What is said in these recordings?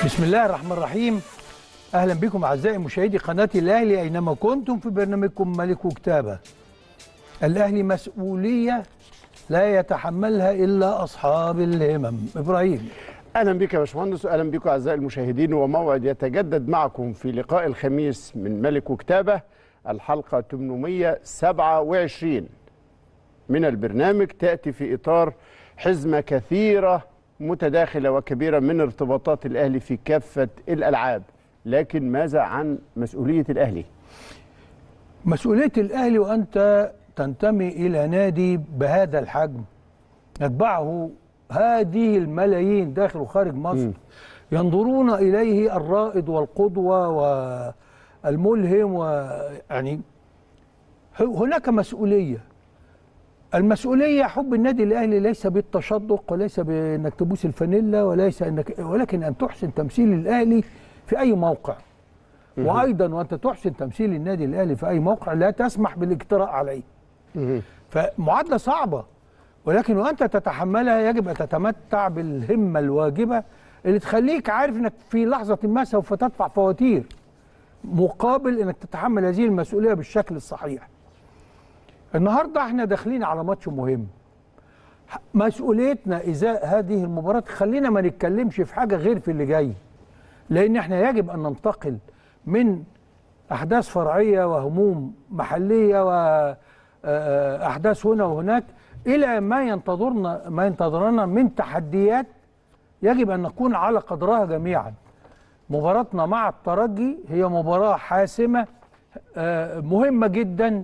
بسم الله الرحمن الرحيم اهلا بكم اعزائي مشاهدي قناه الاهلي اينما كنتم في برنامجكم ملك وكتابه الاهلي مسؤوليه لا يتحملها الا اصحاب الهمم ابراهيم اهلا بك يا باشمهندس واهلا بكم اعزائي المشاهدين وموعد يتجدد معكم في لقاء الخميس من ملك وكتابه الحلقه 827 من البرنامج تاتي في اطار حزمه كثيره متداخله وكبيره من ارتباطات الاهلي في كافه الالعاب لكن ماذا عن مسؤوليه الاهلي مسؤوليه الاهلي وانت تنتمي الى نادي بهذا الحجم يتبعه هذه الملايين داخل وخارج مصر م. ينظرون اليه الرائد والقدوه والملهم ويعني هناك مسؤوليه المسؤوليه حب النادي الاهلي ليس بالتشدق وليس بانك تبوس الفانيلا وليس انك ولكن ان تحسن تمثيل الاهلي في اي موقع م. وايضا وانت تحسن تمثيل النادي الاهلي في اي موقع لا تسمح بالاجتراء عليه م. فمعادله صعبه ولكن وانت تتحملها يجب ان تتمتع بالهمه الواجبه اللي تخليك عارف انك في لحظه ما سوف تدفع فواتير مقابل انك تتحمل هذه المسؤوليه بالشكل الصحيح. النهارده احنا داخلين على ماتش مهم. مسؤوليتنا ازاء هذه المباراه خلينا ما نتكلمش في حاجه غير في اللي جاي. لان احنا يجب ان ننتقل من احداث فرعيه وهموم محليه واحداث هنا وهناك الى ما ينتظرنا ما ينتظرنا من تحديات يجب ان نكون على قدرها جميعا. مباراتنا مع الترجي هي مباراه حاسمه مهمه جدا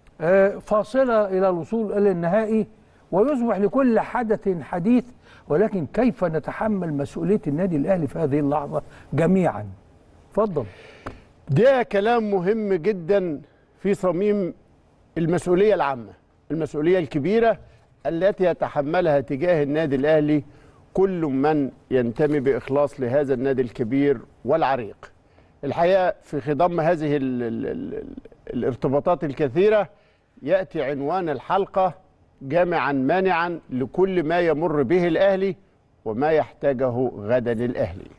فاصله الى الوصول الى النهائي ويصبح لكل حدث حديث ولكن كيف نتحمل مسؤوليه النادي الاهلي في هذه اللحظه جميعا. اتفضل. ده كلام مهم جدا في صميم المسؤوليه العامه. المسؤولية الكبيرة التي يتحملها تجاه النادي الأهلي كل من ينتمي بإخلاص لهذا النادي الكبير والعريق الحقيقة في خضم هذه ال ال ال الارتباطات الكثيرة يأتي عنوان الحلقة جامعا مانعا لكل ما يمر به الأهلي وما يحتاجه غدا الأهلي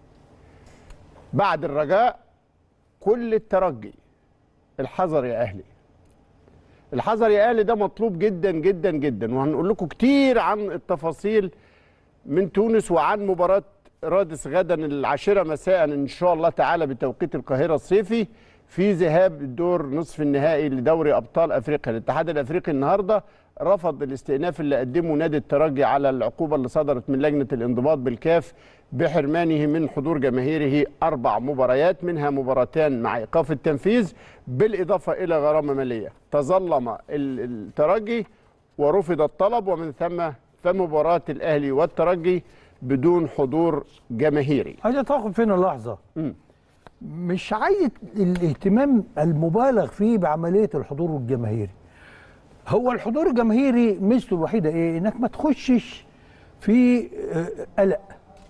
بعد الرجاء كل الترجي الحذر يا أهلي الحذر يا اهلي ده مطلوب جدا جدا جدا وهنقول لكم كتير عن التفاصيل من تونس وعن مباراه رادس غدا العاشره مساء ان شاء الله تعالى بتوقيت القاهره الصيفي في ذهاب الدور نصف النهائي لدوري ابطال افريقيا الاتحاد الافريقي النهارده رفض الاستئناف اللي قدمه نادي الترجي على العقوبه اللي صدرت من لجنه الانضباط بالكاف بحرمانه من حضور جماهيره اربع مباريات منها مباراتان مع ايقاف التنفيذ بالاضافه الى غرامه ماليه تظلم الترجي ورفض الطلب ومن ثم فمباراه الاهلي والترجي بدون حضور جماهيري عايز اتوقف فين اللحظه م. مش عايز الاهتمام المبالغ فيه بعمليه الحضور الجماهيري هو الحضور الجماهيري ميزته الوحيده ايه انك ما تخشش في قلق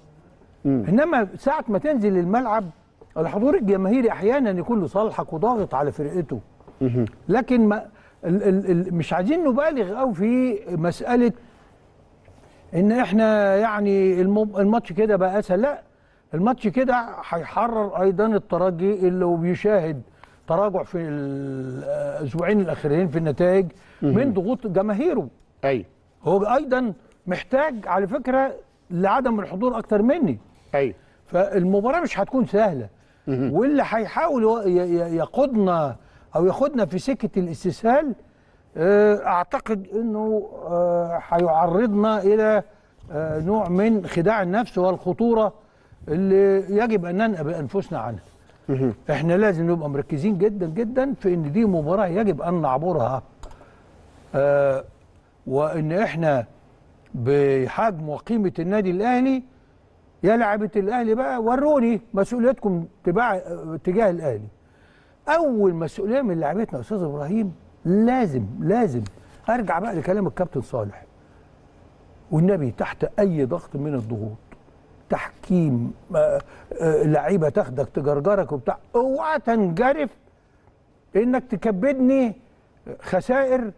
انما ساعه ما تنزل الملعب الحضور الجماهيري احيانا يكون لصالحك وضاغط على فرقته لكن ما ال ال ال مش عايزين نبالغ قوي في مساله ان احنا يعني الماتش كده بقى اسهل لا الماتش كده هيحرر ايضا الترجي اللي بيشاهد تراجع في الاسبوعين الاخيرين في النتائج من ضغوط جماهيره ايوه هو ايضا محتاج على فكره لعدم الحضور اكتر مني ايوه فالمباراه مش هتكون سهله واللي هيحاول يقودنا او ياخدنا في سكه الاستسهال اعتقد انه هيعرضنا الى نوع من خداع النفس والخطوره اللي يجب ان ننأى بانفسنا عنها احنا لازم نبقى مركزين جدا جدا في ان دي مباراه يجب ان نعبرها آه وان احنا بحجم وقيمه النادي الاهلي يا لعبه الاهلي بقى وروني مسؤوليتكم تبع تجاه الاهلي اول مسؤوليه من لعبتنا يا استاذ ابراهيم لازم لازم ارجع بقى لكلام الكابتن صالح والنبي تحت اي ضغط من الضغوط تحكيم لعيبه تاخدك تجرجرك وبتاع اوعى تنجرف انك تكبدني خسائر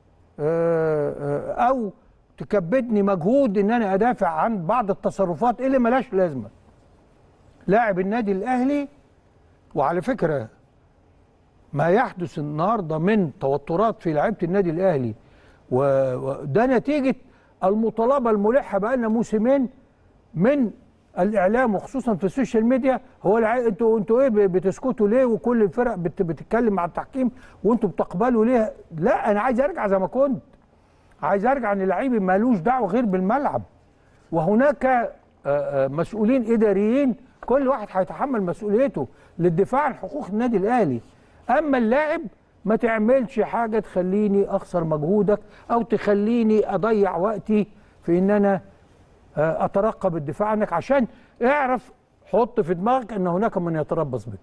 او تكبدني مجهود ان انا ادافع عن بعض التصرفات اللي ملاش لازمه لاعب النادي الاهلي وعلى فكره ما يحدث النهارده من توترات في لعيبه النادي الاهلي و- وده نتيجه المطالبه الملحه بقالنا موسمين من الاعلام وخصوصا في السوشيال ميديا هو الع... انتوا انتوا ايه ب- بتسكتوا ليه وكل الفرق بت... بتتكلم مع التحكيم وانتوا بتقبلوا ليه لا انا عايز ارجع زي ما كنت عايز ارجع ان اللعيب مالوش دعوه غير بالملعب وهناك آه، آه، مسؤولين اداريين كل واحد هيتحمل مسؤوليته للدفاع عن حقوق النادي الاهلي اما اللاعب ما تعملش حاجه تخليني اخسر مجهودك او تخليني اضيع وقتي في ان انا آه، اترقب الدفاع عنك عشان اعرف حط في دماغك ان هناك من يتربص بك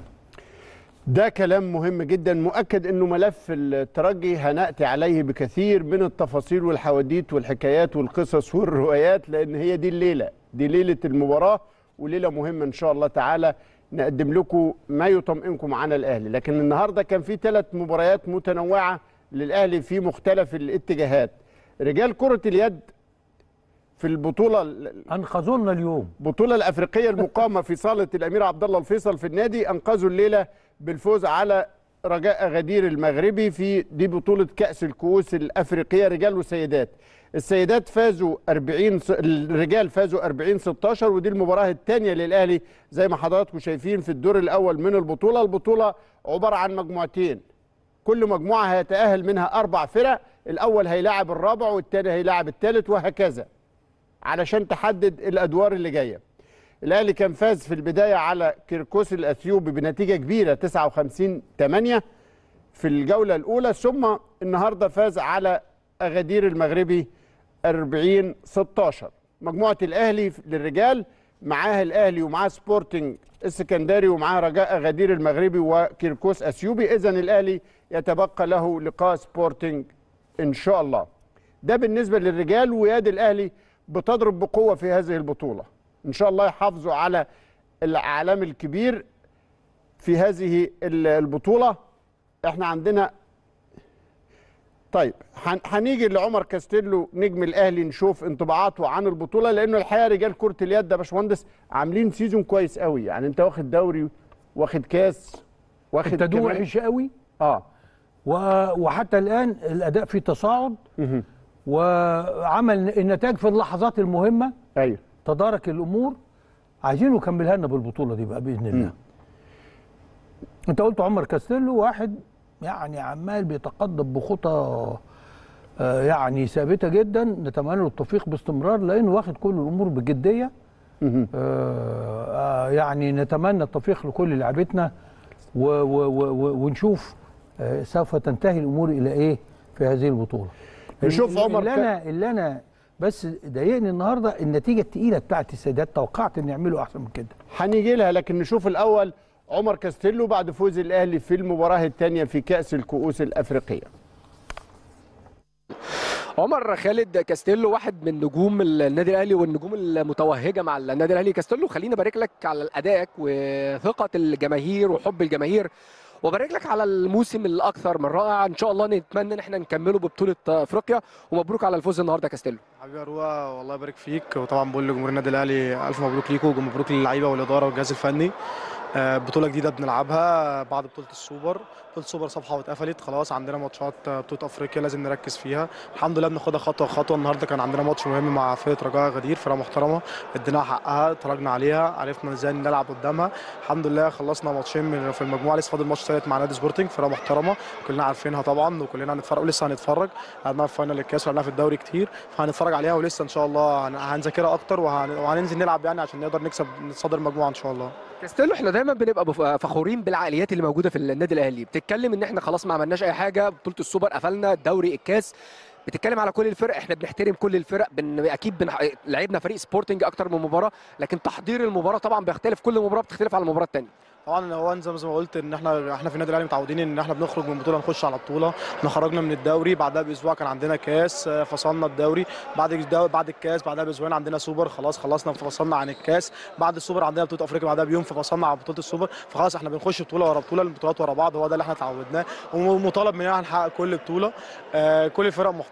ده كلام مهم جدا مؤكد انه ملف الترجي هنأتي عليه بكثير من التفاصيل والحواديت والحكايات والقصص والروايات لان هي دي الليله دي ليله المباراه وليله مهمه ان شاء الله تعالى نقدم لكم ما يطمئنكم عن الاهلي لكن النهارده كان في ثلاث مباريات متنوعه للاهلي في مختلف الاتجاهات رجال كره اليد في البطوله انقذوا لنا اليوم البطوله الافريقيه المقامه في صاله الامير عبد الله الفيصل في النادي انقذوا الليله بالفوز على رجاء غدير المغربي في دي بطوله كاس الكؤوس الافريقيه رجال وسيدات السيدات فازوا 40 س- الرجال فازوا 40 16 ودي المباراه الثانيه للاهلي زي ما حضراتكم شايفين في الدور الاول من البطوله البطوله عباره عن مجموعتين كل مجموعه هيتاهل منها اربع فرق الاول هيلاعب الرابع والثاني هيلاعب الثالث وهكذا علشان تحدد الادوار اللي جايه الاهلي كان فاز في البدايه على كيركوس الاثيوبي بنتيجه كبيره 59 8 في الجوله الاولى ثم النهارده فاز على اغادير المغربي 40 16 مجموعه الاهلي للرجال معاها الاهلي ومعاه سبورتنج السكندري ومعاه رجاء اغادير المغربي وكيركوس اثيوبي اذا الاهلي يتبقى له لقاء سبورتنج ان شاء الله ده بالنسبه للرجال وياد الاهلي بتضرب بقوه في هذه البطوله ان شاء الله يحافظوا على الاعلام الكبير في هذه ال- البطوله احنا عندنا طيب هن- هنيجي لعمر كاستيلو نجم الاهلي نشوف انطباعاته عن البطوله لانه الحقيقه رجال كره اليد يا باشمهندس عاملين سيزون كويس قوي يعني انت واخد دوري واخد كاس واخد ابتدوا كمان- وحش قوي اه و- وحتى الان الاداء فيه تصاعد وعمل النتائج في اللحظات المهمه ايوه تدارك الامور عايزينه يكملها لنا بالبطوله دي بقى باذن الله انت قلت عمر كاستيلو واحد يعني عمال بيتقدم بخطى آه، يعني ثابته جدا نتمنى له التوفيق باستمرار لانه واخد كل الامور بجديه مهم. آه، آه، يعني نتمنى التوفيق لكل لعبتنا و- و- و- و- ونشوف آه، سوف تنتهي الامور الى ايه في هذه البطوله نشوف اللي- عمر اللي ك- انا اللي انا بس ضايقني النهارده النتيجه الثقيله بتاعت السيدات توقعت ان يعملوا احسن من كده هنيجي لها لكن نشوف الاول عمر كاستيلو بعد فوز الاهلي في المباراه الثانيه في كاس الكؤوس الافريقيه عمر خالد كاستيلو واحد من نجوم النادي الاهلي والنجوم المتوهجه مع النادي الاهلي كاستيلو خليني ابارك لك على ادائك وثقه الجماهير وحب الجماهير وبارك لك على الموسم الاكثر من رائع ان شاء الله نتمنى ان احنا نكمله ببطوله افريقيا ومبروك على الفوز النهارده كاستيلو حبيبي يا روى والله يبارك فيك وطبعا بقول لجمهور النادي الاهلي الف مبروك ليكم ومبروك للعيبه والاداره والجهاز الفني آه، بطوله جديده بنلعبها بعد بطوله السوبر بطوله السوبر صفحه واتقفلت خلاص عندنا ماتشات آه، بطوله افريقيا لازم نركز فيها الحمد لله بناخدها خطوه خطوه النهارده كان عندنا ماتش مهم مع فرقه رجاء غدير فرقه محترمه اديناها حقها اتفرجنا عليها عرفنا ازاي نلعب قدامها الحمد لله خلصنا ماتشين من في المجموعه لسه فاضل ماتش ثالث مع نادي سبورتنج فرقه محترمه كلنا عارفينها طبعا وكلنا هنتفرج ولسه هنتفرج لعبناها في فاينل الكاس ولعبناها في الدوري كتير فهنتفرج عليها ولسه ان شاء الله هن- هنذاكرها اكتر وهن... وهننزل نلعب يعني عشان نقدر نكسب نتصدر المجموعه ان شاء الله كاستيلو احنا دايما بنبقى بف- فخورين بالعقليات اللي موجوده في النادي الاهلي بتتكلم ان احنا خلاص ما عملناش اي حاجه بطوله السوبر قفلنا الدوري الكاس بتتكلم على كل الفرق احنا بنحترم كل الفرق بن... اكيد بن... لعبنا فريق سبورتنج اكتر من مباراه لكن تحضير المباراه طبعا بيختلف كل مباراه بتختلف عن المباراه الثانيه طبعا هو زي ما قلت ان احنا احنا في النادي الاهلي متعودين ان احنا بنخرج من بطوله نخش على بطوله احنا خرجنا من الدوري بعدها باسبوع كان عندنا كاس آه، فصلنا الدوري بعد الدو- بعد الكاس بعدها باسبوعين عندنا سوبر خلاص خلصنا فصلنا عن الكاس بعد السوبر عندنا بطوله افريقيا بعدها بيوم ففصلنا عن بطوله السوبر فخلاص احنا بنخش بطوله ورا بطوله البطولات ورا بعض هو ده اللي احنا اتعودناه ومطالب مننا نحقق كل بطوله آه، كل الفرق محترمه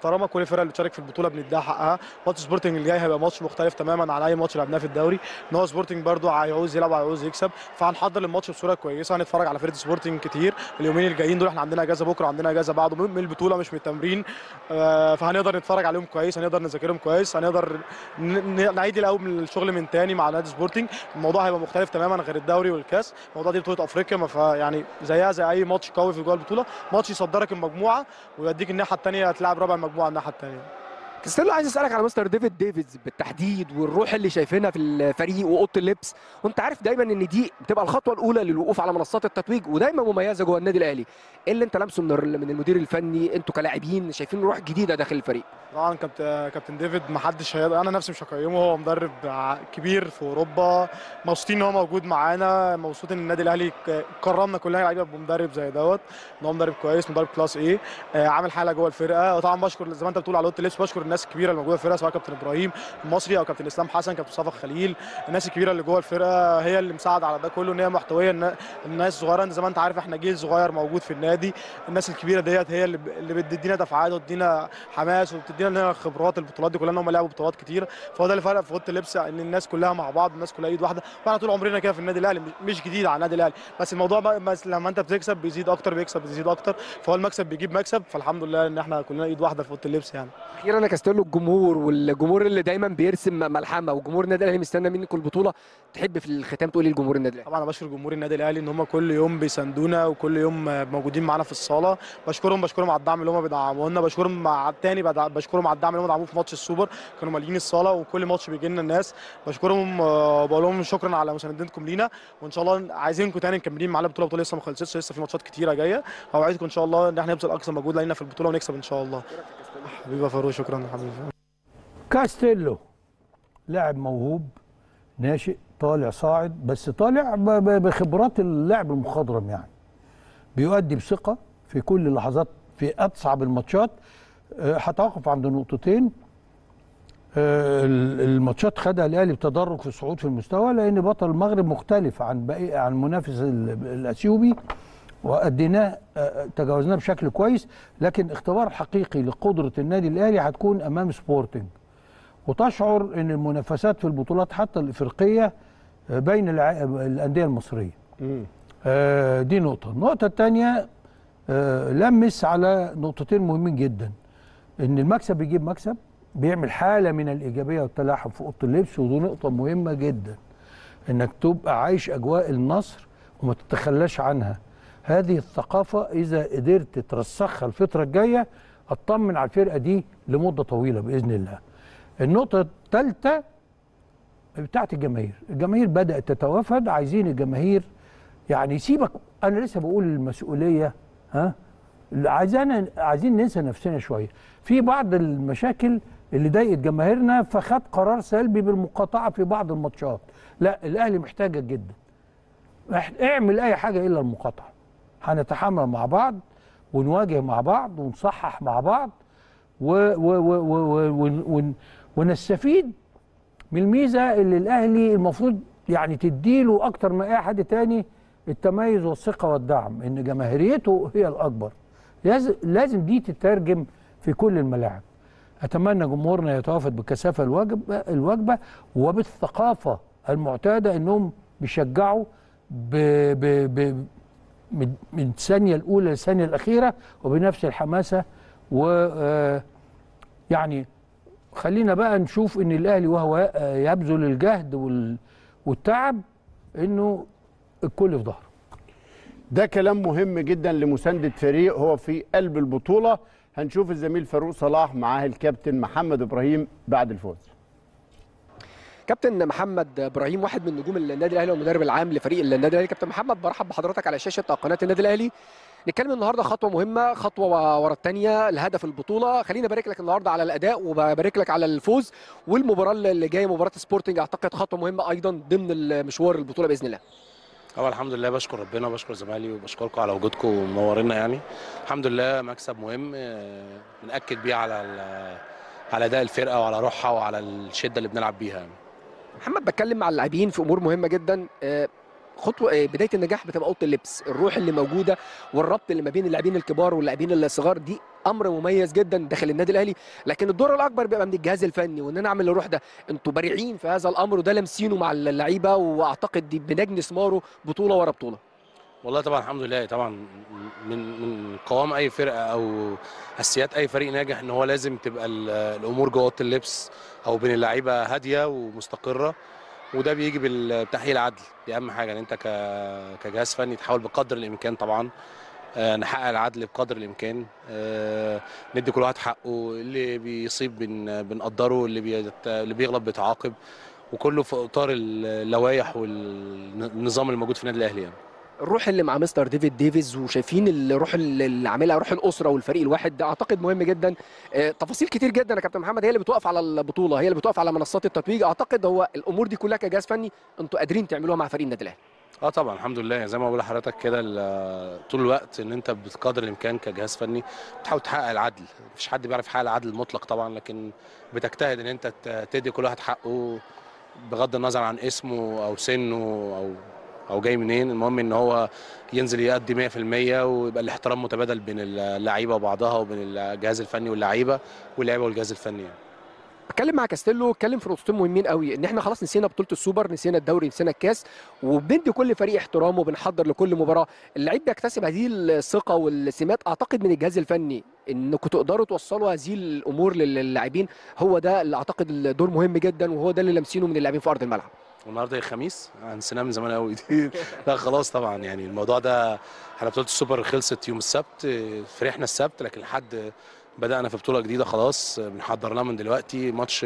محترمه كل الفرق اللي تشارك في البطوله بنديها حقها ماتش سبورتنج اللي جاي هيبقى ماتش مختلف تماما عن اي ماتش لعبناه في الدوري ان هو سبورتنج برده هيعوز يلعب وهيعوز يكسب فهنحضر الماتش بصوره كويسه هنتفرج على فرقه سبورتنج كتير اليومين الجايين دول احنا عندنا اجازه بكره وعندنا اجازه بعده من البطوله مش من التمرين آه، فهنقدر نتفرج عليهم كويس هنقدر نذاكرهم كويس هنقدر ن- ن- نعيد الاول من الشغل من تاني مع نادي سبورتنج الموضوع هيبقى مختلف تماما غير الدوري والكاس الموضوع دي بطوله افريقيا ما فا- يعني زيها زي اي ماتش قوي في جوه البطوله ماتش يصدرك المجموعه ويوديك الناحيه الثانيه هتلاعب رابع المجموعه الناحيه الثانيه كريستيانو عايز اسالك على مستر ديفيد ديفيدز بالتحديد والروح اللي شايفينها في الفريق واوضه اللبس وانت عارف دايما ان دي بتبقى الخطوه الاولى للوقوف على منصات التتويج ودايما مميزه جوه النادي الاهلي ايه اللي انت لامسه من الر- من المدير الفني انتوا كلاعبين شايفين روح جديده داخل الفريق طبعا كابتن كابتن ديفيد ما حدش هيقدر انا نفسي مش هقيمه هو مدرب ع- كبير في اوروبا مبسوطين ان هو موجود معانا مبسوطين ان النادي الاهلي ك- كرمنا كلنا لعيبه بمدرب زي دوت ان هو مدرب كويس مدرب كلاس ايه آه، عامل حاله جوه الفرقه وطبعا بشكر زي ما انت بتقول على اوضه اللبس بشكر الناس الكبيره اللي موجوده في الفرقه سواء كابتن ابراهيم المصري او كابتن اسلام حسن كابتن مصطفى خليل الناس الكبيره اللي جوه الفرقه هي اللي مساعده على ده كله ان هي محتويه النا- الناس الصغيره انت زي ما انت عارف احنا جيل صغير موجود في النادي الناس الكبيره ديت هي اللي ب- اللي بتدينا دفعات وتدينا حماس وبتدينا لنا خبرات البطولات دي كلها ان هم لعبوا بطولات كتير فهو ده اللي فرق في اوضه اللبس ان الناس كلها مع بعض الناس كلها ايد واحده واحنا طول عمرنا كده في النادي الاهلي مش- مش جديد على النادي الاهلي بس الموضوع بقى بس لما انت بتكسب بيزيد اكتر بيكسب بيزيد اكتر فهو المكسب بيجيب مكسب فالحمد لله ان احنا كلنا ايد واحده في اوضه اللبس يعني اخيرا يا كاستيلو الجمهور والجمهور اللي دايما بيرسم ملحمه وجمهور النادي الاهلي مستنى منكم البطوله تحب في الختام تقول ايه لجمهور النادي الاهلي طبعا انا بشكر جمهور النادي الاهلي ان هم كل يوم بيساندونا وكل يوم موجودين معانا في الصاله بشكرهم بشكرهم على الدعم اللي هم بيدعموه لنا بشكرهم مع التاني بدع- بشكرهم على الدعم اللي هم دعموه في ماتش السوبر كانوا مالين الصاله وكل ماتش بيجي لنا الناس بشكرهم آه، بقول لهم شكرا على مساندتكم لينا وان شاء الله عايزينكم تاني مكملين معانا البطوله البطوله لسه ما خلصتش لسه في ماتشات كتيره جايه اوعدكم ان شاء الله ان احنا نبذل اقصى مجهود لينا في البطوله ونكسب ان شاء الله حبيبي يا فاروق شكرا يا حبيبي كاستيلو لاعب موهوب ناشئ طالع صاعد بس طالع ب- ب- بخبرات اللاعب المخضرم يعني بيؤدي بثقة في كل اللحظات في أصعب الماتشات آه، هتوقف عند نقطتين آه، ال- الماتشات خدها الاهلي بتدرج في الصعود في المستوى لان بطل المغرب مختلف عن باقي عن المنافس ال- الاثيوبي واديناه آه، تجاوزناه بشكل كويس لكن اختبار حقيقي لقدره النادي الاهلي هتكون امام سبورتنج وتشعر ان المنافسات في البطولات حتى الافريقيه آه، بين الع- الانديه المصريه آه، دي نقطه النقطه الثانيه لمس على نقطتين مهمين جدا ان المكسب بيجيب مكسب بيعمل حاله من الايجابيه والتلاحم في اوضه اللبس ودي نقطه مهمه جدا انك تبقى عايش اجواء النصر وما تتخلاش عنها هذه الثقافه اذا قدرت ترسخها الفتره الجايه اطمن على الفرقه دي لمده طويله باذن الله النقطه الثالثه بتاعت الجماهير الجماهير بدات تتوافد عايزين الجماهير يعني سيبك انا لسه بقول المسؤوليه ها عايزين عايزين ننسى نفسنا شويه في بعض المشاكل اللي ضايقت جماهيرنا فخد قرار سلبي بالمقاطعه في بعض الماتشات لا الاهلي محتاجك جدا اح- اعمل اي حاجه الا المقاطعه هنتحمل مع بعض ونواجه مع بعض ونصحح مع بعض و و و و و ون- ون ونستفيد من الميزه اللي الاهلي المفروض يعني تديله اكتر من اي حد تاني التميز والثقه والدعم ان جماهيريته هي الاكبر لازم لازم دي تترجم في كل الملاعب اتمنى جمهورنا يتوافد بكثافه الواجب الواجبه وبالثقافه المعتاده انهم بيشجعوا ب ب ب من من الثانيه الاولى للثانيه الاخيره وبنفس الحماسه و آه، يعني خلينا بقى نشوف ان الاهلي وهو آه، يبذل الجهد وال- والتعب انه الكل في ظهره ده كلام مهم جدا لمساندة فريق هو في قلب البطولة هنشوف الزميل فاروق صلاح معاه الكابتن محمد إبراهيم بعد الفوز كابتن محمد ابراهيم واحد من نجوم النادي الاهلي والمدرب العام لفريق النادي الاهلي كابتن محمد برحب بحضرتك على شاشه قناه النادي الاهلي نتكلم النهارده خطوه مهمه خطوه ورا الثانيه لهدف البطوله خليني ابارك لك النهارده على الاداء وببارك لك على الفوز والمباراه اللي جايه مباراه سبورتنج اعتقد خطوه مهمه ايضا ضمن المشوار البطوله باذن الله طبعا الحمد لله بشكر ربنا وبشكر زمايلي وبشكركم على وجودكم ومنورينا يعني الحمد لله مكسب مهم آه، بنأكد بيه على ال- على اداء الفرقه وعلى روحها وعلى الشده اللي بنلعب بيها يعني. محمد بتكلم مع اللاعبين في امور مهمه جدا آه، خطوه آه، بدايه النجاح بتبقى اوضه اللبس الروح اللي موجوده والربط اللي ما بين اللاعبين الكبار واللاعبين الصغار دي امر مميز جدا داخل النادي الاهلي لكن الدور الاكبر بيبقى من الجهاز الفني وان انا اعمل الروح ده انتوا بارعين في هذا الامر وده لامسينه مع اللعيبه واعتقد دي بنجني ثماره بطوله ورا بطوله والله طبعا الحمد لله طبعا من من قوام اي فرقه او اساسيات اي فريق ناجح ان هو لازم تبقى ال- الامور جوه اوضه اللبس او بين اللعيبه هاديه ومستقره وده بيجي بال- بتحقيق العدل دي اهم حاجه ان انت ك- كجهاز فني تحاول بقدر الامكان طبعا آه، نحقق العدل بقدر الامكان آه، ندي كل واحد حقه اللي بيصيب بن- بنقدره اللي بيت- اللي بيغلط بيتعاقب وكله في اطار اللوائح والنظام الموجود في النادي الاهلي يعني. الروح اللي مع مستر ديفيد ديفيز وشايفين الروح اللي اللي عاملها روح الاسره والفريق الواحد ده اعتقد مهم جدا آه، تفاصيل كتير جدا يا كابتن محمد هي اللي بتوقف على البطوله هي اللي بتوقف على منصات التتويج اعتقد هو الامور دي كلها كجهاز فني انتوا قادرين تعملوها مع فريق النادي الاهلي اه طبعا الحمد لله زي ما بقول لحضرتك كده ال- طول الوقت ان انت بقدر الامكان كجهاز فني بتحاول تحقق العدل مفيش حد بيعرف يحقق العدل المطلق طبعا لكن بتجتهد ان انت ت- تدي كل واحد حقه بغض النظر عن اسمه او سنه او او جاي منين المهم ان هو ينزل يأدي 100% ويبقى الاحترام متبادل بين اللعيبه وبعضها وبين الجهاز الفني واللعيبه واللعيبه والجهاز الفني يعني. اتكلم مع كاستيلو اتكلم في نقطتين مهمين قوي ان احنا خلاص نسينا بطوله السوبر نسينا الدوري نسينا الكاس وبندي كل فريق احترامه وبنحضر لكل مباراه اللعيب بيكتسب هذه الثقه والسمات اعتقد من الجهاز الفني انكم تقدروا توصلوا هذه الامور للاعبين هو ده اللي اعتقد الدور مهم جدا وهو ده اللي لامسينه من اللاعبين في ارض الملعب والنهارده الخميس نسيناه من زمان قوي لا خلاص طبعا يعني الموضوع ده احنا بطوله السوبر خلصت يوم السبت فرحنا السبت لكن لحد بدانا في بطوله جديده خلاص بنحضر لها من دلوقتي ماتش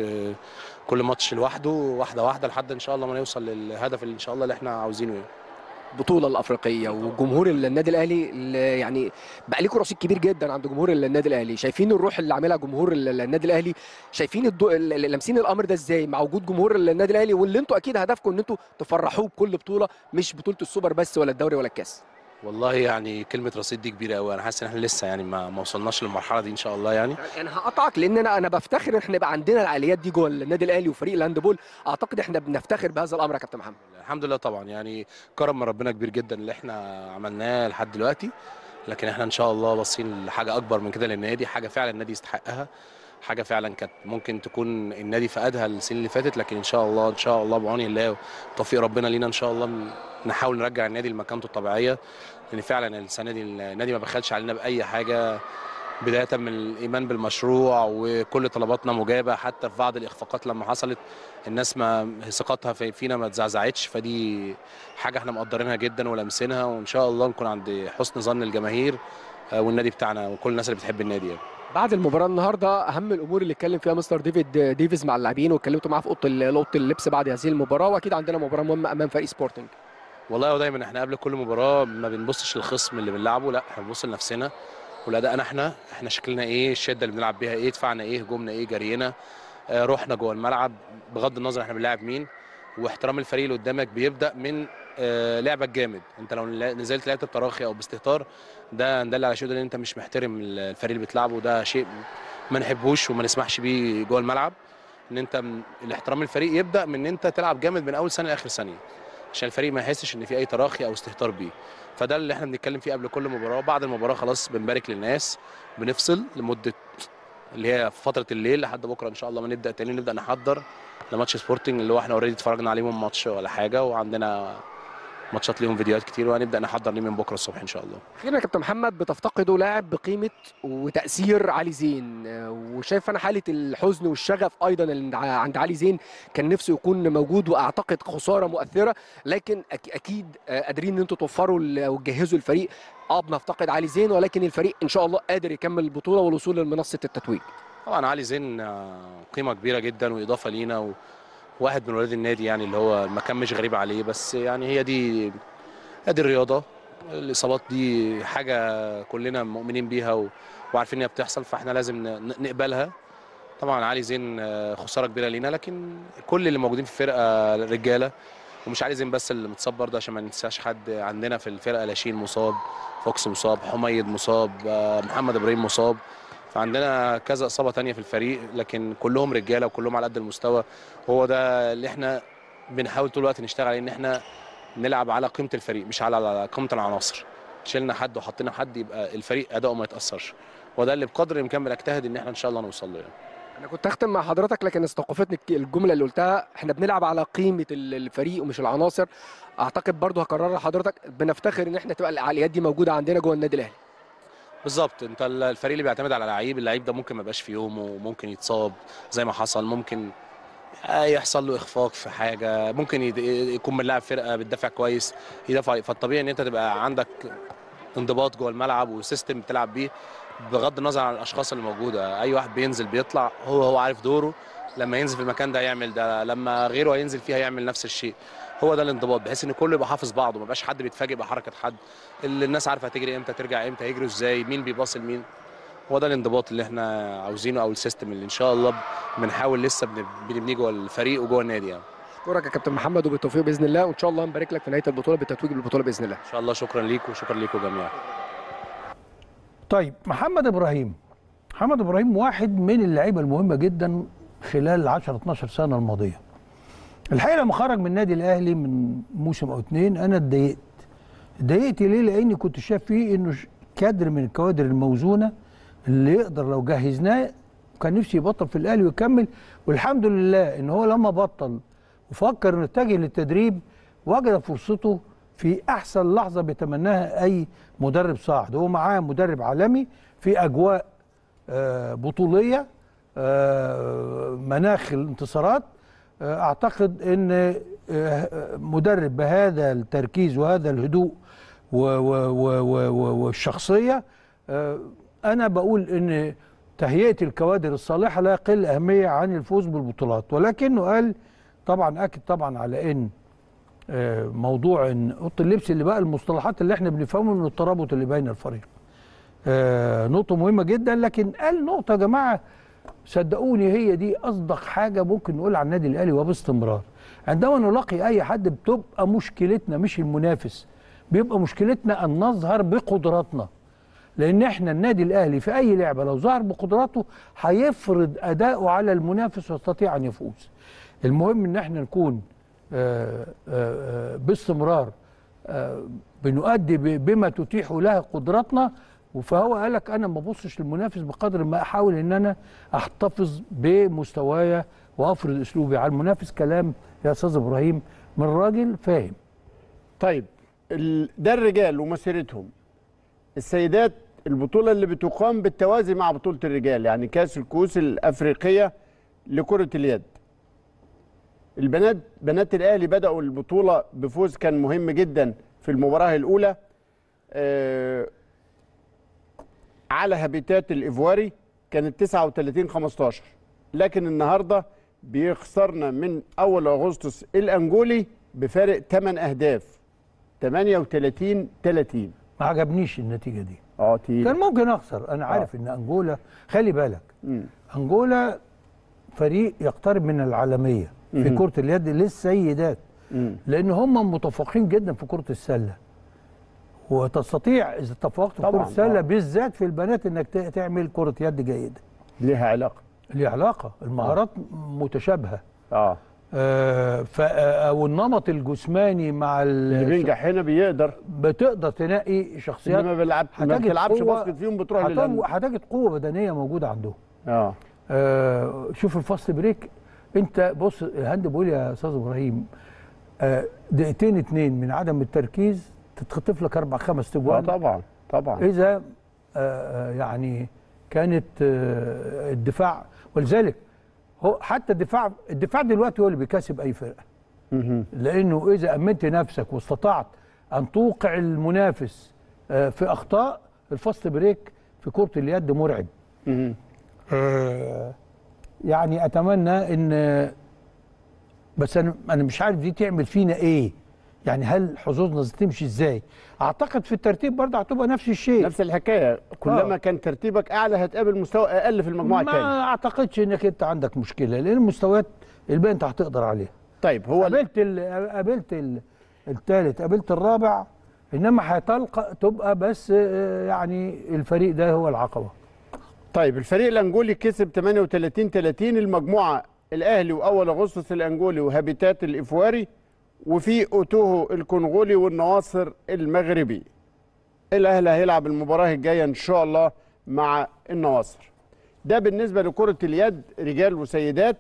كل ماتش لوحده واحده واحده لحد ان شاء الله ما نوصل للهدف اللي ان شاء الله اللي احنا عاوزينه يعني. البطوله الافريقيه وجمهور النادي الاهلي اللي يعني بقى لكم رصيد كبير جدا عند جمهور النادي الاهلي شايفين الروح اللي عاملها جمهور النادي الاهلي شايفين الدو... ال- لامسين الامر ده ازاي مع وجود جمهور النادي الاهلي واللي انتوا اكيد هدفكم ان انتوا تفرحوه بكل بطوله مش بطوله السوبر بس ولا الدوري ولا الكاس والله يعني كلمه رصيد دي كبيره قوي انا حاسس ان احنا لسه يعني ما ما وصلناش للمرحله دي ان شاء الله يعني يعني هقطعك لان انا انا بفتخر ان احنا يبقى عندنا العاليات دي جوه النادي الاهلي وفريق الهاندبول اعتقد احنا بنفتخر بهذا الامر يا كابتن محمد الحمد لله طبعا يعني كرم من ربنا كبير جدا اللي احنا عملناه لحد دلوقتي لكن احنا ان شاء الله باصين لحاجه اكبر من كده للنادي حاجه فعلا النادي يستحقها حاجه فعلا كانت ممكن تكون النادي فقدها السنين اللي فاتت لكن ان شاء الله ان شاء الله بعون الله وتوفيق ربنا لينا ان شاء الله نحاول نرجع النادي لمكانته الطبيعيه لان فعلا السنه دي النادي ما بخلش علينا باي حاجه بدايه من الايمان بالمشروع وكل طلباتنا مجابه حتى في بعض الاخفاقات لما حصلت الناس ما ثقتها في- فينا ما اتزعزعتش فدي حاجه احنا مقدرينها جدا ولامسينها وان شاء الله نكون عند حسن ظن الجماهير آه، والنادي بتاعنا وكل الناس اللي بتحب النادي يعني. بعد المباراه النهارده اهم الامور اللي اتكلم فيها مستر ديفيد ديفيز مع اللاعبين واتكلمتوا معاه في اوضه ال- اوضه اللبس بعد هذه المباراه واكيد عندنا مباراه مهمه امام فريق سبورتنج والله هو دايما احنا قبل كل مباراه ما بنبصش للخصم اللي بنلعبه لا احنا بنبص لنفسنا ولادائنا احنا احنا شكلنا ايه الشده اللي بنلعب بيها ايه دفاعنا ايه هجومنا ايه جرينا آه، روحنا جوه الملعب بغض النظر احنا بنلاعب مين واحترام الفريق اللي قدامك بيبدا من آه، لعبك جامد انت لو نزلت لعبت بتراخي او باستهتار ده دل على شيء ان انت مش محترم الفريق اللي بتلعبه ده شيء ما نحبوش وما نسمحش بيه جوه الملعب ان انت من- الاحترام الفريق يبدا من ان انت تلعب جامد من اول ثانيه لاخر ثانيه عشان الفريق ما يحسش ان في اي تراخي او استهتار بيه فده اللي احنا بنتكلم فيه قبل كل مباراه بعد المباراه خلاص بنبارك للناس بنفصل لمده اللي هي فتره الليل لحد بكره ان شاء الله ما نبدا تاني نبدا نحضر لماتش سبورتنج اللي هو احنا اوريدي اتفرجنا عليهم ماتش ولا حاجه وعندنا ماتشات ليهم فيديوهات كتير وهنبدا نحضر ليه من بكره الصبح ان شاء الله اخيرا يا كابتن محمد بتفتقدوا لاعب بقيمه وتاثير علي زين آه، وشايف انا حاله الحزن والشغف ايضا اللي عند- عند علي زين كان نفسه يكون موجود واعتقد خساره مؤثره لكن أك- اكيد آه، قادرين ان انتوا توفروا ال- وتجهزوا الفريق اه بنفتقد علي زين ولكن الفريق ان شاء الله قادر يكمل البطوله والوصول لمنصه التتويج طبعا علي زين آه، قيمه كبيره جدا واضافه لينا و... واحد من ولاد النادي يعني اللي هو المكان مش غريب عليه بس يعني هي دي ادي الرياضه الاصابات دي حاجه كلنا مؤمنين بيها و... وعارفين انها بتحصل فاحنا لازم ن- نقبلها طبعا علي زين آه، خساره كبيره لينا لكن كل اللي موجودين في الفرقه رجاله ومش علي زين بس اللي متصاب برضه عشان ما ننساش حد عندنا في الفرقه لاشين مصاب فوكس مصاب حميد مصاب آه، محمد ابراهيم مصاب فعندنا كذا اصابه تانية في الفريق لكن كلهم رجاله وكلهم على قد المستوى هو ده اللي احنا بنحاول طول الوقت نشتغل عليه ان احنا نلعب على قيمه الفريق مش على على قيمه العناصر شلنا حد وحطينا حد يبقى الفريق اداؤه ما يتاثرش وده اللي بقدر الامكان بنجتهد ان احنا ان شاء الله نوصل له يعني. انا كنت اختم مع حضرتك لكن استوقفتني الك- الجمله اللي قلتها احنا بنلعب على قيمه ال- الفريق ومش العناصر اعتقد برضو هكررها لحضرتك بنفتخر ان احنا تبقى العقليات دي موجوده عندنا جوه النادي الاهلي بالظبط انت ال- الفريق اللي بيعتمد على لعيب اللعيب ده ممكن ما يبقاش في يومه ممكن يتصاب زي ما حصل ممكن آه، يحصل له اخفاق في حاجه ممكن يد- يكون من لاعب فرقه بتدافع كويس يدافع عليه. فالطبيعي ان انت تبقى عندك انضباط جوه الملعب وسيستم بتلعب بيه بغض النظر عن الاشخاص اللي موجوده اي واحد بينزل بيطلع هو هو عارف دوره لما ينزل في المكان ده يعمل ده لما غيره هينزل فيه هيعمل نفس الشيء هو ده الانضباط بحيث ان كله يبقى حافظ بعضه ما يبقاش حد بيتفاجئ بحركه حد اللي الناس عارفه هتجري امتى ترجع امتى هيجروا ازاي مين بيباص لمين هو ده الانضباط اللي احنا عاوزينه او السيستم اللي ان شاء الله بنحاول لسه بن- بنبنيه جوه الفريق وجوه النادي يعني اشكرك يا كابتن محمد وبالتوفيق باذن الله وان شاء الله نبارك لك في نهايه البطوله بالتتويج بالبطوله باذن الله ان شاء الله شكرا ليكم وشكرا ليكم جميعا طيب محمد ابراهيم محمد ابراهيم واحد من اللعيبه المهمه جدا خلال 10 12 سنه الماضيه الحقيقه لما خرج من النادي الاهلي من موسم او اتنين انا اتضايقت اتضايقت ليه لاني كنت شايف فيه انه ش- كادر من الكوادر الموزونه اللي يقدر لو جهزناه كان نفسي يبطل في الاهلي ويكمل والحمد لله ان هو لما بطل وفكر انه يتجه للتدريب وجد فرصته في احسن لحظه بيتمناها اي مدرب صاعد هو معاه مدرب عالمي في اجواء آه، بطوليه آه، مناخ الانتصارات آه، اعتقد ان آه، آه، مدرب بهذا التركيز وهذا الهدوء و- و- و- و- و- والشخصيه آه، انا بقول ان تهيئه الكوادر الصالحه لا يقل اهميه عن الفوز بالبطولات ولكنه قال طبعا اكد طبعا على ان آه، موضوع ان اوضه اللبس اللي بقى المصطلحات اللي احنا بنفهمه من الترابط اللي بين الفريق آه، نقطه مهمه جدا لكن قال نقطه يا جماعه صدقوني هي دي اصدق حاجه ممكن نقول عن النادي الاهلي وباستمرار عندما نلاقي اي حد بتبقى مشكلتنا مش المنافس بيبقى مشكلتنا ان نظهر بقدراتنا لان احنا النادي الاهلي في اي لعبه لو ظهر بقدراته هيفرض اداؤه على المنافس ويستطيع ان يفوز المهم ان احنا نكون آه، آه، آه، باستمرار آه، بنؤدي ب- بما تتيح له قدراتنا فهو قال لك انا ما ببصش للمنافس بقدر ما احاول ان انا احتفظ بمستوايا وافرض اسلوبي على المنافس كلام يا استاذ ابراهيم من راجل فاهم طيب ال- ده الرجال ومسيرتهم السيدات البطولة اللي بتقام بالتوازي مع بطولة الرجال يعني كأس الكؤوس الأفريقية لكرة اليد البنات بنات الأهلي بدأوا البطولة بفوز كان مهم جدا في المباراة الأولى آه على هابيتات الإيفواري كانت 39 15 لكن النهارده بيخسرنا من أول أغسطس الأنجولي بفارق 8 أهداف 38 30 ما عجبنيش النتيجه دي اه تقيل كان ممكن اخسر انا عارف ان انجولا خلي بالك مم. انجولا فريق يقترب من العالميه في مم. كره اليد للسيدات مم. لان هم متفوقين جدا في كره السله وتستطيع اذا تفوقت في طبعاً، كره السله طبعاً. بالذات في البنات انك ت- تعمل كره يد جيده ليها علاقه ليه علاقه المهارات متشابهه اه آه ف او النمط الجسماني مع ال- اللي بينجح هنا بيقدر بتقدر تنقي شخصيات انما بيلعب ما هتجد بتلعبش قوة- باسكت فيهم بتروح هتج- للأمن هتجد قوه بدنيه موجوده عندهم اه آه شوف الفاست بريك انت بص الهاند بول يا استاذ ابراهيم آه دقيقتين اتنين من عدم التركيز تتخطف لك اربع خمس اه تجوان طبعا طبعا اذا آه آه، يعني كانت آه الدفاع ولذلك هو حتى الدفاع الدفاع دلوقتي هو اللي بيكسب اي فرقه مهم. لانه اذا امنت نفسك واستطعت ان توقع المنافس آه في اخطاء الفاست بريك في كره اليد مرعب مهم. آه، يعني اتمنى ان بس انا انا مش عارف دي تعمل فينا ايه يعني هل حظوظنا تمشي ازاي اعتقد في الترتيب برضه هتبقى نفس الشيء نفس الحكايه كلما آه. كان ترتيبك اعلى هتقابل مستوى اقل في المجموعه الثانيه ما اعتقدش انك انت عندك مشكله لان المستويات الباقي انت هتقدر عليها طيب هو ال- قابلت ال- قابلت ال- الثالث قابلت الرابع انما هتلقى تبقى بس آه، يعني الفريق ده هو العقبه طيب الفريق الانجولي كسب 38 30 المجموعه الاهلي واول اغسطس الانجولي وهابيتات الافواري وفي اوتوهو الكونغولي والنواصر المغربي الاهلي هيلعب المباراه الجايه ان شاء الله مع النواصر ده بالنسبه لكره اليد رجال وسيدات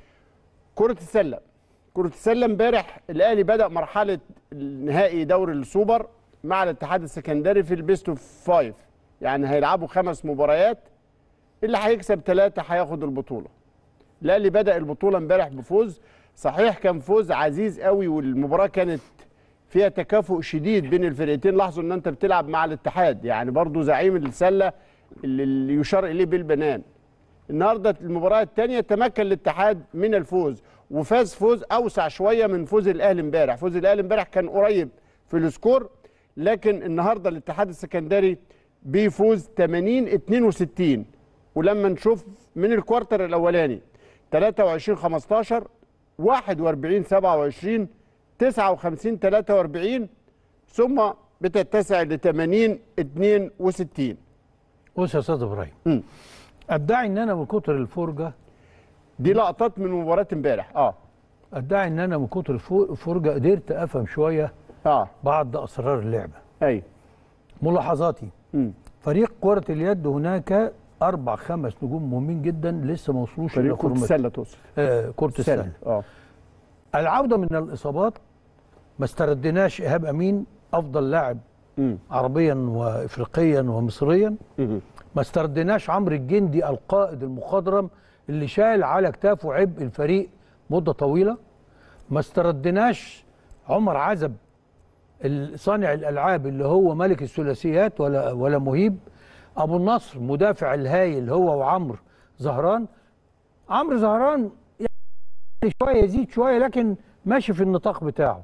كره السله كره السله امبارح الاهلي بدا مرحله نهائي دوري السوبر مع الاتحاد السكندري في البيست اوف فايف يعني هيلعبوا خمس مباريات اللي هيكسب ثلاثه هياخد البطوله الاهلي بدا البطوله امبارح بفوز صحيح كان فوز عزيز قوي والمباراه كانت فيها تكافؤ شديد بين الفرقتين لاحظوا ان انت بتلعب مع الاتحاد يعني برضو زعيم السله اللي اللي يشار اليه بالبنان النهارده المباراه الثانيه تمكن الاتحاد من الفوز وفاز فوز اوسع شويه من فوز الاهلي امبارح فوز الاهلي امبارح كان قريب في السكور لكن النهارده الاتحاد السكندري بيفوز 80 62 ولما نشوف من الكوارتر الاولاني 23 15 41 27 59 43 ثم بتتسع ل 80 62 بص يا استاذ ابراهيم مم. ادعي ان انا من كتر الفرجه دي لقطات من مباراه امبارح اه ادعي ان انا من كتر الفو- الفرجه قدرت افهم شويه اه بعض اسرار اللعبه اي ملاحظاتي مم. فريق كره اليد هناك اربع خمس نجوم مهمين جدا لسه ما وصلوش فريق إلى كره فورمة- السله توصل آه كره السله اه العوده من الاصابات ما استردناش ايهاب امين افضل لاعب مم. عربيا وافريقيا ومصريا مم. ما استردناش عمرو الجندي القائد المخضرم اللي شايل على كتافه عبء الفريق مده طويله ما استردناش عمر عزب صانع الالعاب اللي هو ملك الثلاثيات ولا ولا مهيب ابو النصر مدافع الهايل هو وعمرو زهران عمرو زهران يعني شويه يزيد شويه لكن ماشي في النطاق بتاعه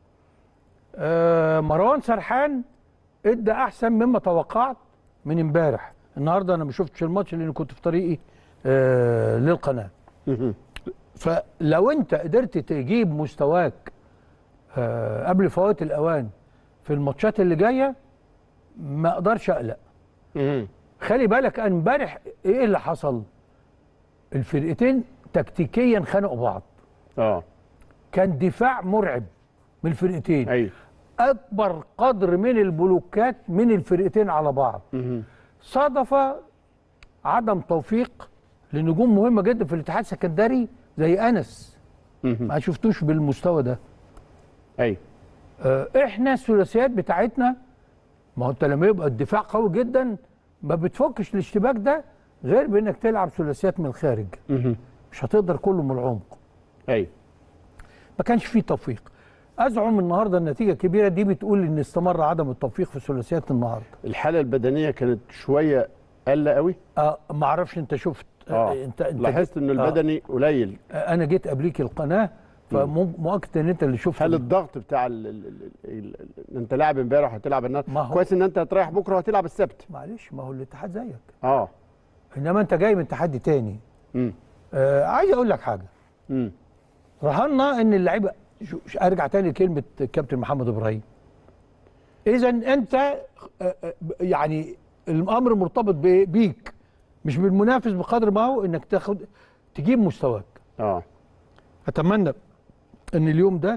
آه مروان سرحان ادى احسن مما توقعت من امبارح النهارده انا ما شفتش الماتش لان كنت في طريقي آه للقناه مم. فلو انت قدرت تجيب مستواك آه قبل فوات الاوان في الماتشات اللي جايه ما اقدرش اقلق مم. خلي بالك أن امبارح ايه اللي حصل الفرقتين تكتيكيا خانقوا بعض اه كان دفاع مرعب من الفرقتين ايوه اكبر قدر من البلوكات من الفرقتين على بعض مم. صادف عدم توفيق لنجوم مهمه جدا في الاتحاد السكندري زي انس مم. ما شفتوش بالمستوى ده ايوه آه، احنا الثلاثيات بتاعتنا ما هو انت لما يبقى الدفاع قوي جدا ما بتفكش الاشتباك ده غير بانك تلعب ثلاثيات من الخارج مم. مش هتقدر كله من العمق ايوه ما كانش فيه توفيق ازعم النهارده النتيجه الكبيره دي بتقول ان استمر عدم التوفيق في ثلاثيات النهارده الحاله البدنيه كانت شويه قل قوي آه ما اعرفش انت شفت اه انت انت لاحظت ان آه. البدني قليل آه انا جيت قبليك القناه فمؤكد ان انت اللي شفت هل الضغط بتاع ال ال ال ال ال انت لاعب امبارح وهتلعب النهارده ما هو- كويس ان انت هتريح بكره وهتلعب السبت معلش ما هو الاتحاد زيك اه انما انت جاي من تحدي تاني امم آه عايز اقول لك حاجه امم رهنا ان اللعيبه شو- شو- ارجع تاني لكلمه الكابتن محمد ابراهيم اذا انت آه، آه، يعني الامر مرتبط ب- بيك مش بالمنافس بقدر ما هو انك تاخد تجيب مستواك اه اتمنى ان اليوم ده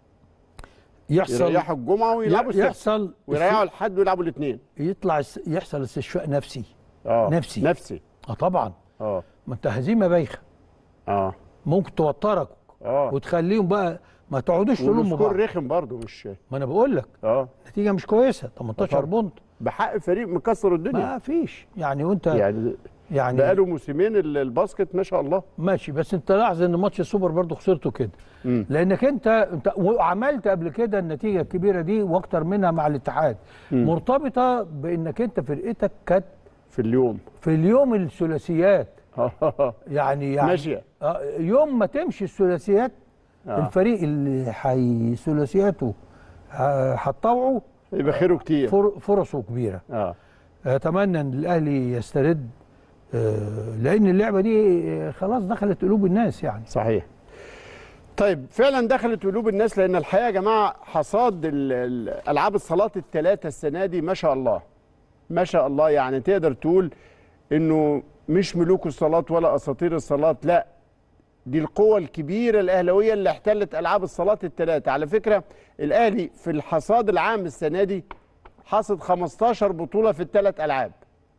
يحصل يريحوا الجمعه ويلعبوا السبت يحصل ويريحوا الحد ويلعبوا الاثنين يطلع الس- يحصل استشفاء نفسي اه نفسي. نفسي اه طبعا اه ما انت هزيمه بايخه اه ممكن توترك اه وتخليهم بقى ما تقعدوش تلوموا والسكور بعض رخم برضه مش ما انا بقول لك اه نتيجه مش كويسه 18 طبعا. بونت بحق فريق مكسر الدنيا ما فيش يعني وانت يعني, يعني يعني بقاله موسمين ال- الباسكت ما شاء الله ماشي بس انت لاحظ ان ماتش السوبر برضو خسرته كده مم. لانك انت انت وعملت قبل كده النتيجه الكبيره دي واكتر منها مع الاتحاد مم. مرتبطه بانك انت فرقتك كانت في اليوم في اليوم الثلاثيات يعني يعني ماشيه آه، يوم ما تمشي الثلاثيات آه. الفريق اللي حي ثلاثياته ه- هتطوعه يبقى خيره كتير فر- فرصه كبيره اه اتمنى ان الاهلي يسترد آه، لان اللعبه دي آه، خلاص دخلت قلوب الناس يعني صحيح طيب فعلا دخلت قلوب الناس لان الحقيقه يا جماعه حصاد ال- ال- العاب الصالات الثلاثه السنه دي ما شاء الله ما شاء الله يعني تقدر تقول انه مش ملوك الصالات ولا اساطير الصالات لا دي القوة الكبيرة الأهلوية اللي احتلت ألعاب الصالات الثلاثة على فكرة الأهلي في الحصاد العام السنة دي حصد 15 بطولة في الثلاث ألعاب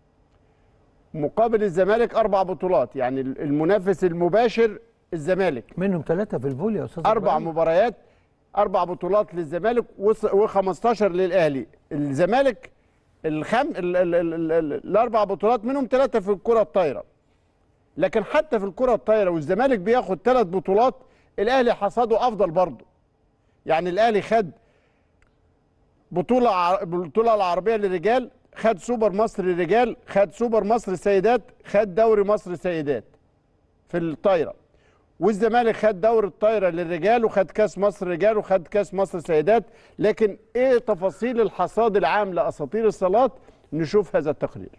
مقابل الزمالك أربع بطولات يعني المنافس المباشر الزمالك منهم ثلاثه في الفولي يا استاذ اربع إبراهيم. مباريات اربع بطولات للزمالك و15 للاهلي الزمالك الخم ال ال ال ال ال الاربع بطولات منهم ثلاثه في الكره الطايره لكن حتى في الكره الطايره والزمالك بياخد ثلاث بطولات الاهلي حصاده افضل برضه يعني الاهلي خد بطوله ع- البطوله العربيه للرجال خد سوبر مصر للرجال خد سوبر مصر سيدات خد دوري مصر سيدات في الطايره والزمالك خد دوري الطايره للرجال وخد كاس مصر رجال وخد كاس مصر سيدات لكن ايه تفاصيل الحصاد العام لاساطير الصالات نشوف هذا التقرير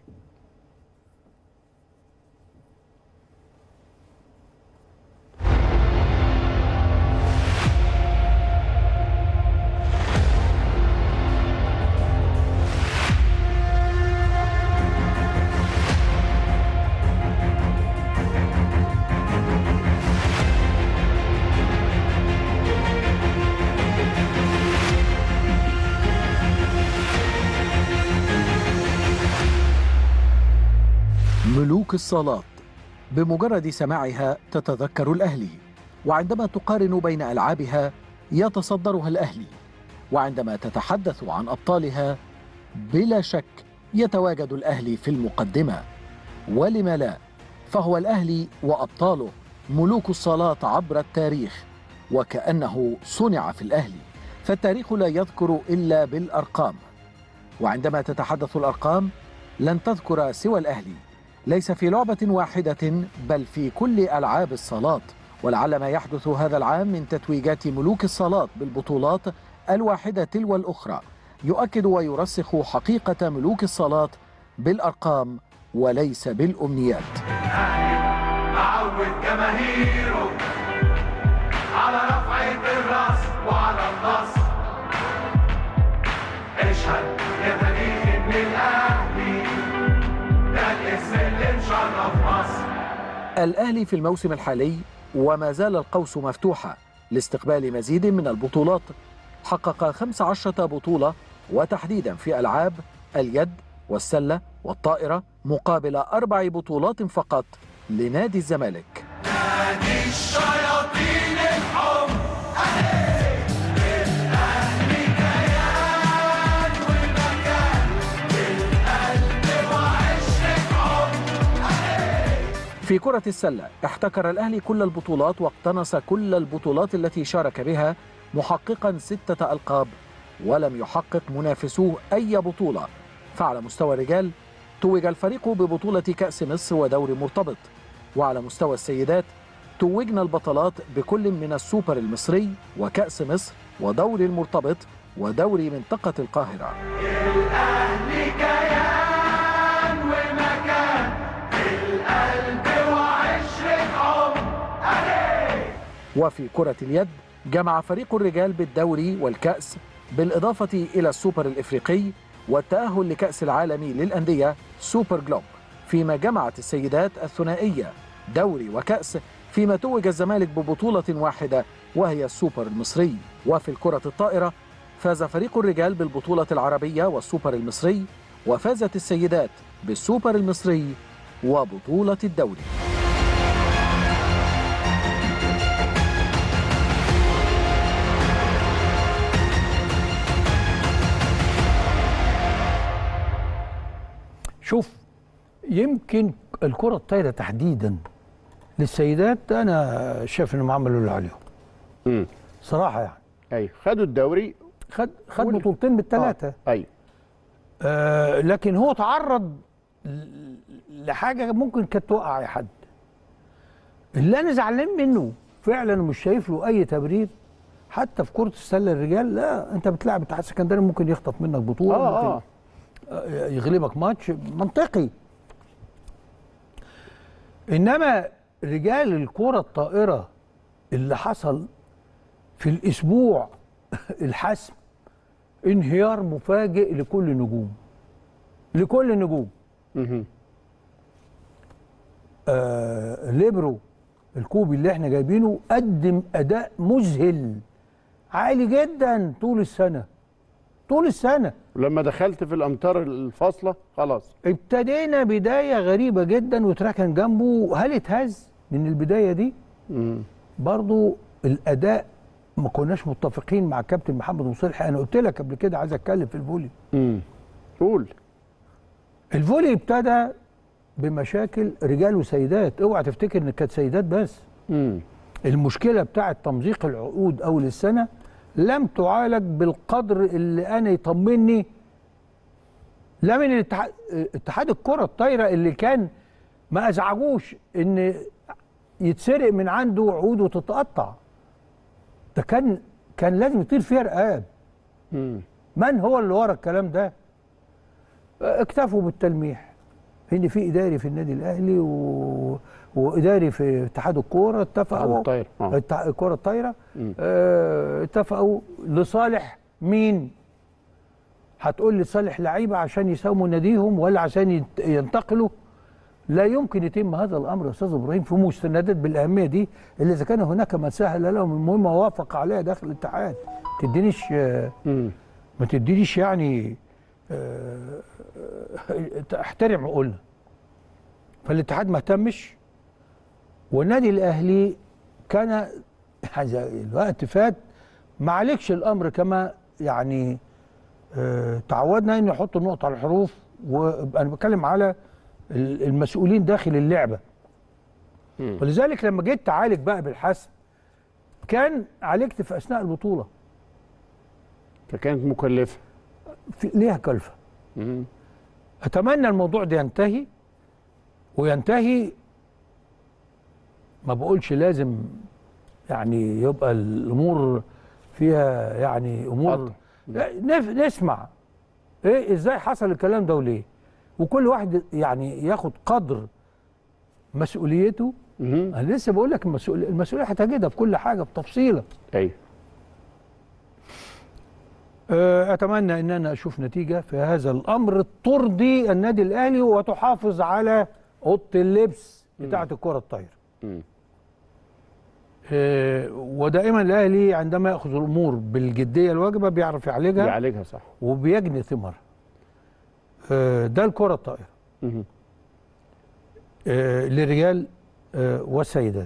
ملوك الصالات بمجرد سماعها تتذكر الأهلي وعندما تقارن بين ألعابها يتصدرها الأهلي وعندما تتحدث عن أبطالها بلا شك يتواجد الأهلي في المقدمة ولم لا فهو الأهلي وأبطاله ملوك الصالات عبر التاريخ وكأنه صنع في الأهلي فالتاريخ لا يذكر إلا بالأرقام وعندما تتحدث الأرقام لن تذكر سوى الأهلي ليس في لعبة واحدة بل في كل ألعاب الصالات ولعل ما يحدث هذا العام من تتويجات ملوك الصالات بالبطولات الواحدة تلو الأخرى يؤكد ويرسخ حقيقة ملوك الصالات بالأرقام وليس بالأمنيات معود جماهيره على رفعة الراس وعلى النصر اشهد يا تاريخ ان الاهلي ده الاسم اللي مشرف مصر الأهلي في الموسم الحالي وما زال القوس مفتوحة لاستقبال مزيد من البطولات حقق 15 بطولة وتحديدا في ألعاب اليد والسلة والطائرة مقابل أربع بطولات فقط لنادي الزمالك نادي الشياطين الحب الاهلي كيان ومكان القلب وعشرة حب في كرة السلة احتكر الأهلي كل البطولات واقتنص كل البطولات التي شارك بها محققا ستة ألقاب ولم يحقق منافسوه أي بطولة فعلى مستوى الرجال توج الفريق ببطولة كأس مصر ودوري مرتبط وعلى مستوى السيدات توجنا البطلات بكل من السوبر المصري وكأس مصر ودوري المرتبط ودوري منطقة القاهرة الاهلي كيان ومكان القلب وعشرة عمر وفي كرة اليد جمع فريق الرجال بالدوري والكأس بالإضافة إلى السوبر الإفريقي والتأهل لكأس العالم للأندية سوبر جلوب فيما جمعت السيدات الثنائية دوري وكأس فيما توج الزمالك ببطولة واحدة وهي السوبر المصري وفي الكرة الطائرة فاز فريق الرجال بالبطولة العربية والسوبر المصري وفازت السيدات بالسوبر المصري وبطولة الدوري شوف يمكن الكرة الطايرة تحديدا للسيدات أنا شايف إنهم عملوا اللي عليهم امم صراحة يعني ايوه خدوا الدوري خد خد قول. بطولتين بالثلاثة ايوه آه لكن هو تعرض ل- لحاجة ممكن كانت توقع أي حد اللي أنا زعلان منه فعلا مش شايف له أي تبرير حتى في كرة السلة الرجال لا أنت بتلعب اتحاد سكندري ممكن يخطف منك بطولة اه ممكن اه آه، يغلبك ماتش منطقي انما رجال الكرة الطائرة اللي حصل في الاسبوع الحسم انهيار مفاجئ لكل النجوم لكل النجوم مهم. آه ليبرو الكوبي اللي احنا جايبينه قدم اداء مذهل عالي جدا طول السنه طول السنه ولما دخلت في الامتار الفاصله خلاص ابتدينا بدايه غريبه جدا وتركن جنبه هل اتهز من البدايه دي مم. برضو الاداء ما كناش متفقين مع كابتن محمد مصلحي انا قلت لك قبل كده عايز اتكلم في الفولي مم. قول الفولي ابتدى بمشاكل رجال وسيدات اوعى تفتكر ان كانت سيدات بس مم. المشكله بتاعه تمزيق العقود اول السنه لم تعالج بالقدر اللي انا يطمني لا من الاتحاد اتحاد الكره الطايره اللي كان ما ازعجوش ان يتسرق من عنده عقود وتتقطع ده كان كان لازم يطير فيها رقاب مم. من هو اللي ورا الكلام ده اكتفوا بالتلميح ان في اداري في النادي الاهلي و... واداري في اتحاد الكوره اتفقوا اتحاد الطايرة، آه. التع- الكره الطايره مم. اه اتفقوا لصالح مين هتقول لي صالح لعيبه عشان يساوموا ناديهم ولا عشان ينت- ينتقلوا لا يمكن يتم هذا الامر يا استاذ ابراهيم في مستندات بالاهميه دي الا اذا كان هناك من سهل لهم المهمه ووافق عليها داخل الاتحاد ما تدينيش آه، مم. ما تدينيش يعني آه، آه، احترم عقولنا فالاتحاد ما اهتمش والنادي الاهلي كان حاجة الوقت فات ما عليكش الامر كما يعني آه، تعودنا ان يحط النقطه على الحروف وانا بتكلم على ال- المسؤولين داخل اللعبه مم. ولذلك لما جيت تعالج بقى بالحسم كان عالجت في اثناء البطوله فكانت مكلفه في ليها كلفه مم. اتمنى الموضوع ده ينتهي وينتهي ما بقولش لازم يعني يبقى الامور فيها يعني امور قطع. لا، نف- نسمع ايه ازاي حصل الكلام ده وليه وكل واحد يعني ياخد قدر مسؤوليته مم. انا لسه بقول لك المسؤول المسؤوليه هتجدها في كل حاجه بتفصيله ايوه آه، اتمنى ان انا اشوف نتيجه في هذا الامر ترضي النادي الاهلي وتحافظ على اوضه اللبس بتاعه الكره الطايره مم. آه، ودائما الاهلي عندما ياخذ الامور بالجديه الواجبه بيعرف يعالجها يعالجها صح وبيجني ثمارها آه، ده الكره الطايره مم. آه، للرجال آه، والسيدات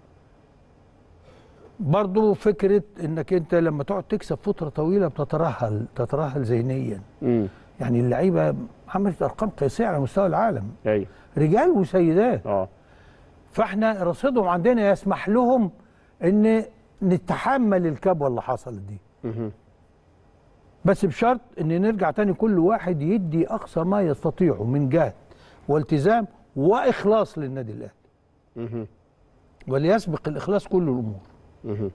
برضو فكرة انك انت لما تقعد تكسب فترة طويلة بتترهل تترهل ذهنيا مم. يعني اللعيبة عملت ارقام قياسية على مستوى العالم ايوه رجال وسيدات اه فاحنا رصيدهم عندنا يسمح لهم ان نتحمل الكبوة اللي حصلت دي مم. بس بشرط ان نرجع تاني كل واحد يدي اقصى ما يستطيعه من جهد والتزام واخلاص للنادي الاهلي مم. وليسبق الاخلاص كل الامور مم.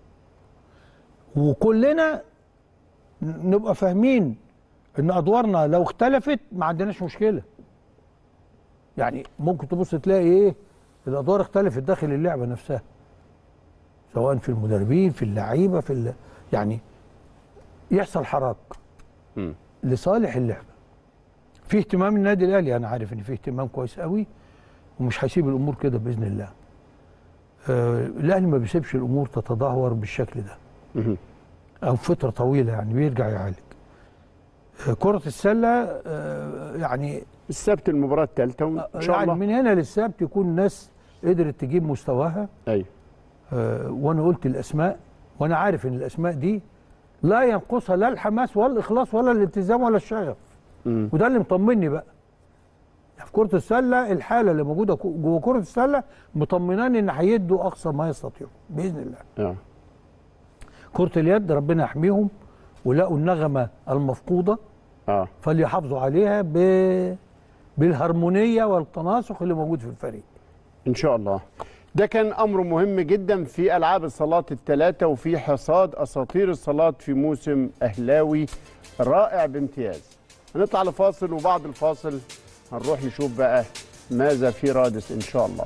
وكلنا ن- نبقى فاهمين ان ادوارنا لو اختلفت ما عندناش مشكله يعني ممكن تبص تلاقي ايه الادوار اختلفت داخل اللعبه نفسها سواء في المدربين في اللعيبه في ال... يعني يحصل حراك مم. لصالح اللعبه في اهتمام النادي الاهلي انا عارف ان في اهتمام كويس قوي ومش هيسيب الامور كده باذن الله آه الاهلي ما بيسيبش الامور تتدهور بالشكل ده مم. او فتره طويله يعني بيرجع يعالج آه، كره السله آه، يعني السبت المباراه الثالثه وان شاء يعني الله من هنا للسبت يكون الناس قدرت تجيب مستواها ايوه آه، وانا قلت الاسماء وانا عارف ان الاسماء دي لا ينقصها لا الحماس ولا الاخلاص ولا الالتزام ولا الشغف مم. وده اللي مطمني بقى في كره السله الحاله اللي موجوده كو- جوه كره السله مطمناني ان هيدوا اقصى ما يستطيعوا باذن الله اه كره اليد ربنا يحميهم ولقوا النغمه المفقوده اه فليحافظوا عليها ب... بالهرمونيه والتناسق اللي موجود في الفريق ان شاء الله ده كان امر مهم جدا في العاب الصالات الثلاثه وفي حصاد اساطير الصالات في موسم اهلاوي رائع بامتياز هنطلع لفاصل وبعد الفاصل هنروح نشوف بقى ماذا في رادس ان شاء الله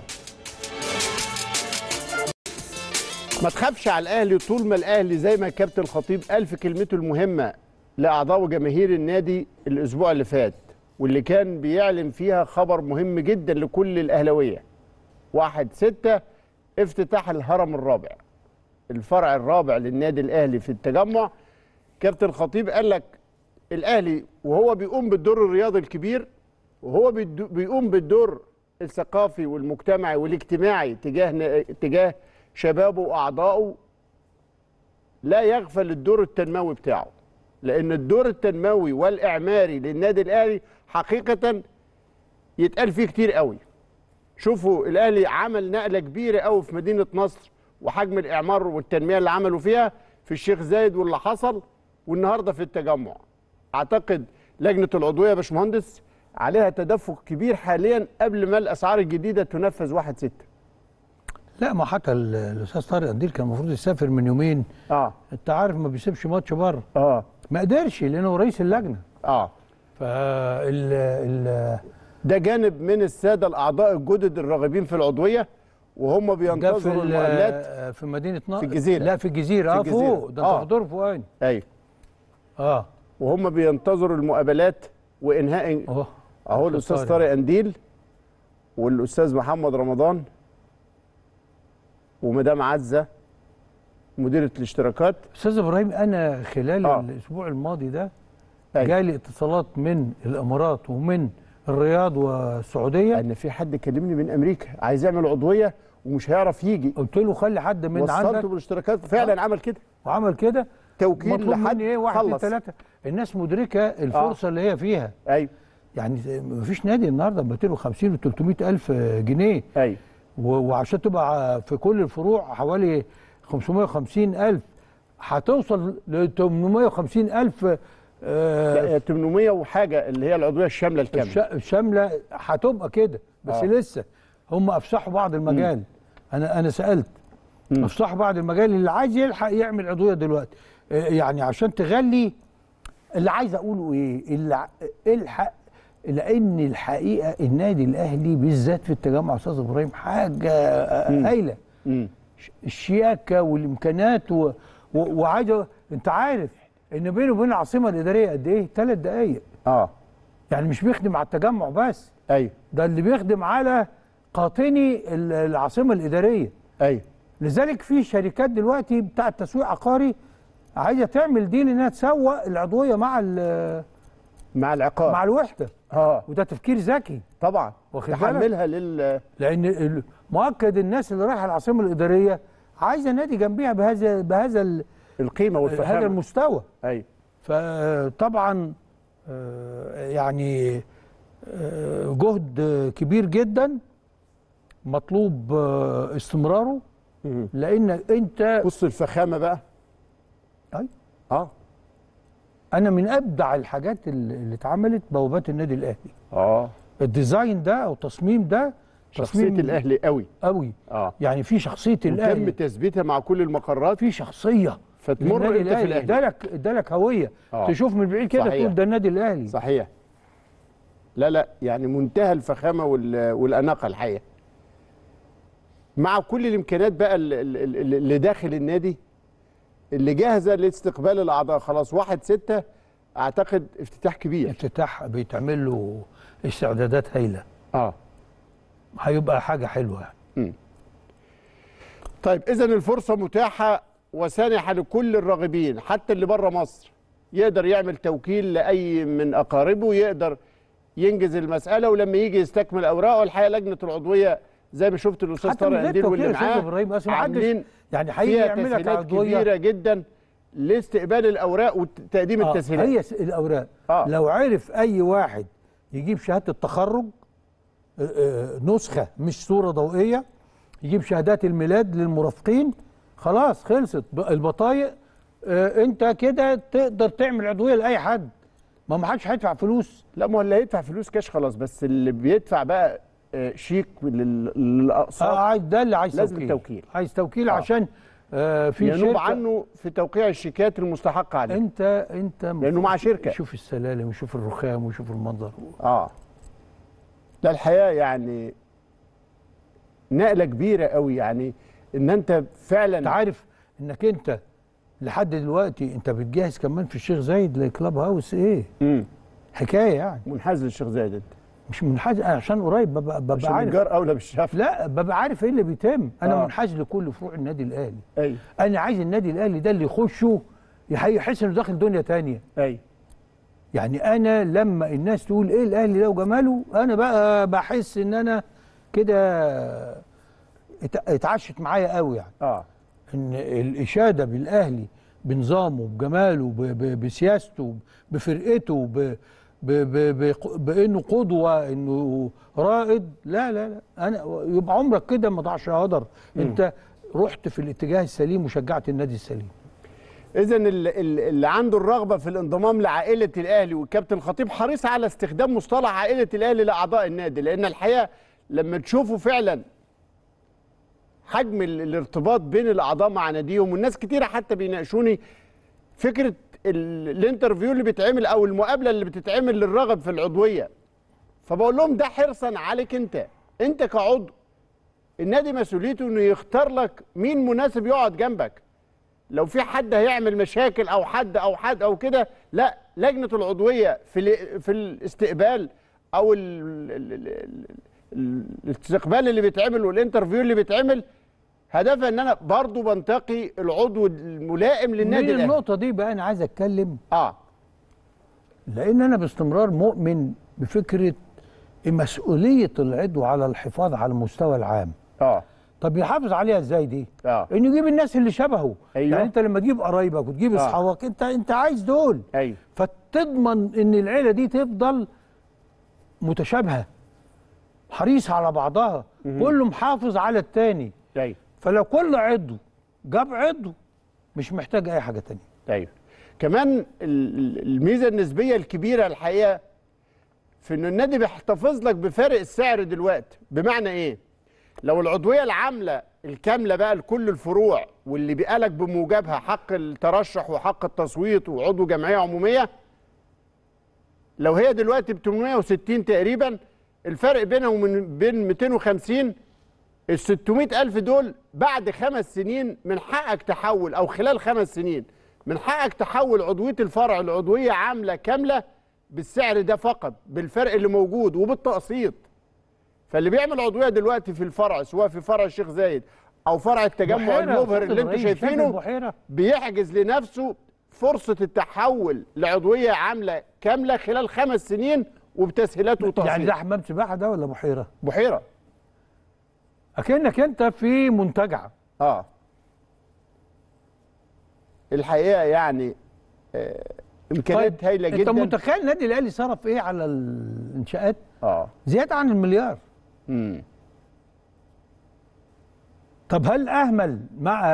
ما تخافش على الاهلي طول ما الاهلي زي ما الكابتن الخطيب قال في كلمته المهمه لاعضاء وجماهير النادي الاسبوع اللي فات واللي كان بيعلن فيها خبر مهم جدا لكل الاهلاويه واحد ستة افتتاح الهرم الرابع الفرع الرابع للنادي الاهلي في التجمع كابتن خطيب قال لك الاهلي وهو بيقوم بالدور الرياضي الكبير وهو بيدو- بيقوم بالدور الثقافي والمجتمعي والاجتماعي تجاه ن- تجاه شبابه واعضائه لا يغفل الدور التنموي بتاعه لان الدور التنموي والاعماري للنادي الاهلي حقيقه يتقال فيه كتير قوي شوفوا الاهلي عمل نقله كبيره قوي في مدينه نصر وحجم الاعمار والتنميه اللي عملوا فيها في الشيخ زايد واللي حصل والنهارده في التجمع اعتقد لجنه العضويه يا باشمهندس عليها تدفق كبير حاليا قبل ما الاسعار الجديده تنفذ 1 6 لا ما حتى ال- الاستاذ طارق قنديل كان المفروض يسافر من يومين اه انت عارف ما بيسيبش ماتش بره اه ما قدرش لانه رئيس اللجنه اه فال ال ده جانب من الساده الاعضاء الجدد الراغبين في العضويه وهم جه في بينتظروا ال- المقابلات في مدينه نا... في الجزيرة. لا في الجزيره في اه الجزيرة. فوق ده آه. انت في دور فوقاني ايوه اه وهم بينتظروا المقابلات وانهاء اهو اهو الاستاذ طارق انديل والاستاذ محمد رمضان ومدام عزه مديره الاشتراكات استاذ ابراهيم انا خلال آه. الاسبوع الماضي ده أيوة. جالي اتصالات من الامارات ومن الرياض والسعوديه ان في حد كلمني من امريكا عايز يعمل عضويه ومش هيعرف يجي قلت له خلي حد من وصلته عندك بالاشتراكات فعلا عمل كده وعمل كده توكيل مطلوب لحد مني ايه واحد اتنين خلص. ثلاثه الناس مدركه الفرصه اللي هي فيها ايوه يعني مفيش نادي النهارده ب 250 و 300 الف جنيه ايوه و- وعشان تبقى في كل الفروع حوالي 550 الف هتوصل ل 850 الف آه، لا 800 وحاجه اللي هي العضويه الشامله الكامله الش- الشامله هتبقى كده بس آه. آه. لسه هم افسحوا بعض المجال انا انا سالت افسحوا بعض المجال اللي عايز يلحق يعمل عضويه دلوقتي آه، يعني عشان تغلي اللي عايز اقوله ايه اللي ع- الحق لان الحقيقه النادي الاهلي بالذات في التجمع يا استاذ ابراهيم حاجه آه، هايله مم. ش- الشياكه والامكانات و... و... وعايز أ- انت عارف ان بينه وبين العاصمه الاداريه قد ايه؟ ثلاث دقائق اه يعني مش بيخدم على التجمع بس ايوه ده اللي بيخدم على قاطني ال- العاصمه الاداريه ايوه لذلك في شركات دلوقتي بتاعه تسويق عقاري عايزه تعمل ديل انها تسوق العضويه مع ال- مع العقار مع الوحده اه وده تفكير ذكي طبعا واخد بالك؟ تحملها لل لان ال- مؤكد الناس اللي رايحه العاصمه الاداريه عايزه نادي جنبيها بهذا بهذا ال- القيمه هذا والفخامه المستوى ايوه فطبعا آه، يعني آه، جهد كبير جدا مطلوب آه، استمراره مم. لان انت بص الفخامه بقى أي. اه انا من ابدع الحاجات اللي اللي اتعملت بوابات النادي الاهلي اه الديزاين ده او التصميم ده شخصيه تصميم الاهلي قوي قوي اه يعني في شخصيه وتم الاهلي تثبيتها مع كل المقرات في شخصيه فتمر للنادي انت في الاهلي الاهلي ادالك ادالك هويه آه. تشوف من بعيد كده صحيح. تقول ده النادي الاهلي صحيح لا لا يعني منتهى الفخامه وال- والاناقه الحقيقه مع كل الامكانيات بقى ال- ال- ال- اللي داخل النادي اللي جاهزه لاستقبال الاعضاء خلاص واحد ستة اعتقد افتتاح كبير افتتاح بيتعمل له استعدادات هايله اه هيبقى حاجه حلوه يعني طيب اذا الفرصه متاحه وسانحه لكل الراغبين حتى اللي بره مصر يقدر يعمل توكيل لاي من اقاربه يقدر ينجز المساله ولما يجي يستكمل اوراقه الحقيقه لجنه العضويه زي ما شفت الاستاذ حتى من طارق غير قنديل واللي توكيل يا استاذ معاه ابراهيم اصل محدش عاملين يعني هيجي فيها يعمل لك تسهيلات عضويه كبيره جدا لاستقبال الاوراق وتقديم آه، التسهيلات هي س- الاوراق آه. لو عرف اي واحد يجيب شهاده التخرج آه، آه، نسخه مش صوره ضوئيه يجيب شهادات الميلاد للمرافقين خلاص خلصت ب- البطايق آه، انت كده تقدر تعمل عضويه لاي حد ما ما حدش هيدفع فلوس لا ما هو اللي هيدفع فلوس كاش خلاص بس اللي بيدفع بقى آه، شيك لل- للاقساط اه عايز ده اللي عايز لازم توكيل توكيل. عايز توكيل آه. عشان آه في ينوب شركه عنه في توقيع الشيكات المستحقه عليه انت انت لأنه مع شركة. شوف السلالم وشوف الرخام وشوف المنظر اه ده الحقيقه يعني نقله كبيره قوي يعني ان انت انت فعلا عارف انك انت لحد دلوقتي انت بتجهز كمان في الشيخ زايد لكلاب هاوس ايه مم. حكايه يعني منحاز للشيخ زايد انت مش منحاز أنا عشان قريب ببقى, ببقى عشان عارف الجار اولى بالشفا لا ببقى عارف ايه اللي بيتم انا آه. منحاز لكل فروع النادي الاهلي ايوه انا عايز النادي الاهلي ده اللي يخشه يح- يحس انه داخل دنيا تانية ايوه يعني انا لما الناس تقول ايه الاهلي ده وجماله انا بقى بحس ان انا كده ات- اتعشت معايا قوي يعني اه ان الاشاده بالاهلي بنظامه بجماله ب- ب- بسياسته بفرقته ب ب ب ب بانه قدوه انه رائد لا لا لا انا يبقى عمرك كده ما ضاعش هدر انت رحت في الاتجاه السليم وشجعت النادي السليم اذا اللي عنده الرغبه في الانضمام لعائله الاهلي والكابتن خطيب حريص على استخدام مصطلح عائله الاهلي لاعضاء النادي لان الحقيقه لما تشوفوا فعلا حجم ال- الارتباط بين الاعضاء مع ناديهم والناس كتيره حتى بيناقشوني فكره ال- الانترفيو اللي بيتعمل او المقابله اللي بتتعمل للرغب في العضويه فبقول لهم ده حرصا عليك انت انت كعضو النادي مسؤوليته انه يختار لك مين مناسب يقعد جنبك لو في حد هيعمل مشاكل او حد او حد او كده لا لجنه العضويه في ال- في الاستقبال او ال ال ال ال الاستقبال اللي بيتعمل والانترفيو اللي بيتعمل هدفها ان انا برضو بنتقي العضو الملائم للنادي من الاهلي النقطه دي بقى انا عايز اتكلم اه لان انا باستمرار مؤمن بفكره مسؤوليه العضو على الحفاظ على المستوى العام اه طب يحافظ عليها ازاي دي اه انه يجيب الناس اللي شبهه أيوة. يعني انت لما تجيب قرايبك وتجيب آه. اصحابك انت انت عايز دول ايوه فتضمن ان العيله دي تفضل متشابهه حريصه على بعضها كله محافظ على التاني ايوه فلو كل عضو جاب عضو مش محتاج اي حاجه تانية ايوه كمان ال- ال- الميزه النسبيه الكبيره الحقيقه في انه النادي بيحتفظ لك بفارق السعر دلوقتي بمعنى ايه لو العضويه العامله الكامله بقى لكل الفروع واللي بيقالك بموجبها حق الترشح وحق التصويت وعضو جمعيه عموميه لو هي دلوقتي ب 860 تقريبا الفرق بينها ومن بين 250 ال 600 ألف دول بعد خمس سنين من حقك تحول أو خلال خمس سنين من حقك تحول عضوية الفرع لعضوية عاملة كاملة بالسعر ده فقط بالفرق اللي موجود وبالتقسيط فاللي بيعمل عضوية دلوقتي في الفرع سواء في فرع الشيخ زايد أو فرع التجمع بحيرة يا المبهر أستاذ اللي انتوا إبراهيم، شايف شايفينه البحيرة؟ بيحجز لنفسه فرصة التحول لعضوية عاملة كاملة خلال خمس سنين وبتسهيلات وتقسيط يعني ده حمام سباحه ده ولا بحيره بحيرة اكنك انت في منتجع اه الحقيقه يعني آه امكانيات هايله انت جدا متخيل النادي الاهلي صرف ايه على الانشاءات اه زياده عن المليار امم طب هل اهمل مع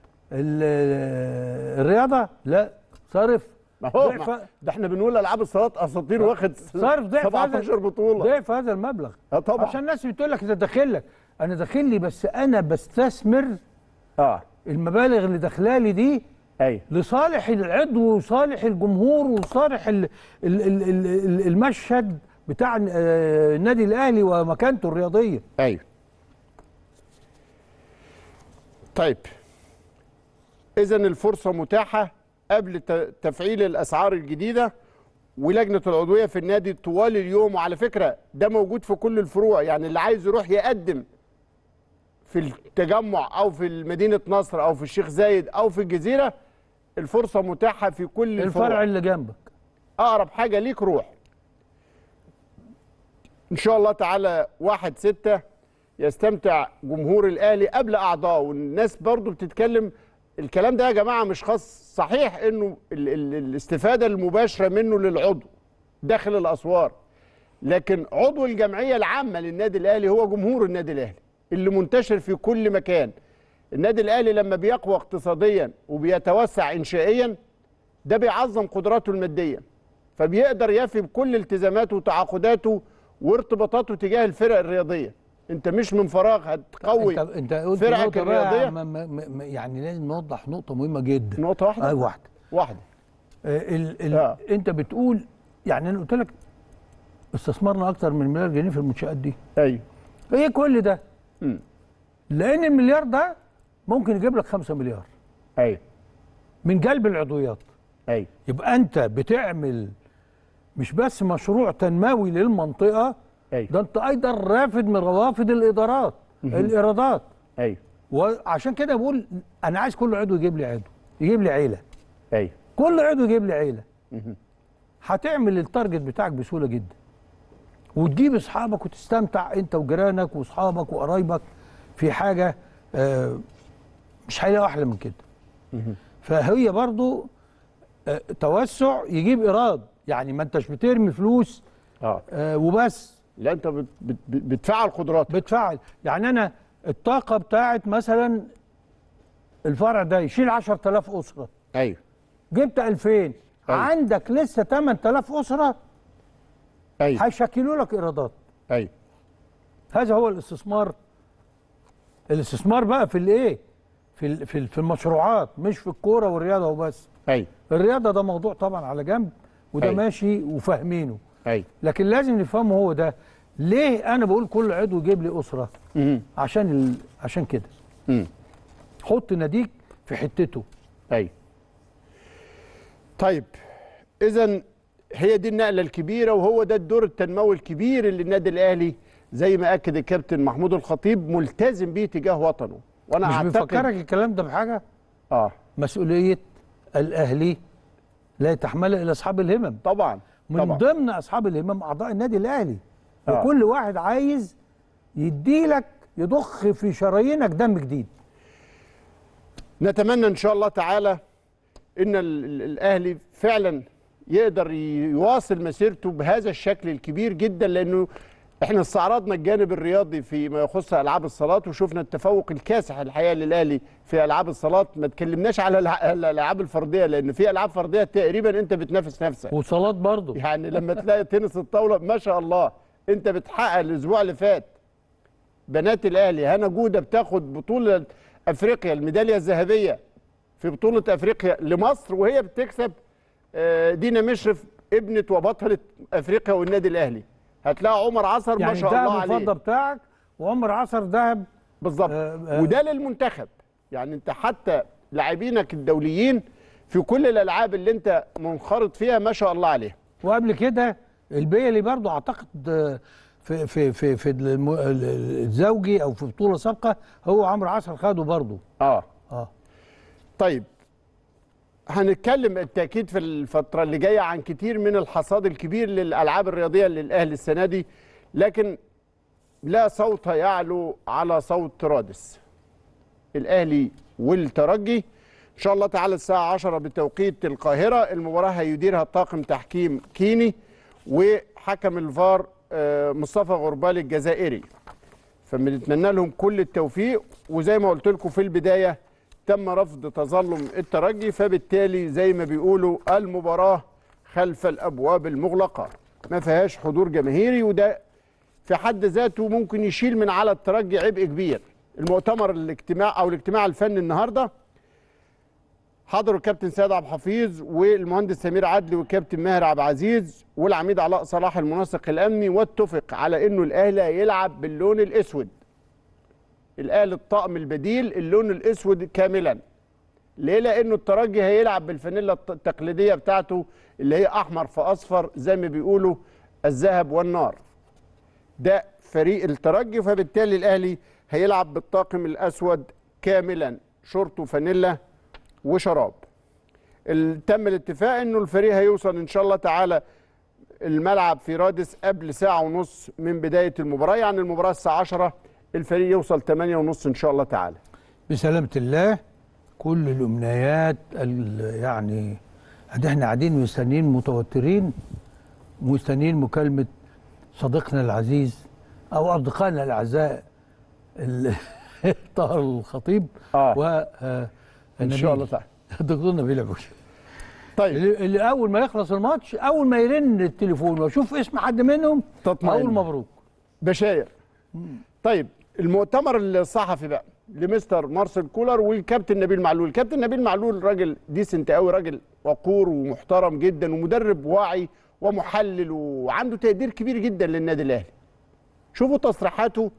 ال- الرياضه لا صرف ما هو ضعف- ما ده احنا بنقول العاب الصالات اساطير واخد صرف ضعف 17 هذا بطوله ضعف هذا المبلغ اه طبعا عشان الناس بتقول لك ده داخل لك انا داخل لي بس انا بستثمر اه المبالغ اللي داخلالي دي ايوه لصالح العضو وصالح الجمهور وصالح ال ال ال ال ال المشهد بتاع آه، النادي الاهلي ومكانته الرياضيه ايوه طيب اذا الفرصه متاحه قبل ت- تفعيل الاسعار الجديده ولجنه العضويه في النادي طوال اليوم وعلى فكره ده موجود في كل الفروع يعني اللي عايز يروح يقدم في التجمع او في مدينه نصر او في الشيخ زايد او في الجزيره الفرصه متاحه في كل الفروع الفرع اللي جنبك اقرب حاجه ليك روح ان شاء الله تعالى واحد ستة يستمتع جمهور الاهلي قبل اعضائه والناس برضو بتتكلم الكلام ده يا جماعه مش خاص صحيح انه ال ال الاستفاده المباشره منه للعضو داخل الاسوار لكن عضو الجمعيه العامه للنادي الاهلي هو جمهور النادي الاهلي اللي منتشر في كل مكان النادي الاهلي لما بيقوى اقتصاديا وبيتوسع انشائيا ده بيعظم قدراته الماديه فبيقدر يفي بكل التزاماته وتعاقداته وارتباطاته تجاه الفرق الرياضيه انت مش من فراغ هتقوي انت انت قلت فرقك نقطه بقى الرياضية؟ م- م- م- يعني لازم نوضح نقطه مهمه جدا نقطه واحده اي واحده واحده آه، ال ال آه. انت بتقول يعني انا قلت لك استثمرنا اكتر من مليار جنيه في المنشات دي ايوه ايه كل ده مم. لان المليار ده ممكن يجيب لك 5 مليار ايوه من جلب العضويات ايوه يبقى انت بتعمل مش بس مشروع تنموي للمنطقه ايوه ده انت ايضا رافد من روافد الادارات الايرادات ايوه وعشان كده بقول انا عايز كل عضو يجيب لي عضو يجيب لي عيله ايوه كل عضو يجيب لي عيله هتعمل التارجت بتاعك بسهوله جدا وتجيب اصحابك وتستمتع انت وجيرانك واصحابك وقرايبك في حاجه آه، مش هيلاقوا احلى من كده فهي برضو آه، توسع يجيب ايراد يعني ما انتش بترمي فلوس اه آه، وبس لا انت بت بت بتفعل قدراتك بتفعل يعني انا الطاقه بتاعت مثلا الفرع ده يشيل 10000 اسره ايوه جبت 2000 عندك لسه 8000 اسره ايوه هيشكلوا لك ايرادات ايوه هذا هو الاستثمار الاستثمار بقى في الايه في ال- في ال- في المشروعات مش في الكوره والرياضه وبس ايوه الرياضه ده موضوع طبعا على جنب وده أيوة. ماشي وفاهمينه ايوه لكن لازم نفهمه هو ده ليه انا بقول كل عضو يجيب لي اسره مم. عشان ال... عشان كده مم. حط ناديك في حتته ايوه طيب اذا هي دي النقله الكبيره وهو ده الدور التنموي الكبير اللي النادي الاهلي زي ما اكد الكابتن محمود الخطيب ملتزم بيه تجاه وطنه وانا مش اعتقد بيفكرك الكلام ده بحاجه اه مسؤوليه الاهلي لا يتحملها الا اصحاب الهمم طبعا من طبعا ضمن اصحاب الهمم اعضاء النادي الاهلي آه. وكل واحد عايز يديلك يضخ في شرايينك دم جديد نتمنى ان شاء الله تعالى ان ال- ال- الاهلي فعلا يقدر يواصل مسيرته بهذا الشكل الكبير جدا لانه احنا استعرضنا الجانب الرياضي فيما يخص العاب الصالات وشفنا التفوق الكاسح الحقيقه للاهلي في العاب الصالات ما تكلمناش على الع- الالعاب الفرديه لان في العاب فرديه تقريبا انت بتنافس نفسك وصالات برضه يعني لما تلاقي تنس الطاوله ما شاء الله انت بتحقق الاسبوع اللي فات بنات الاهلي هنا جوده بتاخد بطوله افريقيا الميداليه الذهبيه في بطوله افريقيا لمصر وهي بتكسب آه، دينا مشرف ابنه وبطله افريقيا والنادي الاهلي هتلاقي عمر عصر ما يعني شاء الله الذهب عليه الفضه بتاعك وعمر عصر ذهب بالظبط آه، آه. وده للمنتخب يعني انت حتى لاعبينك الدوليين في كل الالعاب اللي انت منخرط فيها ما شاء الله عليها وقبل كده البيلي برضه اعتقد آه، في في في في الم- ال- الزوجي او في بطوله سابقه هو عمرو عصر خده برضه اه اه طيب هنتكلم بالتاكيد في الفتره اللي جايه عن كتير من الحصاد الكبير للالعاب الرياضيه للاهلي السنه دي لكن لا صوت يعلو على صوت رادس الاهلي والترجي ان شاء الله تعالى الساعه 10 بتوقيت القاهره المباراه هيديرها طاقم تحكيم كيني وحكم الفار آه، مصطفى غربال الجزائري فبنتمنى لهم كل التوفيق وزي ما قلت لكم في البدايه تم رفض تظلم الترجي فبالتالي زي ما بيقولوا المباراه خلف الابواب المغلقه ما فيهاش حضور جماهيري وده في حد ذاته ممكن يشيل من على الترجي عبء كبير المؤتمر الاجتماع او الاجتماع الفني النهارده حضروا الكابتن سيد عبد الحفيظ والمهندس سمير عدلي والكابتن ماهر عبد العزيز والعميد علاء صلاح المنسق الامني واتفق على انه الاهلي هيلعب باللون الاسود الاهلي الطقم البديل اللون الاسود كاملا ليه لانه الترجي هيلعب بالفانيلا الت- التقليديه بتاعته اللي هي احمر في اصفر زي ما بيقولوا الذهب والنار ده فريق الترجي فبالتالي الاهلي هيلعب بالطاقم الاسود كاملا شورت وفانيلا وشراب ال- تم الاتفاق انه الفريق هيوصل ان شاء الله تعالى الملعب في رادس قبل ساعة ونص من بداية المباراة يعني المباراة الساعة 10 الفريق يوصل 8 ونص ان شاء الله تعالى بسلامه الله كل الامنيات ال- يعني ادي احنا قاعدين مستنيين متوترين مستنيين مكالمه صديقنا العزيز او اصدقائنا الاعزاء ال- طاهر الخطيب آه. و آه، ان شاء نبيل. الله تعالى الدكتور نبيل ابو بكر. طيب اللي اللي اول ما يخلص الماتش اول ما يرن التليفون واشوف اسم حد منهم تطمئن. اقول مبروك بشاير طيب المؤتمر الصحفي بقى لمستر مارسيل كولر والكابتن نبيل معلول الكابتن نبيل معلول راجل ديسنت قوي راجل وقور ومحترم جدا ومدرب واعي ومحلل وعنده تقدير كبير جدا للنادي الاهلي شوفوا تصريحاته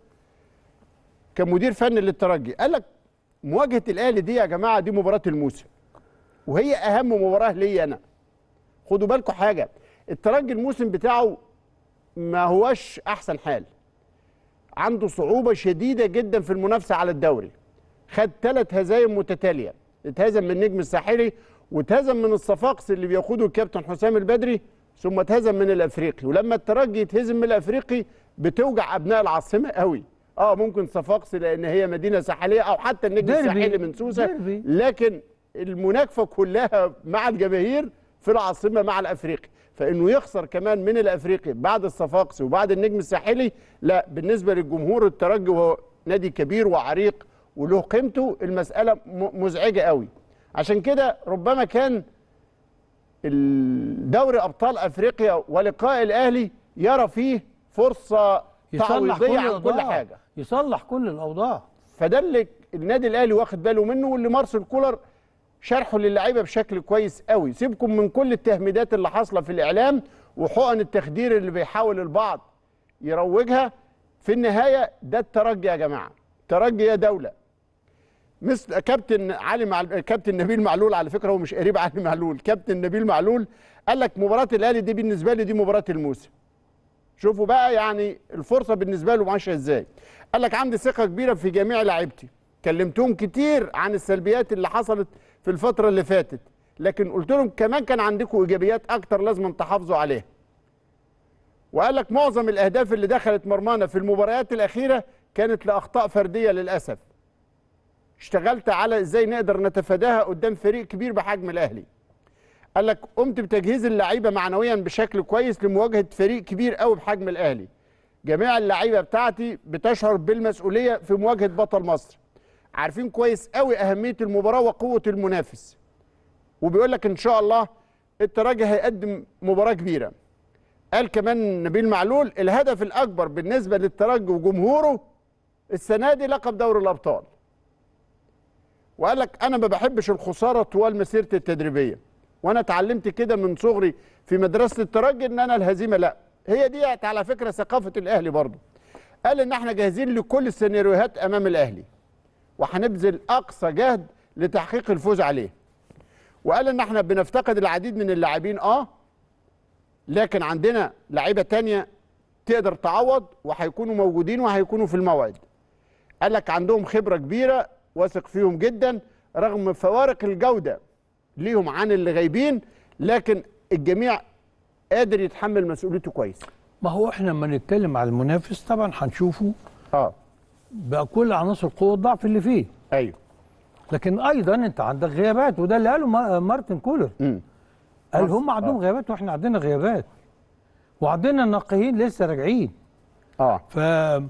كمدير فني للترجي قال لك مواجهه الاهلي دي يا جماعه دي مباراه الموسم وهي اهم مباراه ليا انا خدوا بالكم حاجه الترجي الموسم بتاعه ما هوش احسن حال عنده صعوبه شديده جدا في المنافسه على الدوري خد ثلاث هزايم متتاليه اتهزم من النجم الساحلي واتهزم من الصفاقس اللي بيقوده الكابتن حسام البدري ثم اتهزم من الافريقي ولما الترجي يتهزم من الافريقي بتوجع ابناء العاصمه قوي اه ممكن صفاقس لان هي مدينه ساحليه او حتى النجم ديربي. الساحلي من سوسه ديربي. لكن المناكفه كلها مع الجماهير في العاصمه مع الافريقي فانه يخسر كمان من الافريقي بعد الصفاقسي وبعد النجم الساحلي لا بالنسبه للجمهور الترجي وهو نادي كبير وعريق وله قيمته المساله م- مزعجه قوي عشان كده ربما كان الدوري ابطال افريقيا ولقاء الاهلي يرى فيه فرصه يصلح تعويضيه كل عن كل الأوضاع. حاجه يصلح كل الاوضاع فده اللي النادي الاهلي واخد باله منه واللي مارسيل كولر شرحه للعيبه بشكل كويس قوي سيبكم من كل التهميدات اللي حاصله في الاعلام وحقن التخدير اللي بيحاول البعض يروجها في النهايه ده الترجي يا جماعه ترجي يا دوله مثل كابتن علي مع كابتن نبيل معلول على فكره هو مش قريب علي معلول كابتن نبيل معلول قال لك مباراه الاهلي دي بالنسبه لي دي مباراه الموسم شوفوا بقى يعني الفرصه بالنسبه له ماشيه ازاي قال لك عندي ثقه كبيره في جميع لعيبتي كلمتهم كتير عن السلبيات اللي حصلت في الفتره اللي فاتت لكن قلت لهم كمان كان عندكم ايجابيات اكتر لازم تحافظوا عليها وقال لك معظم الاهداف اللي دخلت مرمانا في المباريات الاخيره كانت لاخطاء فرديه للاسف اشتغلت على ازاي نقدر نتفاداها قدام فريق كبير بحجم الاهلي قال لك قمت بتجهيز اللعيبه معنويا بشكل كويس لمواجهه فريق كبير قوي بحجم الاهلي جميع اللعيبه بتاعتي بتشعر بالمسؤوليه في مواجهه بطل مصر عارفين كويس قوي اهميه المباراه وقوه المنافس وبيقول لك ان شاء الله الترجي هيقدم مباراه كبيره قال كمان نبيل معلول الهدف الاكبر بالنسبه للترجي وجمهوره السنه دي لقب دوري الابطال وقال لك انا ما بحبش الخساره طوال مسيرتي التدريبيه وانا اتعلمت كده من صغري في مدرسه الترجي ان انا الهزيمه لا هي دي على فكره ثقافه الاهلي برضه قال ان احنا جاهزين لكل السيناريوهات امام الاهلي وهنبذل اقصى جهد لتحقيق الفوز عليه وقال ان احنا بنفتقد العديد من اللاعبين اه لكن عندنا لعيبه تانية تقدر تعوض وهيكونوا موجودين وهيكونوا في الموعد قال لك عندهم خبره كبيره واثق فيهم جدا رغم فوارق الجوده ليهم عن اللي غايبين لكن الجميع قادر يتحمل مسؤوليته كويس ما هو احنا لما نتكلم على المنافس طبعا هنشوفه اه بكل عناصر القوه والضعف اللي فيه ايوه لكن ايضا انت عندك غيابات وده اللي قاله ما- مارتن كولر امم قال بس- هم عندهم آه. غيابات واحنا عندنا غيابات وعندنا ناقيين لسه راجعين اه ف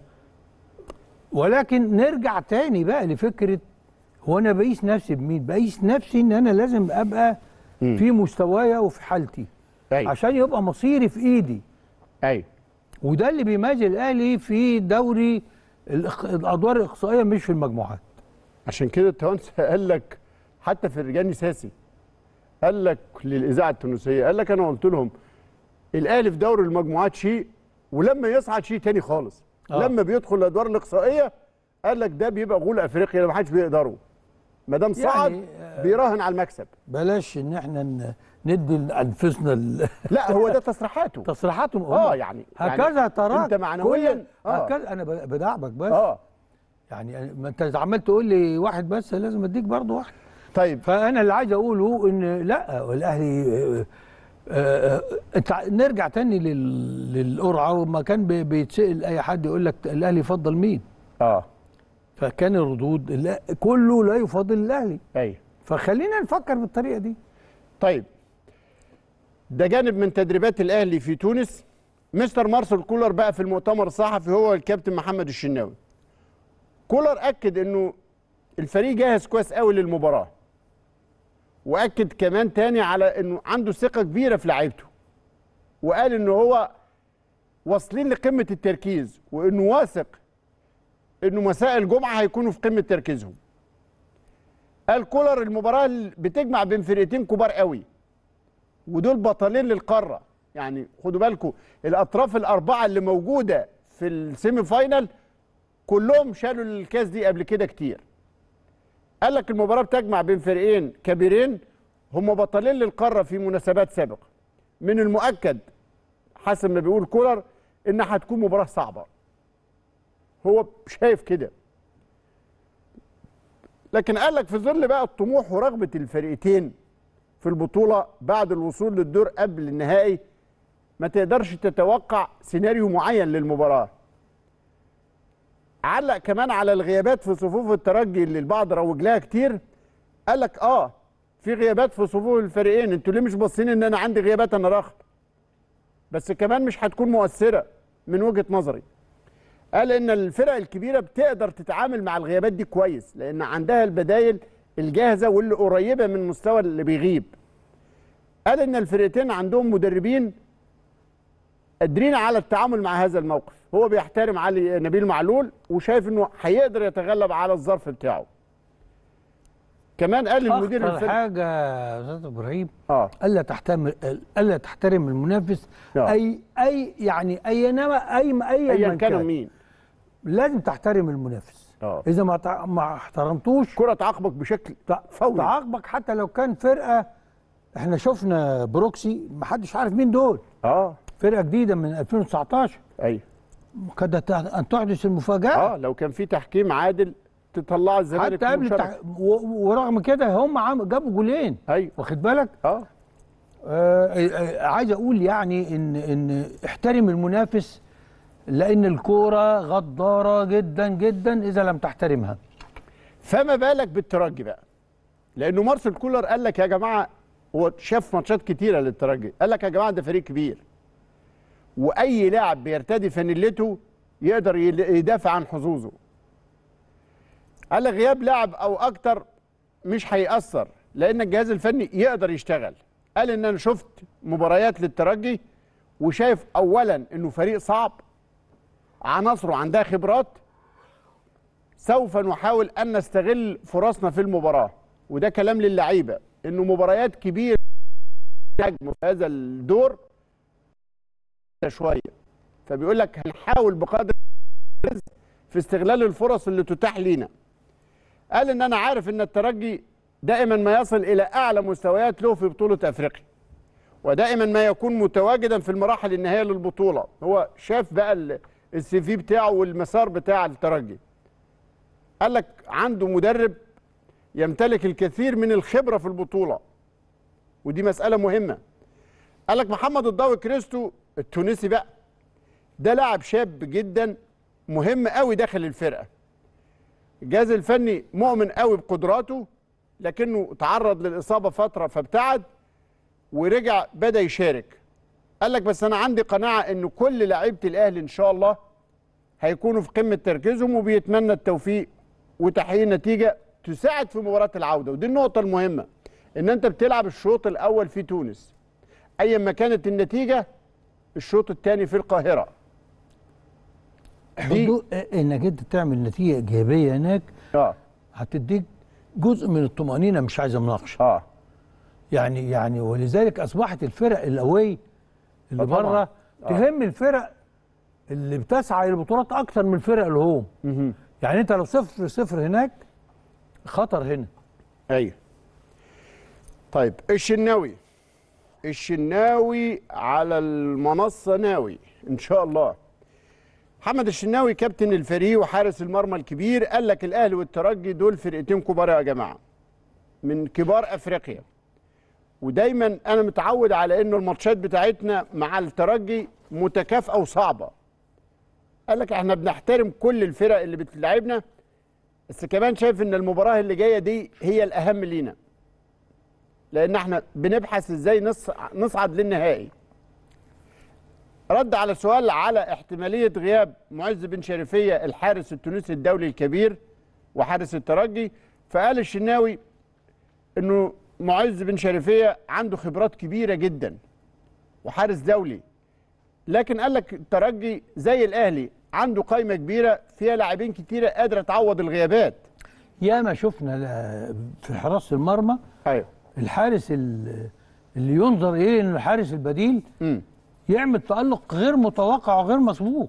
ولكن نرجع تاني بقى لفكره هو انا بقيس نفسي بمين؟ بقيس نفسي ان انا لازم ابقى مم. في مستوايا وفي حالتي ايوه عشان يبقى مصيري في ايدي ايوه وده اللي بيميز الاهلي في دوري الإق- الادوار الاقصائيه مش في المجموعات عشان كده التوانسه قال لك حتى في الرجاني ساسي قال لك للاذاعه التونسيه قال لك انا قلت لهم الاهلي في دوري المجموعات شيء ولما يصعد شيء تاني خالص آه. آه. لما بيدخل الادوار الاقصائيه قال لك ده بيبقى غول افريقيا ما حدش بيقدره ما دام صعد يعني، يعني بيراهن على المكسب بلاش ان احنا ن- ندي لانفسنا ال- لا هو ده تصريحاته تصريحاتهم هم. اه يعني هكذا يعني تراك انت معنويا كل- اه هكذا انا ب- بدعمك بس اه يعني ما انت عمال تقول لي واحد بس لازم اديك برضه واحد طيب فانا اللي عايز اقوله ان لا الاهلي آه، آه، آه، انت نرجع تاني لل- للقرعه وما كان بي- بيتسال اي حد يقول لك الاهلي يفضل مين اه فكان الردود لا كله لا يفضل الاهلي ايوه فخلينا نفكر بالطريقه دي طيب ده جانب من تدريبات الاهلي في تونس مستر مارسيل كولر بقى في المؤتمر الصحفي هو الكابتن محمد الشناوي كولر اكد انه الفريق جاهز كويس قوي للمباراه واكد كمان تاني على انه عنده ثقه كبيره في لعيبته وقال انه هو واصلين لقمه التركيز وانه واثق انه مساء الجمعه هيكونوا في قمه تركيزهم قال كولر المباراه اللي بتجمع بين فرقتين كبار قوي ودول بطلين للقاره يعني خدوا بالكم الاطراف الاربعه اللي موجوده في السيمي فاينال كلهم شالوا الكاس دي قبل كده كتير قال لك المباراه بتجمع بين فريقين كبيرين هم بطلين للقاره في مناسبات سابقه من المؤكد حسب ما بيقول كولر انها هتكون مباراه صعبه هو شايف كده لكن قال لك في ظل بقى الطموح ورغبه الفرقتين في البطوله بعد الوصول للدور قبل النهائي ما تقدرش تتوقع سيناريو معين للمباراه علق كمان على الغيابات في صفوف الترجي اللي البعض روج لها كتير قال لك اه في غيابات في صفوف الفريقين انتوا ليه مش باصين ان انا عندي غيابات انا راخر بس كمان مش هتكون مؤثره من وجهه نظري قال ان الفرق الكبيره بتقدر تتعامل مع الغيابات دي كويس لان عندها البدايل الجاهزه واللي قريبه من المستوى اللي بيغيب قال ان الفرقتين عندهم مدربين قادرين على التعامل مع هذا الموقف هو بيحترم علي نبيل معلول وشايف انه هيقدر يتغلب على الظرف بتاعه كمان قال المدير اخطر الفني حاجه يا استاذ ابراهيم اه الا تحترم الا تحترم المنافس آه. اي اي يعني اينما اي اي ايا من كان مين لازم تحترم المنافس اه اذا ما تع- ما احترمتوش كرة تعاقبك بشكل تع- فوري. تعاقبك حتى لو كان فرقه احنا شفنا بروكسي ما حدش عارف مين دول اه فرقه جديده من 2019 ايوه كادت ان تحدث المفاجاه اه لو كان في تحكيم عادل تطلع الزمالك حتى قبل مشاركة. التح... و- ورغم كده هم عم... جابوا جولين ايوه واخد بالك اه آه آه، عايز اقول يعني ان ان احترم المنافس لان الكوره غداره جدا جدا اذا لم تحترمها فما بالك بالترجي بقى لانه مارسيل كولر قال لك يا جماعه هو شاف ماتشات كتيره للترجي قال لك يا جماعه ده فريق كبير واي لاعب بيرتدي فانيلته يقدر يل- يدافع عن حظوظه قال لك غياب لاعب او اكتر مش هيأثر لان الجهاز الفني يقدر يشتغل قال ان انا شفت مباريات للترجي وشايف اولا انه فريق صعب عناصره عندها خبرات سوف نحاول ان نستغل فرصنا في المباراه وده كلام للعيبه انه مباريات كبيره حجم في هذا الدور شويه فبيقول لك هنحاول بقدر الرزق في استغلال الفرص اللي تتاح لينا قال ان انا عارف ان الترجي دائما ما يصل الى اعلى مستويات له في بطوله افريقيا ودائما ما يكون متواجدا في المراحل النهائيه للبطوله هو شاف بقى ال- السي في بتاعه والمسار بتاع الترجي قال لك عنده مدرب يمتلك الكثير من الخبره في البطوله ودي مساله مهمه قال لك محمد الضاوي كريستو التونسي بقى ده لاعب شاب جدا مهم قوي داخل الفرقه الجهاز الفني مؤمن قوي بقدراته لكنه تعرض للاصابه فتره فابتعد ورجع بدا يشارك قال لك بس انا عندي قناعه ان كل لعيبه الاهلي ان شاء الله هيكونوا في قمه تركيزهم وبيتمنى التوفيق وتحقيق نتيجه تساعد في مباراه العوده ودي النقطه المهمه ان انت بتلعب الشوط الاول في تونس ايا ما كانت النتيجه الشوط الثاني في القاهره دي حدود انك انت تعمل نتيجه ايجابيه هناك اه هتديك جزء من الطمانينه مش عايزه مناقشه اه يعني يعني ولذلك اصبحت الفرق الاوي اللي آه طبعاً. بره تهم الفرق اللي بتسعى الى البطولات اكتر من الفرق اللي هم مهم. يعني انت لو صفر صفر هناك خطر هنا ايوه طيب الشناوي الشناوي على المنصه ناوي ان شاء الله محمد الشناوي كابتن الفريق وحارس المرمى الكبير قال لك الاهلي والترجي دول فرقتين كبار يا جماعه من كبار افريقيا ودايما انا متعود على انه الماتشات بتاعتنا مع الترجي متكافئه وصعبه قال لك احنا بنحترم كل الفرق اللي بتلعبنا بس كمان شايف ان المباراه اللي جايه دي هي الاهم لينا لان احنا بنبحث ازاي نص- نصعد للنهائي رد على سؤال على احتماليه غياب معز بن شريفيه الحارس التونسي الدولي الكبير وحارس الترجي فقال الشناوي انه معز بن شريفيه عنده خبرات كبيره جدا وحارس دولي لكن قال لك الترجي زي الاهلي عنده قائمه كبيره فيها لاعبين كتيره قادره تعوض الغيابات ياما شفنا لا- في حراسه المرمى ايوه الحارس ال- اللي ينظر اليه انه الحارس البديل امم يعمل تألق غير متوقع وغير مسبوق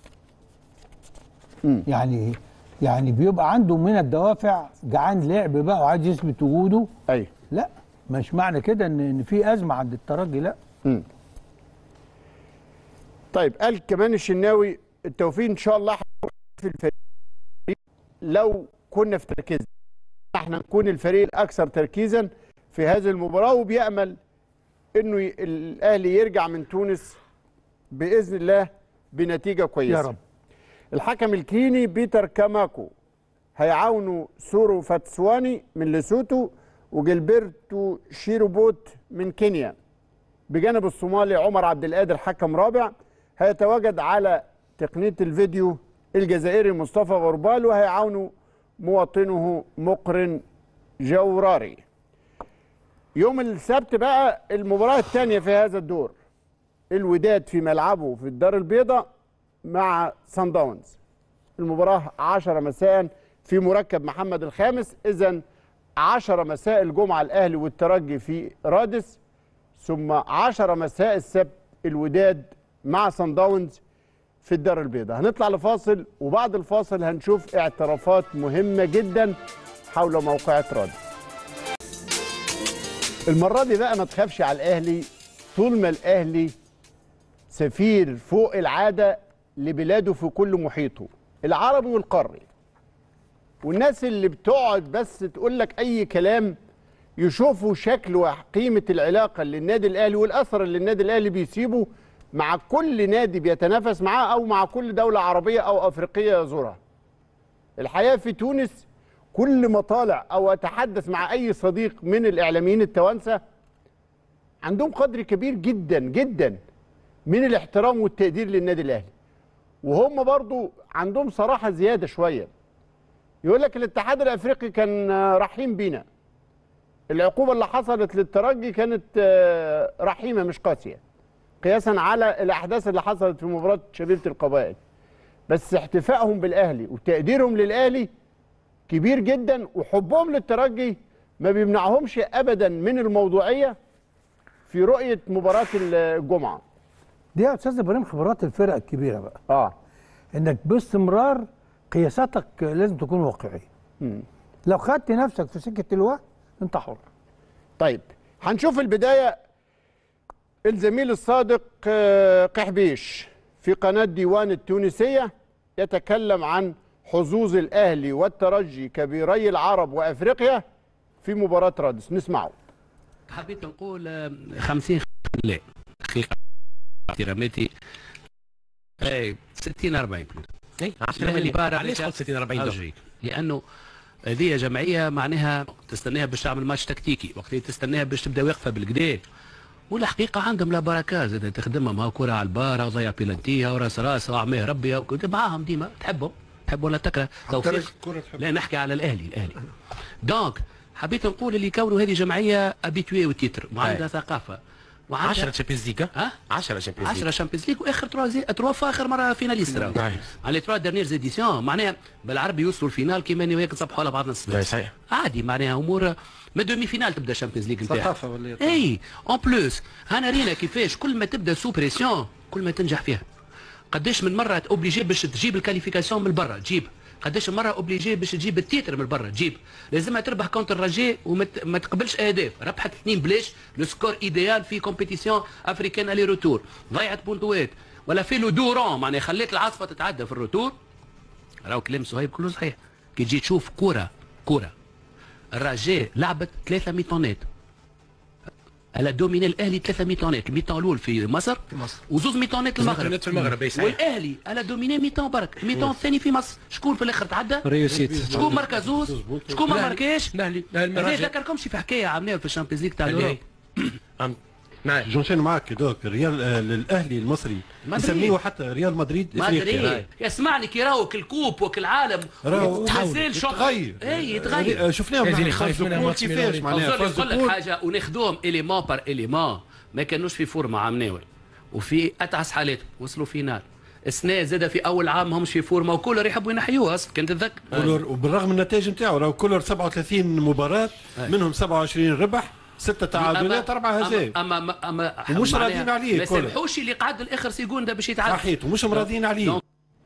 مم. يعني يعني بيبقى عنده من الدوافع جعان لعب بقى وعايز يثبت وجوده ايوه لا مش معنى كده ان ان في ازمه عند الترجي لا مم. طيب قال كمان الشناوي التوفيق ان شاء الله في الفريق لو كنا في تركيزنا احنا نكون الفريق الاكثر تركيزا في هذه المباراه وبيامل انه ي- الاهلي يرجع من تونس باذن الله بنتيجه كويسه يا رب الحكم الكيني بيتر كاماكو هيعاونوا سورو فاتسواني من ليسوتو وجilberto شيروبوت من كينيا بجانب الصومالي عمر عبد القادر حكم رابع هيتواجد على تقنيه الفيديو الجزائري مصطفى غربال وهيعاونوا مواطنه مقرن جوراري يوم السبت بقى المباراه الثانيه في هذا الدور الوداد في ملعبه في الدار البيضاء مع سان داونز المباراة 10 مساء في مركب محمد الخامس إذا 10 مساء الجمعة الأهلي والترجي في رادس ثم 10 مساء السبت الوداد مع سان داونز في الدار البيضاء هنطلع لفاصل وبعد الفاصل هنشوف اعترافات مهمة جدا حول موقعة رادس المرة دي بقى ما تخافش على الأهلي طول ما الأهلي سفير فوق العادة لبلاده في كل محيطه العربي والقاري والناس اللي بتقعد بس تقول لك أي كلام يشوفوا شكل وقيمة العلاقة اللي النادي الأهلي والأثر اللي النادي الأهلي بيسيبه مع كل نادي بيتنافس معاه أو مع كل دولة عربية أو أفريقية يزورها الحقيقة في تونس كل ما طالع أو أتحدث مع أي صديق من الإعلاميين التوانسة عندهم قدر كبير جدا جدا من الاحترام والتقدير للنادي الاهلي وهم برضو عندهم صراحه زياده شويه يقول لك الاتحاد الافريقي كان آه، رحيم بينا العقوبه اللي حصلت للترجي كانت آه، رحيمه مش قاسيه قياسا على الاحداث اللي حصلت في مباراه شبيبه القبائل بس احتفائهم بالاهلي وتقديرهم للاهلي كبير جدا وحبهم للترجي ما بيمنعهمش ابدا من الموضوعيه في رؤيه مباراه الجمعه دي يا استاذ ابراهيم خبرات الفرق الكبيره بقى اه انك باستمرار قياساتك لازم تكون واقعيه مم. لو خدت نفسك في سكه الوهم انت حر طيب هنشوف البدايه الزميل الصادق آه، قحبيش في قناه ديوان التونسيه يتكلم عن حظوظ الاهلي والترجي كبيري العرب وافريقيا في مباراه رادس نسمعه حبيت نقول آه، 50 لا حقيقه احتراماتي اي 60 40 اي 10 الأهلي مليون بارع علاش بك- قلت 60 40 دور أرجيك. لانه هذه جمعيه معناها تستناها باش تعمل ماتش تكتيكي وقت اللي تستناها باش تبدا واقفه بالكدا والحقيقه عندهم لا بركه زاد تخدمهم ها كره على البار وضيع بيلانتيها وراس راس وعماه ربي وكنت معاهم ديما تحبهم تحب ولا تكره توفيق لا نحكي على الاهلي الاهلي دونك حبيت نقول اللي كونوا هذه جمعيه ابيتوي وتيتر وعندها ثقافه وعندها 10 تشامبيونز ليغ ها 10 تشامبيونز 10 ليغ شامبيونز ليغ واخر تروا زي تروا في اخر مره فيناليست راهو نعم. على تروا ديرنيير زيديسيون معناها بالعربي يوصلوا الفينال كيما انا وياك نصبحوا على بعضنا لا الصباح صحيح عادي معناها امور ما دومي فينال تبدا الشامبيونز ليغ نتاعها ثقافة ولا اي اون بلوس هانا رينا كيفاش كل ما تبدا سو بريسيون كل ما تنجح فيها قداش من مره اوبليجي باش تجيب الكاليفيكاسيون من برا تجيب قداش مره اوبليجي باش تجيب التيتر من برا تجيب لازمها تربح كونتر الرجاء وما ت- ما تقبلش اهداف ربحت اثنين بلاش لو سكور ايديال في كومبيتيسيون افريكان الي روتور ضيعت بونتوات ولا في لو دورون معناها خليت العاصفه تتعدى في الروتور راهو كلام صهيب كله صحيح كي تجي تشوف كره كره الرجاء لعبت ثلاثة ميتونات على دوميني الاهلي ثلاثة ميتونات الميتون الاول في مصر في مصر. وزوز ميتونات المغرب ميتونات في المغرب، أي صحيح. والاهلي على دوميني ميتون برك الميتون الثاني في مصر شكون في الاخر تعدى ريوسيت شكون ماركا زوز شكون ما الأهلي. ماركاش الأهلي. الأهلي هذا الرجاء. ذكركمش في حكايه عملناها في الشامبيونز ليغ تاع اللي هي اليوروب أم- نعم جونشين معك دوك ريال آه، الاهلي المصري مدريد. يسميه حتى ريال مدريد افريقيا مدريد يسمعني كي راهو كالكوب وكالعالم راهو ومازال شوط يتغير اي يتغير آه، شفناهم هذه مع اللي خايف منها فازوكول ماتش كيفاش ميلاني. معناها أظن نقول لك فازوكول حاجه وناخذوهم اليمون بار اليمون ما كانوش في فورمه عام ناول وفي اتعس حالاتهم وصلوا فينال السنه زاد في اول عام همش في فورمه وكولر يحبوا ينحيوها اصلا كان تتذكر كولر وبالرغم من النتائج نتاعو راهو كولر 37 مباراة منهم 27 ربح ستة تعادلات أربعة هزائم اما اما اما ومش معناها راضيين عليه ما كولر. سامحوش اللي قعد الاخر سيكوندا باش يتعادل صحيح ومش مراضيين عليه دونك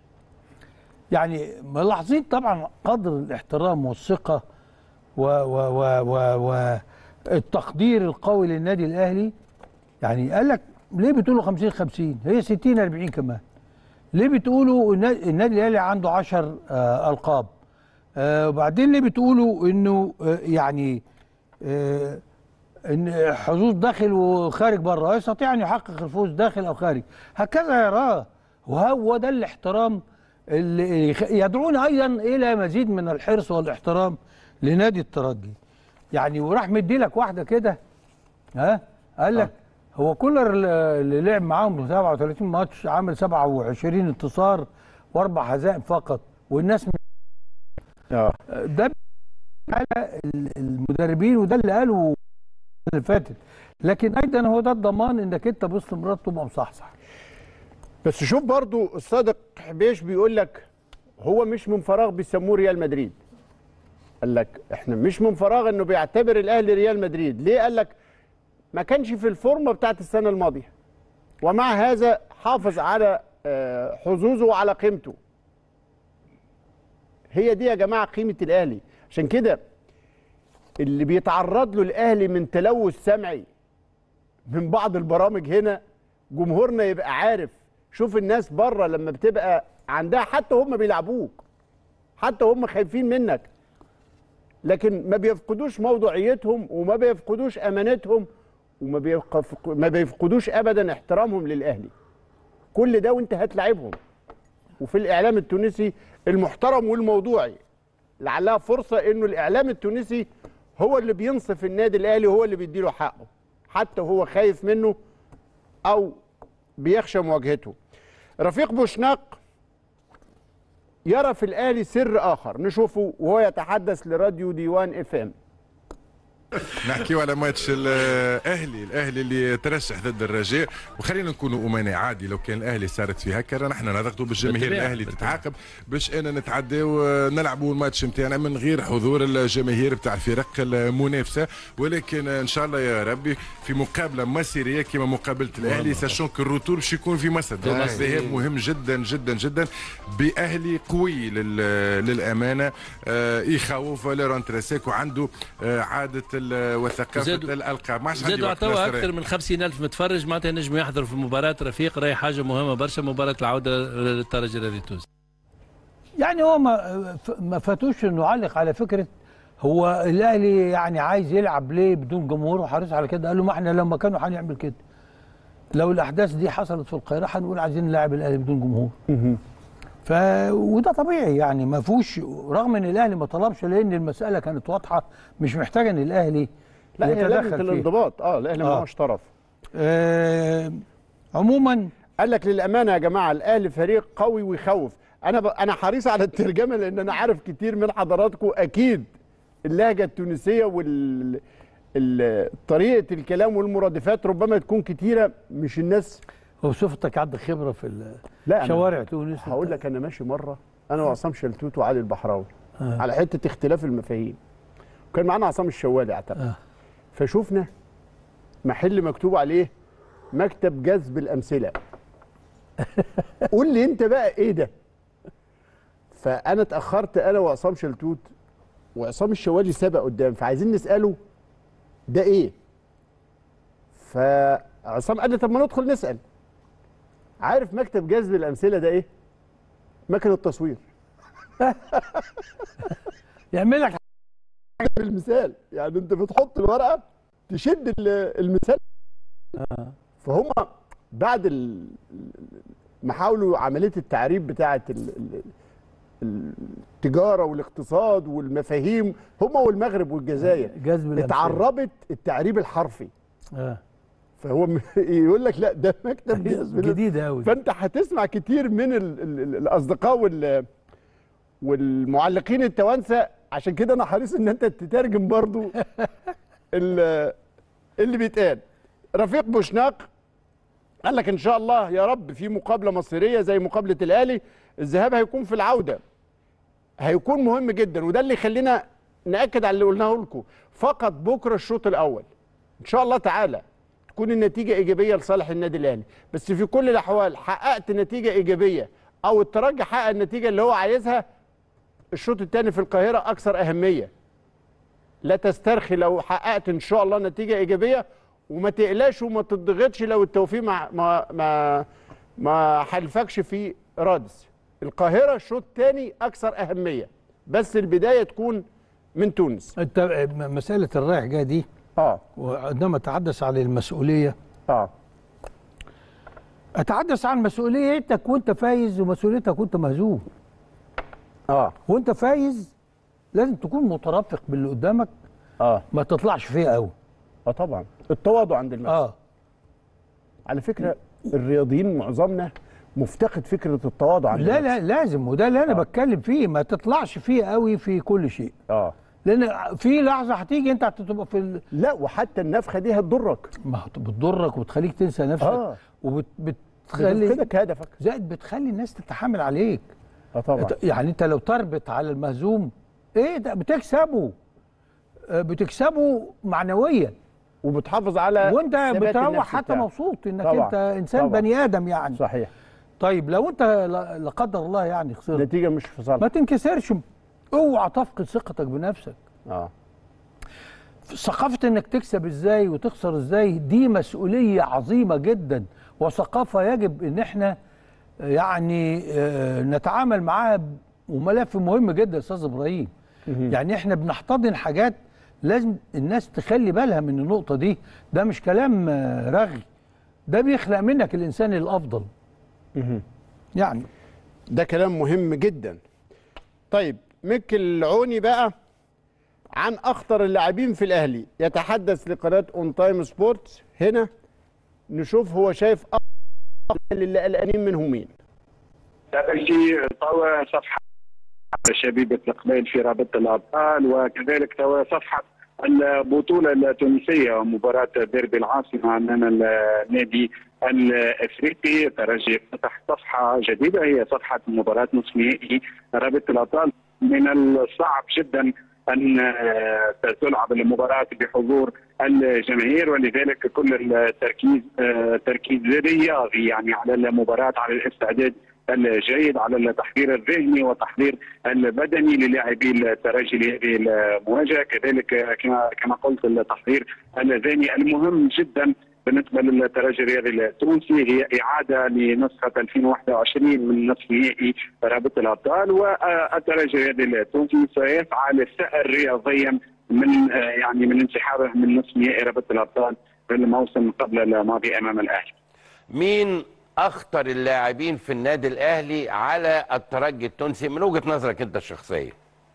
يعني ملاحظين طبعا قدر الاحترام والثقه و و و و و التقدير القوي للنادي الاهلي يعني قال لك ليه بتقولوا 50 50 هي 60 40 كمان ليه بتقولوا النا- النادي الاهلي عنده 10 آه القاب آه وبعدين ليه بتقولوا انه آه يعني آه ان حظوظ داخل وخارج بره يستطيع ان يحقق الفوز داخل او خارج هكذا يراه وهو ده الاحترام اللي يخ- يدعونا ايضا الى مزيد من الحرص والاحترام لنادي الترجي يعني وراح مدي لك واحده كده ها قال لك هو كولر اللي اللي لعب معاهم 37 ماتش عامل 27 انتصار واربع هزائم فقط والناس اه ده على ال- المدربين وده اللي قاله اللي فاتت لكن ايضا هو ده الضمان انك انت باستمرار تبقى مصحصح بس شوف برضو الصادق حبيش بيقول لك هو مش من فراغ بيسموه ريال مدريد قال لك احنا مش من فراغ انه بيعتبر الاهلي ريال مدريد ليه قال لك ما كانش في الفورمه بتاعت السنه الماضيه ومع هذا حافظ على آه، حظوظه وعلى قيمته هي دي يا جماعه قيمه الاهلي عشان كده اللي بيتعرض له الاهلي من تلوث سمعي من بعض البرامج هنا جمهورنا يبقى عارف شوف الناس بره لما بتبقى عندها حتى هم بيلعبوك حتى هم خايفين منك لكن ما بيفقدوش موضوعيتهم وما بيفقدوش امانتهم وما بيفق- ما بيفقدوش ابدا احترامهم للاهلي كل ده وانت هتلاعبهم وفي الاعلام التونسي المحترم والموضوعي لعلها فرصه انه الاعلام التونسي هو اللي بينصف النادي الاهلي وهو اللي بيديله حقه حتى هو خايف منه او بيخشى مواجهته رفيق بوشناق يرى في الاهلي سر اخر نشوفه وهو يتحدث لراديو ديوان اف ام نحكيو على ماتش الاهلي الاهلي اللي ترشح ضد الرجاء وخلينا نكونوا امناء عادي لو كان الاهلي صارت في هكا رانا احنا نضغطوا بالجماهير بالطبيعة، الاهلي تتعاقب باش انا نتعداو نلعبوا الماتش نتاعنا من غير حضور الجماهير بتاع الفرق المنافسه ولكن ان شاء الله يا ربي في مقابله مصيريه كما مقابله الاهلي ساشون كو الروتور باش يكون في مصر آه. الذهاب مهم جدا جدا جدا باهلي قوي لل- للامانه آه، يخوف فاليران تراسيك وعنده آه، عاده ال- وثقافه زادوا- الالقاب ما عادش عندي زادوا وقت عطاوها ناصر. اكثر من 50 الف متفرج معناتها نجموا يحضروا في المباراه رفيق راهي حاجه مهمه برشا مباراه العوده للترجي الرياضي التونسي يعني هو ما ما فاتوش انه يعلق على فكره هو الاهلي يعني عايز يلعب ليه بدون جمهور وحريص على كده قال له ما احنا لما كانوا هنعمل كده لو الاحداث دي حصلت في القاهره هنقول عايزين نلعب الاهلي بدون جمهور ف وده طبيعي يعني ما فيهوش رغم ان الاهلي ما طلبش لان المساله كانت واضحه مش محتاجه ان الاهلي لا هي لجنه يتدخل فيها. الانضباط اه الاهلي آه. معهوش طرف آه عموما قال لك للامانه يا جماعه الاهلي فريق قوي ويخوف انا ب... انا حريص على الترجمه لان انا عارف كتير من حضراتكم اكيد اللهجه التونسيه وال ال- طريقه الكلام والمرادفات ربما تكون كتيره مش الناس وصفتك عندك خبره في ال- لا أنا شوارع تونس هقول لك انا ماشي مره انا وعصام شلتوت وعلي البحراوي آه. على حته اختلاف المفاهيم وكان معانا عصام الشوالي اعتقد آه. فشوفنا محل مكتوب عليه مكتب جذب الامثله قول لي انت بقى ايه ده فانا اتاخرت انا وعصام شلتوت وعصام الشوالي سبق قدام فعايزين نساله ده ايه فعصام قال لي طب ما ندخل نسال عارف مكتب جذب الامثله ده ايه مكنه تصوير يعمل لك المثال يعني انت بتحط الورقه تشد ال- المثال فهم بعد ال- ما حاولوا عمليه التعريب بتاعه ال- ال- التجاره والاقتصاد والمفاهيم هم والمغرب والجزائر جذب الأمثلة. اتعربت التعريب الحرفي آه. فهو م- يقول لك لا ده مكتب جذب الأم- جديده قوي فانت هتسمع كتير من ال ال ال الاصدقاء وال والمعلقين التوانسه عشان كده انا حريص ان انت تترجم برضو ال- اللي بيتقال رفيق بوشناق قال لك ان شاء الله يا رب في مقابله مصيريه زي مقابله الاهلي الذهاب هيكون في العوده هيكون مهم جدا وده اللي يخلينا ناكد على اللي قلناه لكم فقط بكره الشوط الاول ان شاء الله تعالى تكون النتيجه ايجابيه لصالح النادي الاهلي بس في كل الاحوال حققت نتيجه ايجابيه او الترجي حقق النتيجه اللي هو عايزها الشوط الثاني في القاهره اكثر اهميه لا تسترخي لو حققت ان شاء الله نتيجه ايجابيه وما تقلقش وما تضغطش لو التوفيق ما ما ما, ما حلفكش في رادس القاهره الشوط الثاني اكثر اهميه بس البدايه تكون من تونس انت م- مساله الرايح جاي دي اه وعندما اتحدث عن المسؤوليه اه اتحدث عن مسؤوليتك وانت فايز ومسؤوليتك وانت مهزوم اه وانت فايز لازم تكون مترافق باللي قدامك اه ما تطلعش فيها قوي اه طبعا التواضع عند المكسب اه على فكره الرياضيين معظمنا مفتقد فكره التواضع عند لا المكسب. لا لازم وده اللي انا بتكلم فيه ما تطلعش فيه قوي في كل شيء اه لان في لحظه هتيجي انت هتبقى في ال... لا وحتى النفخه دي هتضرك ما هت- بتضرك وتخليك تنسى نفسك اه وبتخلي بتفقدك هدفك زائد بتخلي الناس تتحامل عليك اه طبعا أنت- يعني انت لو تربط على المهزوم ايه ده بتكسبه آه، بتكسبه معنويا وبتحافظ على وانت ثبات النفس بتروح حتى بتاعك. مبسوط انك طبعاً، انت انسان طبعاً. بني ادم يعني صحيح طيب لو انت لا لا قدر الله يعني خسرت النتيجه مش في ما صالحك تنكسرش اوعى تفقد ثقتك بنفسك اه ثقافة انك تكسب ازاي وتخسر ازاي دي مسؤولية عظيمة جدا وثقافة يجب ان احنا يعني آه، نتعامل معاها ب- وملف مهم جدا يا استاذ ابراهيم يعني احنا بنحتضن حاجات لازم الناس تخلي بالها من النقطة دي ده مش كلام آه، رغي ده بيخلق منك الانسان الافضل يعني ده كلام مهم جدا طيب ميكل العوني بقى عن اخطر اللاعبين في الاهلي يتحدث لقناه اون تايم سبورتس هنا نشوف هو شايف اخطر اللي قلقانين منهم مين أول شيء توا صفحة شبيبة القبيل في رابطة الأبطال وكذلك توا صفحة البطولة التونسية ومباراة ديربي العاصمة أمام النادي الافريقي ترجي فتح صفحه جديده هي صفحه مباراه نصف نهائي رابطه الابطال من الصعب جدا ان آه، تلعب المباراه بحضور الجماهير ولذلك كل التركيز آه، تركيز رياضي يعني على المباراه على الاستعداد الجيد على التحضير الذهني والتحضير البدني للاعبي الترجي لهذه المواجهه كذلك كما كما قلت التحضير الذهني المهم جدا بالنسبه للترجي الرياضي التونسي هي اعاده لنسخه 2021 من نصف نهائي رابطه الابطال والترجي الرياضي التونسي سيسعى للثأر رياضيا من آه، يعني من انسحابه من نصف نهائي رابطه الابطال في الموسم قبل الماضي امام الاهلي. مين اخطر اللاعبين في النادي الاهلي على الترجي التونسي من وجهه نظرك انت الشخصيه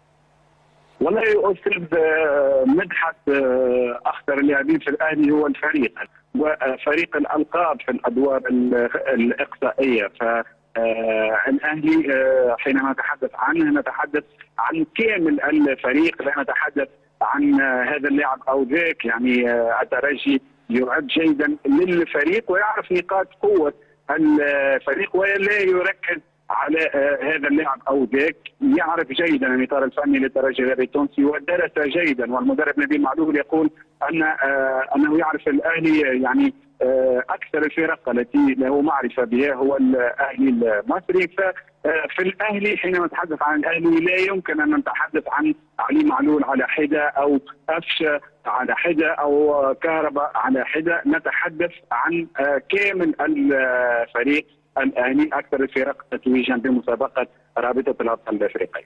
والله استاذ آه، مدحت آه، اخطر اللاعبين في الاهلي هو الفريق وفريق الالقاب في الادوار ال- الاقصائيه ف آه، الاهلي آه، حينما نتحدث عنه نتحدث عن كامل الفريق لا نتحدث عن آه، هذا اللاعب او ذاك يعني آه، الترجي يعد جيدا للفريق ويعرف نقاط قوه الفريق ولا يركز على آه، هذا اللاعب او ذاك يعرف جيدا الاطار الفني للترجي الرياضي التونسي ودرس جيدا والمدرب نبيل معلول يقول ان آه، انه يعرف الاهلي يعني آه، اكثر الفرق التي له معرفه بها هو الاهلي المصري ففي الاهلي حينما نتحدث عن الاهلي لا يمكن ان نتحدث عن علي معلول على حده او قفشه على حده او كهرباء على حده نتحدث عن آه، كامل الفريق الاهلي اكثر الفرق تتويجا بمسابقه رابطه الابطال الافريقيه.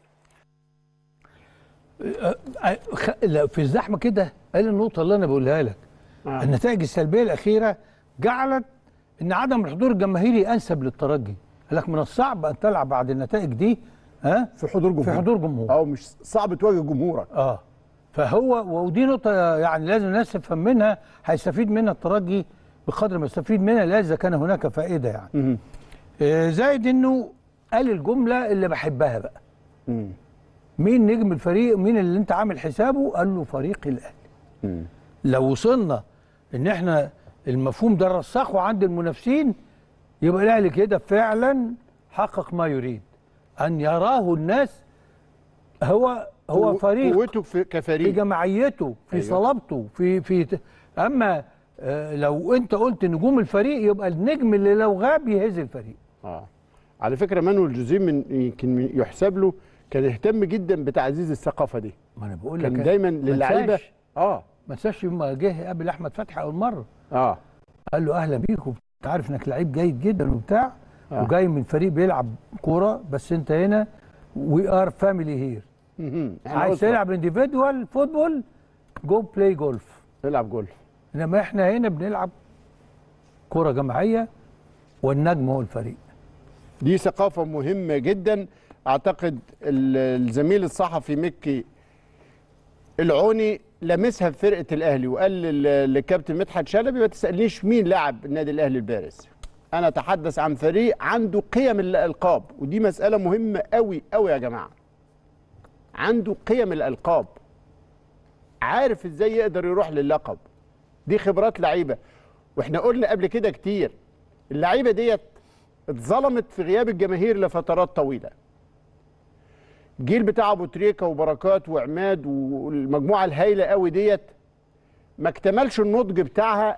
آه، آه، خ- لا، في الزحمه كده قال النقطه اللي انا بقولها لك آه. النتائج السلبيه الاخيره جعلت ان عدم الحضور الجماهيري انسب للترجي قال لك من الصعب ان تلعب بعد النتائج دي ها في حضور جمهور في حضور جمهور او مش صعب تواجه جمهورك اه فهو ودي نقطه يعني لازم الناس تفهم منها هيستفيد منها الترجي بقدر ما يستفيد منها لا اذا كان هناك فائده يعني مهم. آه، زائد انه قال الجمله اللي بحبها بقى مم. مين نجم الفريق مين اللي انت عامل حسابه قال له فريق الاهلي مم. لو وصلنا ان احنا المفهوم ده رسخه عند المنافسين يبقى الاهلي كده فعلا حقق ما يريد ان يراه الناس هو هو قو- فريق قوته في في كفريق جماعيته في أيوة. صلابته في في ت- اما آه، لو انت قلت نجوم الفريق يبقى النجم اللي لو غاب يهز الفريق اه على فكره مانويل جوزيه من يمكن من- يحسب له كان يهتم جدا بتعزيز الثقافه دي ما انا بقول لك كان دايما ما للعيبه انساش. اه ما انساش لما جه قابل احمد فتحي اول مره اه قال له اهلا بيك وانت عارف انك لعيب جيد جدا وبتاع آه. وجاي من فريق بيلعب كوره بس انت هنا وي ار فاميلي هير إحنا عايز أسرة. تلعب انديفيدوال فوتبول جو بلاي جولف العب جولف انما احنا هنا بنلعب كره جماعيه والنجم هو الفريق دي ثقافة مهمة جدا أعتقد ال- الزميل الصحفي مكي العوني لمسها في فرقة الأهلي وقال لل- للكابتن مدحت شلبي ما تسألنيش مين لاعب النادي الأهلي البارز أنا أتحدث عن فريق عنده قيم الألقاب ودي مسألة مهمة قوي قوي يا جماعة عنده قيم الألقاب عارف إزاي يقدر يروح للقب دي خبرات لعيبة واحنا قلنا قبل كده كتير اللعيبة ديت اتظلمت في غياب الجماهير لفترات طويله الجيل بتاع ابو تريكه وبركات وعماد والمجموعه الهايله قوي ديت ما اكتملش النضج بتاعها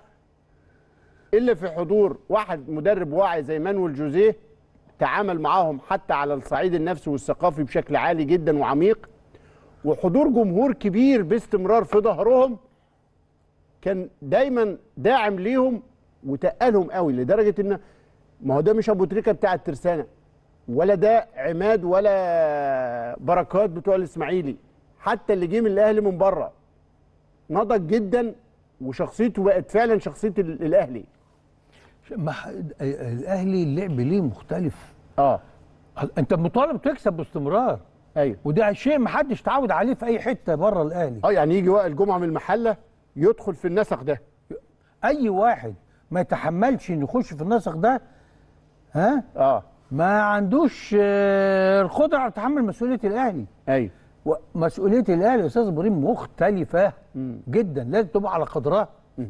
الا في حضور واحد مدرب واعي زي مانويل جوزيه تعامل معاهم حتى على الصعيد النفسي والثقافي بشكل عالي جدا وعميق وحضور جمهور كبير باستمرار في ظهرهم كان دايما داعم ليهم وتقلهم قوي لدرجه ان ما هو ده مش ابو تريكه بتاع الترسانه ولا ده عماد ولا بركات بتوع الاسماعيلي حتى اللي جه من الاهلي من بره نضج جدا وشخصيته بقت فعلا شخصيه ال- الاهلي ما ح- الاهلي اللعب ليه مختلف اه انت مطالب تكسب باستمرار ايوه وده شيء ما حدش تعود عليه في اي حته بره الاهلي اه يعني يجي وائل جمعه من المحله يدخل في النسق ده اي واحد ما يتحملش انه يخش في النسق ده ها اه ما عندوش آه، القدره على تحمل مسؤوليه الاهلي ايوه مسؤوليه الاهلي يا استاذ ابراهيم مختلفه جدا لازم تبقى على قدرها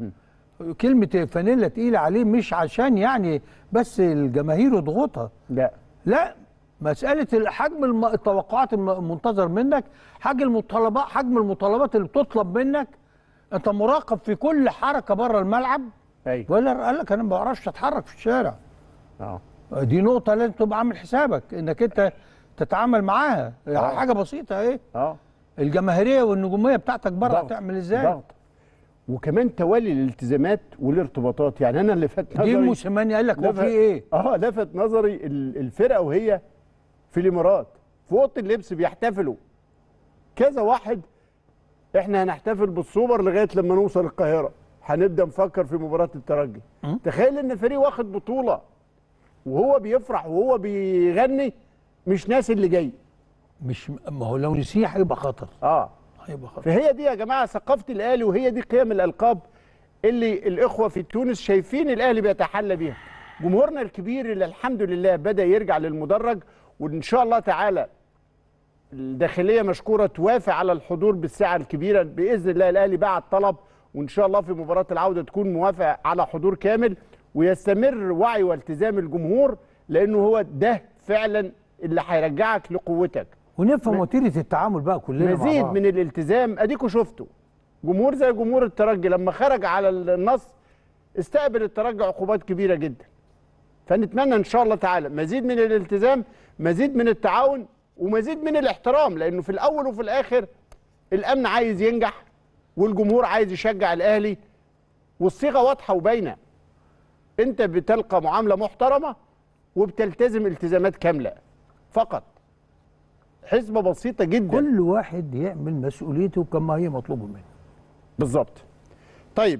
كلمه فانيلا تقيله عليه مش عشان يعني بس الجماهير يضغطها لا لا مساله ال- حجم الم- التوقعات الم- المنتظر منك حجم المطالبات حجم المطالبات اللي بتطلب منك انت مراقب في كل حركه بره الملعب ايوه ولا قال لك انا ما بعرفش اتحرك في الشارع اه دي نقطه لازم تبقى عامل حسابك انك انت تتعامل معاها آه. حاجه بسيطه ايه اه الجماهيريه والنجوميه بتاعتك بره ضغط. هتعمل ازاي ضغط وكمان توالي الالتزامات والارتباطات يعني انا اللي فات دي نظري موسيماني قال لك هو لفت- في ايه اه لفت نظري ال- الفرقه وهي في الامارات في اوضه اللبس بيحتفلوا كذا واحد احنا هنحتفل بالسوبر لغايه لما نوصل القاهره هنبدا نفكر في مباراه الترجي تخيل ان فريق واخد بطوله وهو بيفرح وهو بيغني مش ناس اللي جاي مش ما هو لو نسيه هيبقى خطر اه هيبقى خطر فهي دي يا جماعه ثقافه الاهلي وهي دي قيم الالقاب اللي الاخوه في تونس شايفين الاهلي بيتحلى بيها جمهورنا الكبير اللي الحمد لله بدا يرجع للمدرج وان شاء الله تعالى الداخليه مشكوره توافق على الحضور بالساعه الكبيره باذن الله الاهلي بعت طلب وان شاء الله في مباراه العوده تكون موافق على حضور كامل ويستمر وعي والتزام الجمهور لانه هو ده فعلا اللي هيرجعك لقوتك ونفهم وتيره التعامل بقى كلنا مع مزيد بعض. من الالتزام اديكوا شفتوا جمهور زي جمهور الترجي لما خرج على النص استقبل الترجي عقوبات كبيره جدا فنتمنى ان شاء الله تعالى مزيد من الالتزام مزيد من التعاون ومزيد من الاحترام لانه في الاول وفي الاخر الامن عايز ينجح والجمهور عايز يشجع الاهلي والصيغه واضحه وباينه انت بتلقى معامله محترمه وبتلتزم التزامات كامله فقط حسبه بسيطه جدا كل واحد يعمل مسؤوليته كما هي مطلوبه منه بالظبط طيب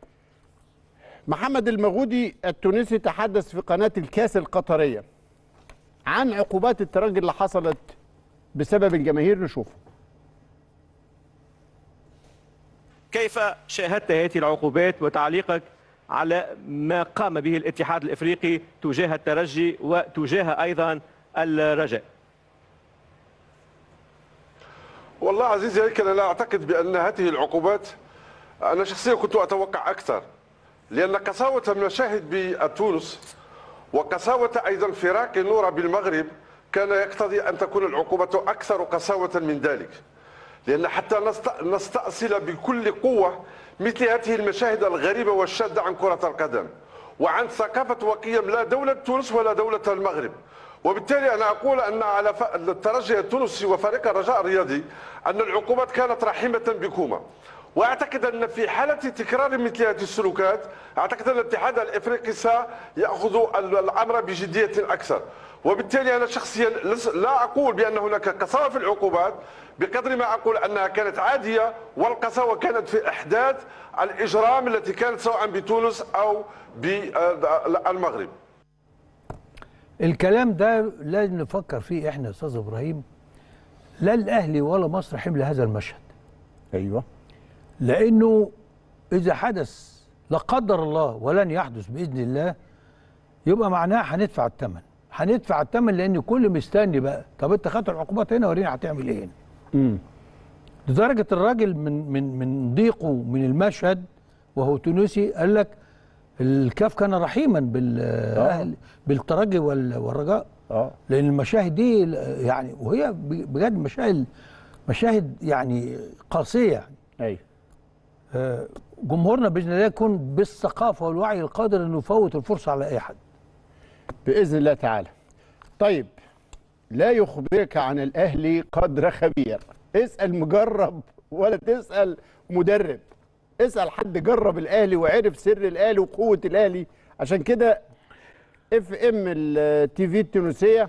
محمد المغودي التونسي تحدث في قناة الكاس القطرية عن عقوبات الترجي اللي حصلت بسبب الجماهير نشوفه كيف شاهدت هذه العقوبات وتعليقك على ما قام به الاتحاد الافريقي تجاه الترجي وتجاه ايضا الرجاء والله عزيزي هيك انا لا اعتقد بان هذه العقوبات انا شخصيا كنت اتوقع اكثر لان قساوه المشاهد بتونس وقساوه ايضا فراق نورا بالمغرب كان يقتضي ان تكون العقوبه اكثر قساوه من ذلك لان حتى نست- نستأصل بكل قوه مثل هذه المشاهد الغريبه والشاذه عن كره القدم وعن ثقافه وقيم لا دوله تونس ولا دوله المغرب وبالتالي انا اقول ان على ف- الترجي التونسي وفريق الرجاء الرياضي ان العقوبات كانت رحيمه بكما واعتقد ان في حاله تكرار مثل هذه السلوكات اعتقد ان الاتحاد الافريقي سياخذ الامر بجديه اكثر وبالتالي انا شخصيا لس- لا اقول بان هناك قساوه في العقوبات بقدر ما اقول انها كانت عاديه والقساوه كانت في احداث الاجرام التي كانت سواء بتونس او بالمغرب الكلام ده لازم نفكر فيه احنا يا استاذ ابراهيم لا الاهلي ولا مصر حمل هذا المشهد ايوه لانه اذا حدث لا قدر الله ولن يحدث باذن الله يبقى معناه هندفع الثمن هندفع الثمن لان كل مستني بقى طب انت خدت العقوبات هنا ورينا هتعمل ايه هنا امم لدرجه الراجل من من من ضيقه من المشهد وهو تونسي قال لك الكاف كان رحيما بالاهل بالترجي وال- والرجاء اه لان المشاهد دي يعني وهي بجد مشاهد مشاهد يعني قاسيه يعني ايوه آه، جمهورنا باذن الله يكون بالثقافه والوعي القادر انه يفوت الفرصه على اي حد باذن الله تعالى طيب لا يخبرك عن الاهلي قدر خبير اسال مجرب ولا تسال مدرب اسال حد جرب الاهلي وعرف سر الاهلي وقوه الاهلي عشان كده اف ام التي في التونسيه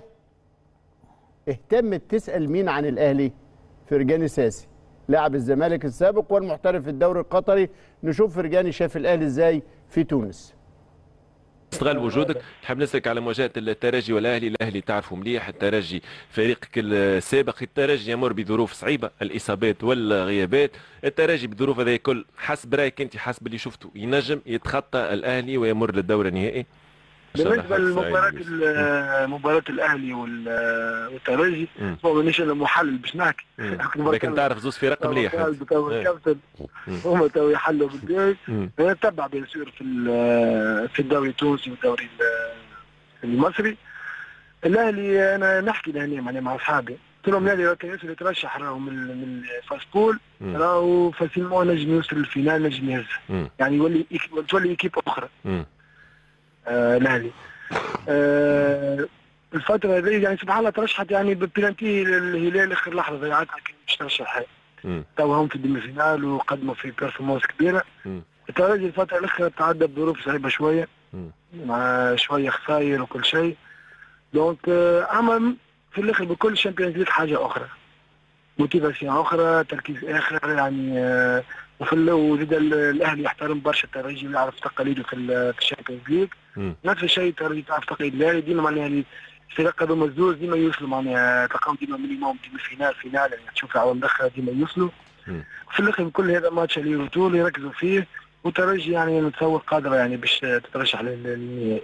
اهتمت تسال مين عن الاهلي فرجاني ساسي لاعب الزمالك السابق والمحترف في الدوري القطري نشوف فرجاني شاف الاهلي ازاي في تونس استغل وجودك نحب نسألك على مواجهة الترجي والأهلي الأهلي تعرفه مليح الترجي فريقك السابق الترجي يمر بظروف صعيبة الإصابات والغيابات الترجي بالظروف هذه الكل حسب رأيك أنت حسب اللي شفته ينجم يتخطى الأهلي ويمر للدور النهائي إن شاء الله بالنسبه حظ لمباراه سعيد. ال- مباراه الاهلي وال- والترجي مم. هو مانيش انا محلل باش نحكي مم. لكن تعرف زوز فرق مليح أنت. تو إيه. الكابتن مم. هما تو يحلوا بالدوري مم. انا اتبع بيان سور في ال- في الدوري التونسي والدوري ال- المصري الاهلي انا نحكي لهنا معناها مع اصحابي قلت لهم الاهلي راه كان يوصل يترشح راهو من من فاسبول مم. راهو فاسيلمون نجم يوصل للفينال نجم يهز مم. يعني يولي إيك- تولي ايكيب اخرى مم. آه، الاهلي آه، الفترة هذه يعني سبحان الله ترشحت يعني بالبلانتي للهلال اخر لحظة ضيعتها كان مش ترشح مم. تو هم في الديمي فينال وقدموا في بيرفورمانس كبيرة مم. الترجي الفترة الأخيرة تعدى بظروف صعيبة شوية مم. مع شوية خسائر وكل شيء دونك آه، أما في الآخر بكل الشامبيونز ليج حاجة أخرى موتيفاسيون أخرى تركيز آخر يعني آه، وفي ال- وزيد ال- الأهلي يحترم برشا الترجي ويعرف تقاليده في ال- في الشامبيونز ليج مم. نفس الشيء الترجي تعرف تقاليد الاهلي ديما معناها اللي الفرق هذوما الزوز ديما يوصلوا معناها تلقاهم ديما مينيموم ديما فينال فينال يعني تشوف العوام الاخرى ديما يوصلوا مم. في الاخر كل هذا ماتش اللي روتور يركزوا فيه والترجي يعني نتصور قادره يعني باش تترشح لل- للنهائي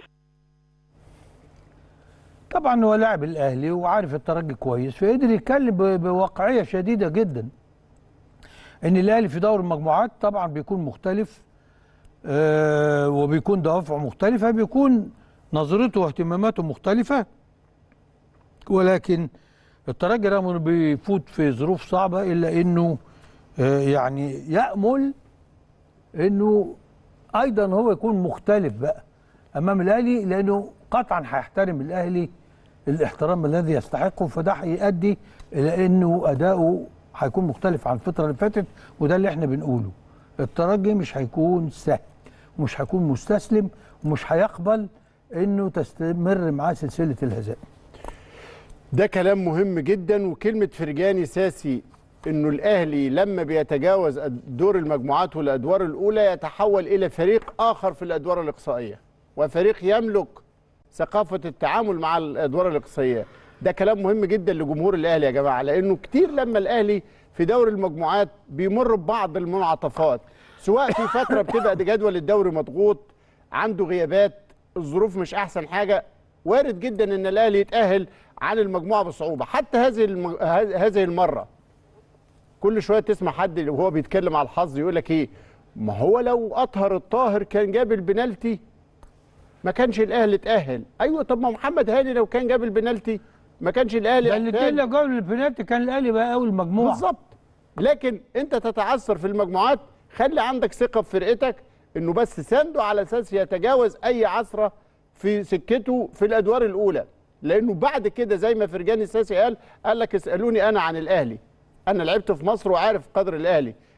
طبعا هو لاعب الاهلي وعارف الترجي كويس فقدر يتكلم ب- بواقعيه شديده جدا ان الاهلي في دور المجموعات طبعا بيكون مختلف آه وبيكون دوافعه مختلفه بيكون نظرته واهتماماته مختلفه ولكن الترجي رغم انه بيفوت في ظروف صعبه الا انه آه يعني يامل انه ايضا هو يكون مختلف بقى امام الاهلي لانه قطعا هيحترم الاهلي الاحترام الذي يستحقه فده هيؤدي الى انه اداؤه هيكون مختلف عن الفتره اللي فاتت وده اللي احنا بنقوله الترجي مش هيكون سهل ومش هيكون مستسلم ومش هيقبل انه تستمر معاه سلسله الهزائم ده كلام مهم جدا وكلمة فرجاني ساسي انه الاهلي لما بيتجاوز دور المجموعات والادوار الاولى يتحول الى فريق اخر في الادوار الاقصائيه وفريق يملك ثقافة التعامل مع الادوار الاقصائيه ده كلام مهم جدا لجمهور الاهلي يا جماعه لانه كتير لما الاهلي في دور المجموعات بيمر ببعض المنعطفات سواء في فتره بتبقى جدول الدوري مضغوط عنده غيابات الظروف مش احسن حاجه وارد جدا ان الاهلي يتاهل عن المجموعه بصعوبه حتى هذه الم... هذه المره كل شويه تسمع حد وهو بيتكلم على الحظ يقول لك ايه ما هو لو اطهر الطاهر كان جاب البنالتي ما كانش الاهلي اتاهل ايوه طب ما محمد هاني لو كان جاب البنالتي ما كانش الاهلي ده الاثنين لو جابوا البنالتي كان الاهلي بقى اول مجموعه بالظبط لكن انت تتعثر في المجموعات خلي عندك ثقه في فرقتك انه بس سانده على اساس يتجاوز اي عثره في سكته في الادوار الاولى لانه بعد كده زي ما فرجاني الساسي قال قال لك اسالوني انا عن الاهلي انا لعبت في مصر وعارف قدر الاهلي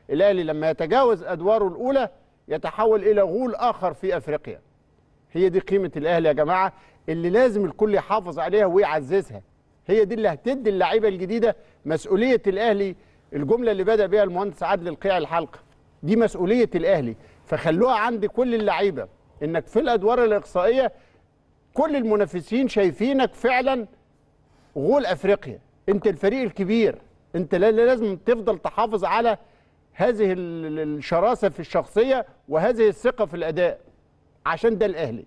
الاهلي لما يتجاوز ادواره الاولى يتحول الى غول اخر في افريقيا هي دي قيمه الاهلي يا جماعه اللي لازم الكل يحافظ عليها ويعززها هي دي اللي هتدي اللعيبه الجديده مسؤوليه الاهلي الجمله اللي بدا بها المهندس عادل القيع الحلقه دي مسؤوليه الاهلي فخلوها عند كل اللعيبه انك في الادوار الاقصائيه كل المنافسين شايفينك فعلا غول افريقيا انت الفريق الكبير انت لا- لا- لازم تفضل تحافظ على هذه ال- ال- الشراسه في الشخصيه وهذه الثقه في الاداء عشان ده الاهلي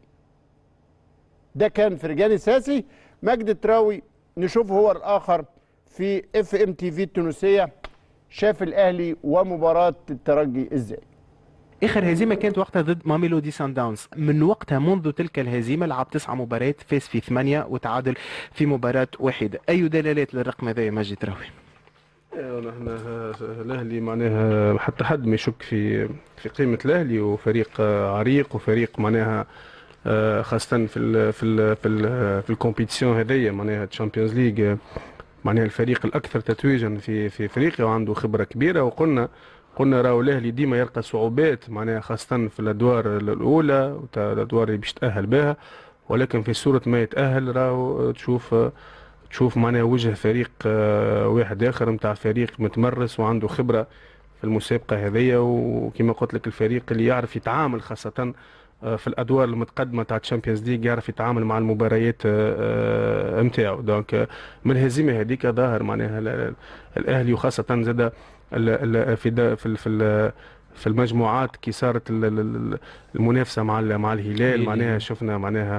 ده كان فرجاني ساسي مجد تراوي نشوف هو الاخر في اف ام تي في التونسيه شاف الاهلي ومباراه الترجي ازاي اخر هزيمه كانت وقتها ضد ماميلودي سان داونز من وقتها منذ تلك الهزيمه لعب تسعة مباريات فاز في ثمانيه وتعادل في مباراه واحده اي دلالات للرقم هذا يا مجدي تراوي ايوه نحن الاهلي معناها حتى حد ما يشك في في قيمه الاهلي وفريق آه، عريق وفريق معناها آه، خاصه في ال في ال في ال في الكومبيتيسيون هذيا معناها تشامبيونز ليج معناها الفريق الاكثر تتويجا في في افريقيا وعنده خبره كبيره وقلنا قلنا راهو الاهلي ديما يلقى صعوبات معناها خاصه في الادوار الاولى وتا- الادوار اللي باش تاهل بها ولكن في صوره ما يتاهل راهو تشوف تشوف معناها وجه فريق آه، واحد اخر نتاع فريق متمرس وعنده خبره في المسابقه هذيا وكما قلت لك الفريق اللي يعرف يتعامل خاصه آه، في الادوار المتقدمه تاع الشامبيونز ليج يعرف يتعامل مع المباريات نتاعو دونك آه، من الهزيمه هذيك ظاهر معناها ال- ال- الاهلي وخاصه زاد ال- ال- في دا- في ال- في ال- في المجموعات كي صارت ال- ال- ال- المنافسه مع ال- مع الهلال الهلال. معناها شفنا معناها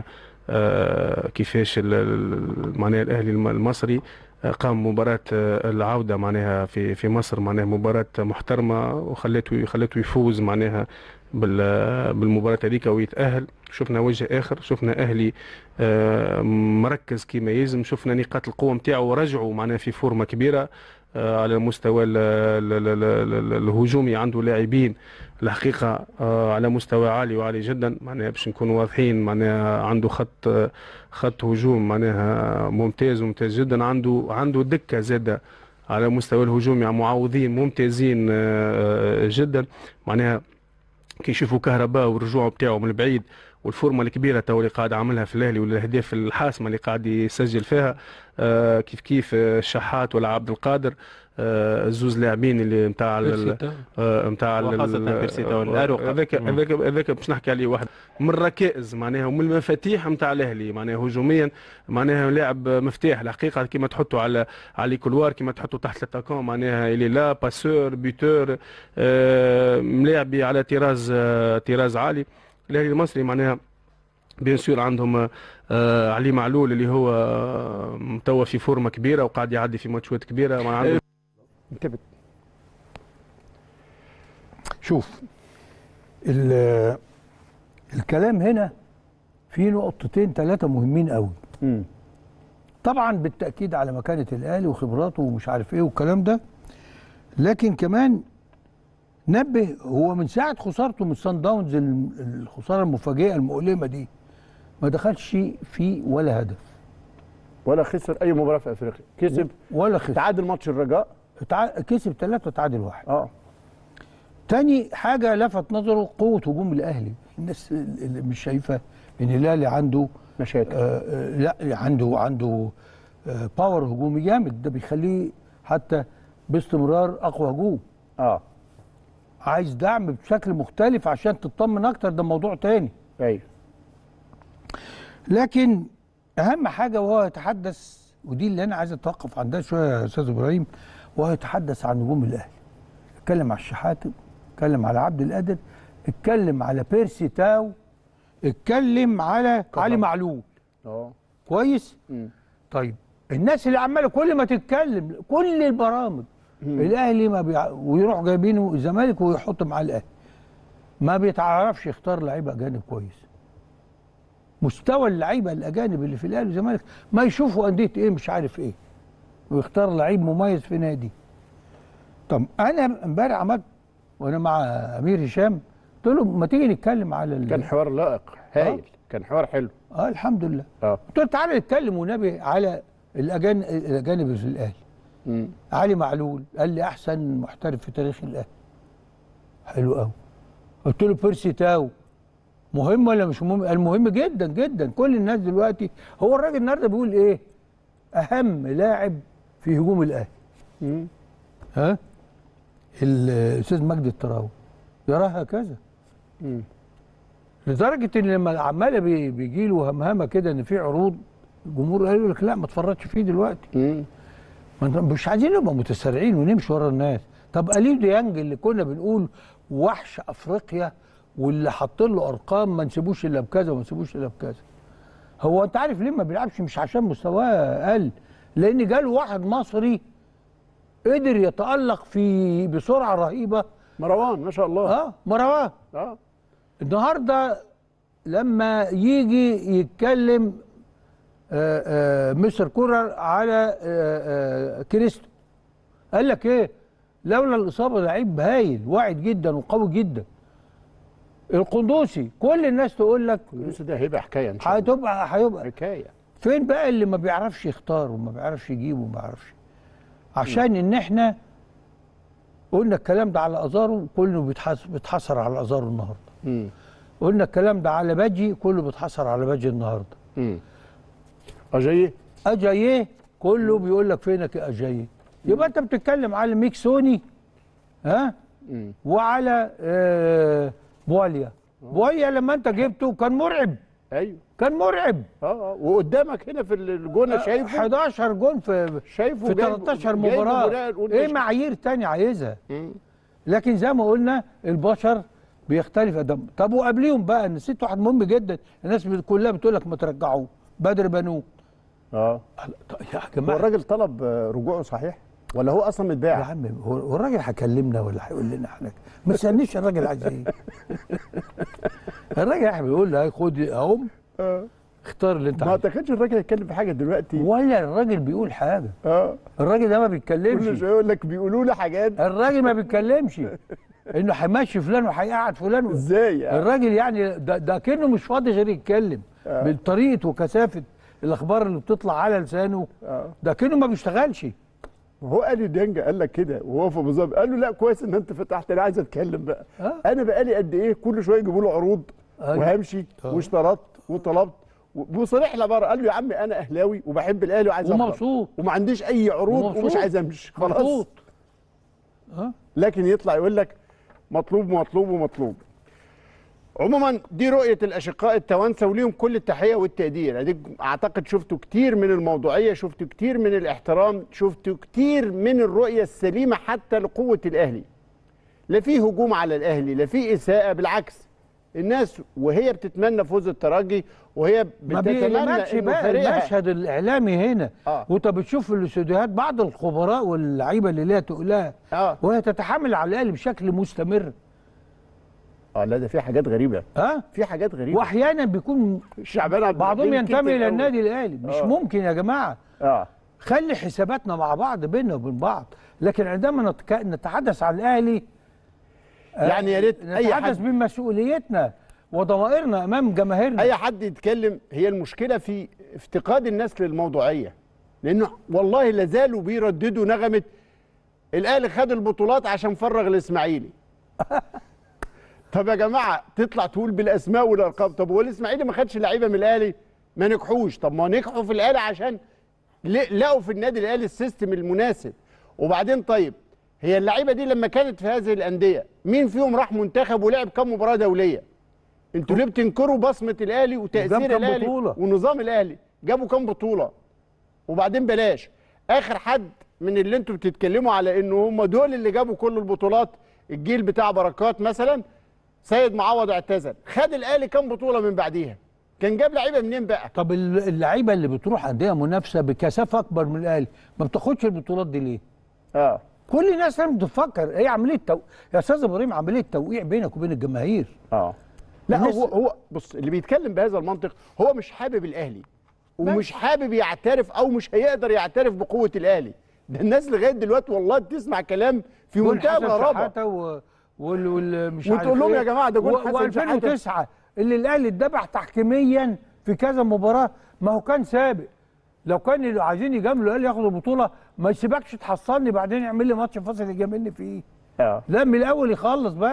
آه، كيفاش ال- ال- معناها الاهلي الم- المصري آه، قام مباراة آه، العودة معناها في في مصر معناها مباراة محترمة وخلته خلته يفوز معناها بال- بالمباراة هذيك ويتأهل شفنا وجه آخر شفنا أهلي آه، مركز كما يلزم شفنا نقاط القوة نتاعو رجعوا معناها في فورمة كبيرة آه، على المستوى ال- ال- ال- ال- ال- الهجومي عنده لاعبين الحقيقة آه، على مستوى عالي وعالي جدا معناها باش نكونوا واضحين معناها عنده خط آه، خط هجوم معناها ممتاز ممتاز جدا عنده عنده دكة زادة على مستوى الهجوم يعني معوضين ممتازين آه، جدا معناها كي يشوفوا كهرباء والرجوع بتاعه من بعيد والفورمه الكبيره تو اللي قاعد عاملها في الاهلي والاهداف الحاسمه اللي قاعد يسجل فيها آه، كيف كيف آه، الشحات ولا عبد القادر آه، الزوز لاعبين اللي نتاع بيرسيتا. نتاع وخاصة بيرسيتا والأروقة. هذاك مم. هذاك هذاك باش نحكي عليه واحد من الركائز معناها ومن المفاتيح نتاع الاهلي معناها هجوميا معناها لاعب مفتاح الحقيقه كيما تحطه على على لي كولوار كيما تحطه تحت الاتاكون معناها الي لا باسور بيتور آه، ملاعب على طراز آه، طراز عالي الاهلي المصري معناها بيان سور عندهم آه، علي معلول اللي هو آه، توا في فورمه كبيره وقاعد يعدي في ماتشات كبيره ما عنده انتبه شوف ال- الكلام هنا في نقطتين ثلاثة مهمين قوي طبعا بالتأكيد على مكانة الأهلي وخبراته ومش عارف ايه والكلام ده لكن كمان نبه هو من ساعة خسارته من سان داونز الم- الخسارة المفاجئة المؤلمة دي ما دخلش في ولا هدف ولا خسر اي مباراه في افريقيا كسب ولا خسر تعادل ماتش الرجاء تع... كسب ثلاثة وتعادل واحد اه تاني حاجة لفت نظره قوة هجوم الأهلي الناس اللي مش شايفة إن الأهلي عنده مشاكل آه آه، لا عنده عنده آه باور هجومي جامد ده بيخليه حتى باستمرار أقوى هجوم اه عايز دعم بشكل مختلف عشان تطمن أكتر ده موضوع تاني ايوه لكن أهم حاجة وهو يتحدث ودي اللي أنا عايز أتوقف عندها شوية يا أستاذ إبراهيم وهو يتحدث عن نجوم الأهلي اتكلم على الشحات اتكلم على عبد القادر اتكلم على بيرسي تاو اتكلم على علي معلول اه كويس طيب الناس اللي عماله كل ما تتكلم كل البرامج الاهلي ما بيع... ويروح جايبينه الزمالك ويحط معاه الاهلي ما بيتعرفش يختار لعيبه اجانب كويس مستوى اللعيبه الاجانب اللي في الاهلي والزمالك ما يشوفوا انديه ايه مش عارف ايه ويختار لعيب مميز في نادي طب انا امبارح عملت وانا مع امير هشام قلت له ما تيجي نتكلم على ال... كان حوار لائق هايل كان حوار حلو اه الحمد لله اه قلت له تعالى نتكلم ونبي على الأجان... الاجانب اللي في الاهلي مم. علي معلول قال لي احسن محترف في تاريخ الاهلي حلو قوي قلت له بيرسي تاو مهم ولا مش مهم المهم جدا جدا كل الناس دلوقتي هو الراجل النهارده بيقول ايه اهم لاعب في هجوم الاهلي ها الاستاذ مجدي التراوي يراها هكذا لدرجه ان لما عماله بي- بيجي له همهمه كده ان في عروض الجمهور قال له لك لا ما تفرطش فيه دلوقتي ما انت- مش عايزين نبقى متسارعين ونمشي ورا الناس طب اليو ديانج اللي كنا بنقول وحش افريقيا واللي حاطين له ارقام ما نسيبوش الا بكذا وما نسيبوش الا بكذا هو انت عارف ليه ما بيلعبش مش عشان مستواه قل لان جاله واحد مصري قدر يتالق في بسرعه رهيبه مروان ما شاء الله اه مروان اه النهارده لما يجي يتكلم آه، آه، مستر كولر على آه، آه، كريستو قال لك ايه لولا الاصابه لعيب هايل واعد جدا وقوي جدا القندوسي كل الناس تقول لك القندوسي ده هيبقى حكايه ان شاء هتبقى هيبقى حكايه فين بقى اللي ما بيعرفش يختار وما بيعرفش يجيب وما بيعرفش عشان ان احنا قلنا الكلام ده على ازارو كله بيتحس- بيتحصر على ازارو النهارده مم. قلنا الكلام ده على باجي كله بيتحصر على باجي النهارده مم. اجاييه اجاييه كله بيقول لك فينك يا اجاييه يبقى انت بتتكلم على ميكسوني ها مم. وعلى آه بواليا بواليا لما انت جبته كان مرعب ايوه كان مرعب اه وقدامك هنا في الجونه شايفه 11 جون في شايفه في جايب- 13 جايبه مباراه بناء- وانت ايه ش- معايير تاني عايزها مم. لكن زي ما قلنا البشر بيختلف ادم طب وقبليهم بقى نسيت واحد مهم جدا الناس بت- كلها بتقول لك ما ترجعوه بدر بنون اه يا هو جماعه الراجل طلب آه، رجوعه صحيح ولا هو اصلا متباع يا عم هو هو الراجل هيكلمنا ولا هيقول لنا حاجه ما تسالنيش الراجل عايز ايه الراجل احنا بيقول لي خد اهو اختار اللي انت ما عايزه اعتقدش الراجل هيتكلم في حاجه دلوقتي ولا الراجل بيقول حاجه اه الراجل ده ما كل بيتكلمش شويه يقول لك بيقولوا لي حاجات الراجل ما بيتكلمش انه هيمشي فلان وهيقعد فلان ازاي يعني؟ الراجل يعني ده, ده كانه مش فاضي غير يتكلم آه. بطريقه وكثافه الاخبار اللي بتطلع على لسانه اه ده كانه ما بيشتغلش هو قال لي ديانج قال لك كده وهو في ابو ظبي قال له لا كويس ان انت فتحت انا عايز اتكلم بقى آه. انا بقالي قد ايه كل شويه يجيبوا له عروض أيوة. وهمشي آه. واشترطت وطلبت وصريح لبره قال له يا عم انا اهلاوي وبحب الاهلي وعايز أفضل. ومبسوط. وما عنديش اي عروض ومبسوط. ومش عايز امشي خلاص مبسوط. اه لكن يطلع يقول لك مطلوب مطلوب ومطلوب عموما دي رؤية الأشقاء التوانسة وليهم كل التحية والتقدير أديك أعتقد شفتوا كتير من الموضوعية شفتوا كتير من الاحترام شفتوا كتير من الرؤية السليمة حتى لقوة الأهلي لا في هجوم على الأهلي لا في إساءة بالعكس الناس وهي بتتمنى فوز الترجي وهي ما بتتمنى بيهمكش إنه بقى فريقها المشهد الاعلامي هنا آه. وانت بتشوف في الاستوديوهات بعض الخبراء واللعيبه اللي ليها تقولها اه وهي تتحامل على الاهلي بشكل مستمر اه لا ده في حاجات غريبة ها في حاجات غريبة واحيانا بيكون شعبان عبد بعضهم الرحيم ينتمي كتر الى أوي. النادي الاهلي مش آه. ممكن يا جماعه اه خلي حساباتنا مع بعض بيننا وبين بعض لكن عندما نتك... نتحدث عن الاهلي آه، يعني يا ريت أي نتحدث حد- بمسؤوليتنا وضمائرنا امام جماهيرنا اي حد يتكلم هي المشكله في افتقاد الناس للموضوعيه لانه والله لا زالوا بيرددوا نغمه الاهلي خد البطولات عشان فرغ الاسماعيلي طب يا جماعه تطلع تقول بالاسماء والارقام طب هو الاسماعيلي ما خدش لعيبه من الاهلي ما نجحوش طب ما نجحوا في الاهلي عشان ل- لقوا في النادي الاهلي السيستم المناسب وبعدين طيب هي اللعيبه دي لما كانت في هذه الانديه مين فيهم راح منتخب ولعب كام مباراه دوليه انتوا ليه بتنكروا بصمه الاهلي وجاب وتاثير كام الاهلي بطولة؟ ونظام الاهلي جابوا كام بطوله وبعدين بلاش اخر حد من اللي انتوا بتتكلموا على انه هم دول اللي جابوا كل البطولات الجيل بتاع بركات مثلا سيد معوض اعتزل خد الاهلي كام بطوله من بعديها كان جاب لعيبه منين بقى طب ال- اللعيبه اللي بتروح انديه منافسه بكثافه اكبر من الاهلي ما بتاخدش البطولات دي ليه؟ اه كل الناس لازم تفكر هي عمليه تو... يا استاذ ابراهيم عمليه توقيع بينك وبين الجماهير اه لا الناس- هو هو بص اللي بيتكلم بهذا المنطق هو مش حابب الاهلي ومش حابب يعترف او مش هيقدر يعترف بقوه الاهلي ده الناس لغايه دلوقتي والله بتسمع كلام في جون منتهى حسن الغرابه شحاتة و... وال... وال... مش وتقول عارف لهم إيه. يا جماعة ده جون و... حسن شحاتة. و2009 اللي الاهلي اتذبح تحكيميا في كذا مباراه ما هو كان سابق لو كان اللي عايزين يجاملوا الاهلي ياخدوا البطوله ما يسيبكش تحصلني بعدين يعمل لي ماتش فاصل يجاملني فيه اه لا من الاول يخلص بقى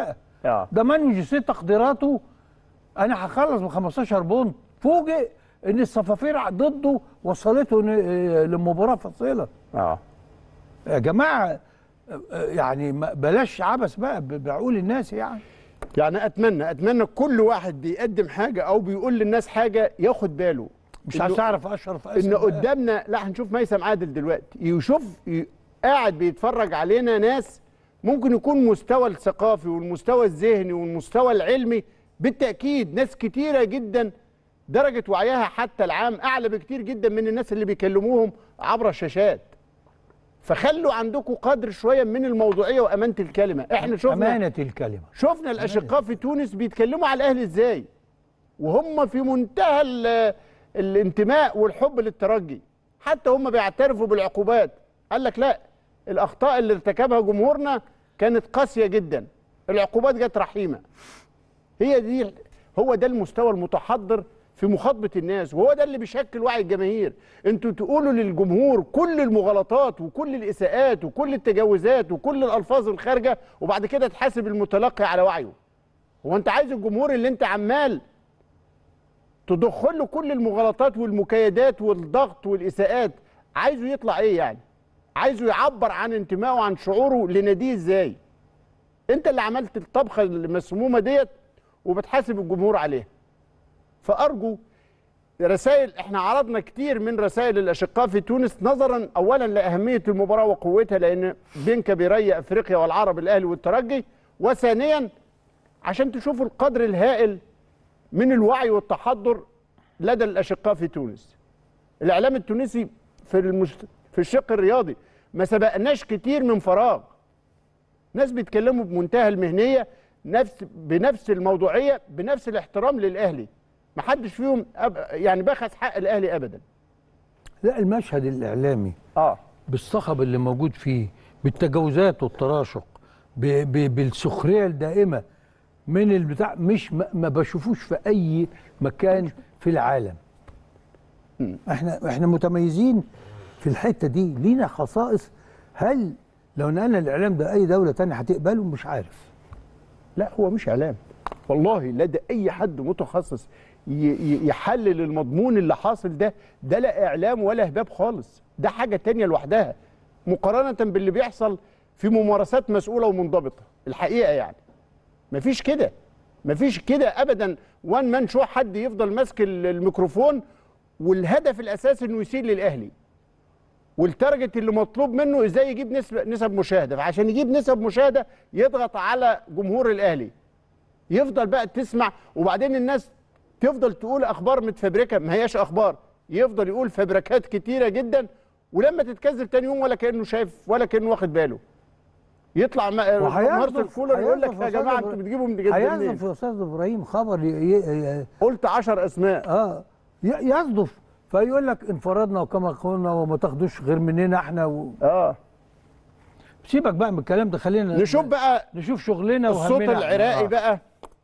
ده مانويل تقديراته انا هخلص ب 15 بونت فوجئ ان الصفافير ضده وصلته ن- آه، لمباراه فاصله اه يا جماعه آه، آه، يعني ما- بلاش عبث بقى ب- بعقول الناس يعني يعني اتمنى اتمنى كل واحد بيقدم حاجه او بيقول للناس حاجه ياخد باله مش إنه- عايز اعرف اشرف أسد ان بقى. قدامنا لا هنشوف ميسم عادل دلوقتي يشوف ي- قاعد بيتفرج علينا ناس ممكن يكون المستوى الثقافي والمستوى الذهني والمستوى العلمي بالتاكيد ناس كتيره جدا درجه وعيها حتى العام اعلى بكتير جدا من الناس اللي بيكلموهم عبر الشاشات فخلوا عندكم قدر شويه من الموضوعيه وامانه الكلمه احنا شفنا امانه الكلمه شفنا الاشقاء في تونس بيتكلموا على الاهلي ازاي وهم في منتهى ال- الانتماء والحب للترجي حتى هم بيعترفوا بالعقوبات قال لك لا الاخطاء اللي ارتكبها جمهورنا كانت قاسيه جدا العقوبات جت رحيمه هي دي هو ده المستوى المتحضر في مخاطبه الناس وهو ده اللي بيشكل وعي الجماهير انتوا تقولوا للجمهور كل المغالطات وكل الاساءات وكل التجاوزات وكل الالفاظ الخارجه وبعد كده تحاسب المتلقي على وعيه هو انت عايز الجمهور اللي انت عمال تدخل له كل المغالطات والمكايدات والضغط والاساءات عايزه يطلع ايه يعني عايزه يعبر عن انتمائه وعن شعوره لناديه ازاي انت اللي عملت الطبخه المسمومه ديت وبتحاسب الجمهور عليها فارجو رسائل احنا عرضنا كتير من رسائل الاشقاء في تونس نظرا اولا لاهميه المباراه وقوتها لان بين كبيري افريقيا والعرب الاهلي والترجي وثانيا عشان تشوفوا القدر الهائل من الوعي والتحضر لدى الاشقاء في تونس الاعلام التونسي في المش... في الشق الرياضي ما سبقناش كتير من فراغ ناس بيتكلموا بمنتهى المهنيه نفس بنفس الموضوعيه بنفس الاحترام للاهلي ما حدش فيهم أب... يعني بخس حق الاهلي ابدا لا المشهد الاعلامي اه بالصخب اللي موجود فيه بالتجاوزات والتراشق ب... ب... بالسخريه الدائمه من البتاع مش ما, ما بشوفوش في اي مكان في العالم احنا احنا متميزين في الحته دي لينا خصائص هل لو نقلنا الاعلام ده اي دوله تانية هتقبله مش عارف لا هو مش اعلام والله لدى اي حد متخصص ي- ي- يحلل المضمون اللي حاصل ده ده لا اعلام ولا هباب خالص ده حاجه تانية لوحدها مقارنه باللي بيحصل في ممارسات مسؤوله ومنضبطه الحقيقه يعني مفيش كده مفيش كده ابدا وان مان شو حد يفضل ماسك ال- الميكروفون والهدف الاساسي انه يسيء للاهلي والتارجت اللي مطلوب منه ازاي يجيب نسب نسب مشاهده فعشان يجيب نسب مشاهده يضغط على جمهور الاهلي يفضل بقى تسمع وبعدين الناس تفضل تقول اخبار متفبركه ما هياش اخبار يفضل يقول فبركات كتيره جدا ولما تتكذب تاني يوم ولا كانه شايف ولا كانه واخد باله يطلع ما- مارسيل كولر يقول لك يا جماعه انتوا بتجيبوا من جد هيصدف منين يا استاذ ابراهيم خبر ي... ي... ي... قلت 10 اسماء اه ي... يصدف فيقول لك انفرادنا وكما قلنا وما تاخدوش غير مننا احنا و... اه سيبك بقى من الكلام ده خلينا نشوف بقى نشوف شغلنا الصوت وهمنا احنا. العراقي آه. بقى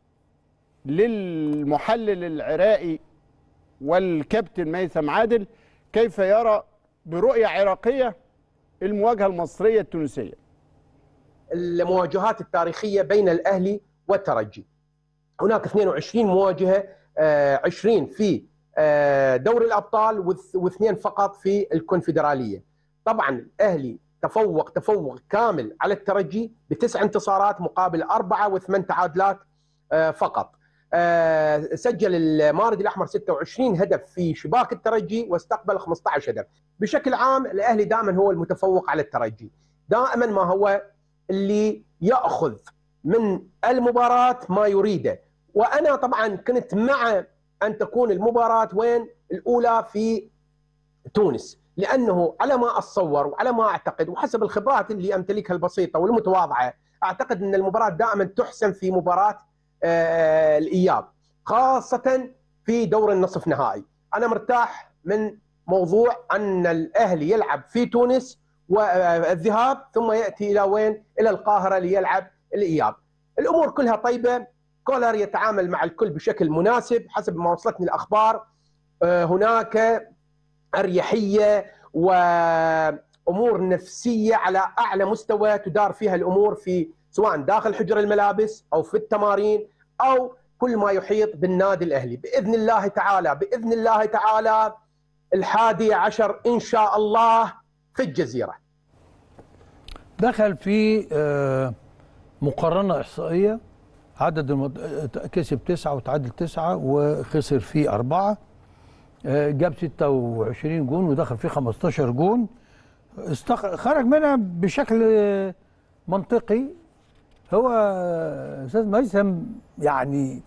للمحلل العراقي والكابتن ميثم عادل كيف يرى برؤية عراقية المواجهة المصرية التونسية المواجهات التاريخيه بين الاهلي والترجي. هناك 22 مواجهه آه، 20 في آه، دوري الابطال واث- واثنين فقط في الكونفدراليه. طبعا الاهلي تفوق تفوق كامل على الترجي بتسع انتصارات مقابل اربعه وثمان تعادلات آه، فقط. آه، سجل المارد الاحمر 26 هدف في شباك الترجي واستقبل 15 هدف. بشكل عام الاهلي دائما هو المتفوق على الترجي. دائما ما هو اللي ياخذ من المباراه ما يريده وانا طبعا كنت مع ان تكون المباراه وين الاولى في تونس لانه على ما اتصور وعلى ما اعتقد وحسب الخبرات اللي امتلكها البسيطه والمتواضعه اعتقد ان المباراه دائما تحسم في مباراه آه، الاياب خاصه في دور النصف نهائي انا مرتاح من موضوع ان الاهلي يلعب في تونس والذهاب ثم ياتي الى وين؟ الى القاهره ليلعب الاياب. الامور كلها طيبه، كولر يتعامل مع الكل بشكل مناسب حسب ما وصلتني الاخبار آه، هناك اريحيه وامور نفسيه على اعلى مستوى تدار فيها الامور في سواء داخل حجر الملابس او في التمارين او كل ما يحيط بالنادي الاهلي باذن الله تعالى باذن الله تعالى الحادي عشر ان شاء الله في الجزيره دخل في آه، مقارنة إحصائية عدد المد... آه، كسب تسعة وتعادل تسعة وخسر فيه أربعة آه، جاب 26 جون ودخل فيه 15 جون استخ... خرج منها بشكل آه، منطقي هو آه، أستاذ ميسم يعني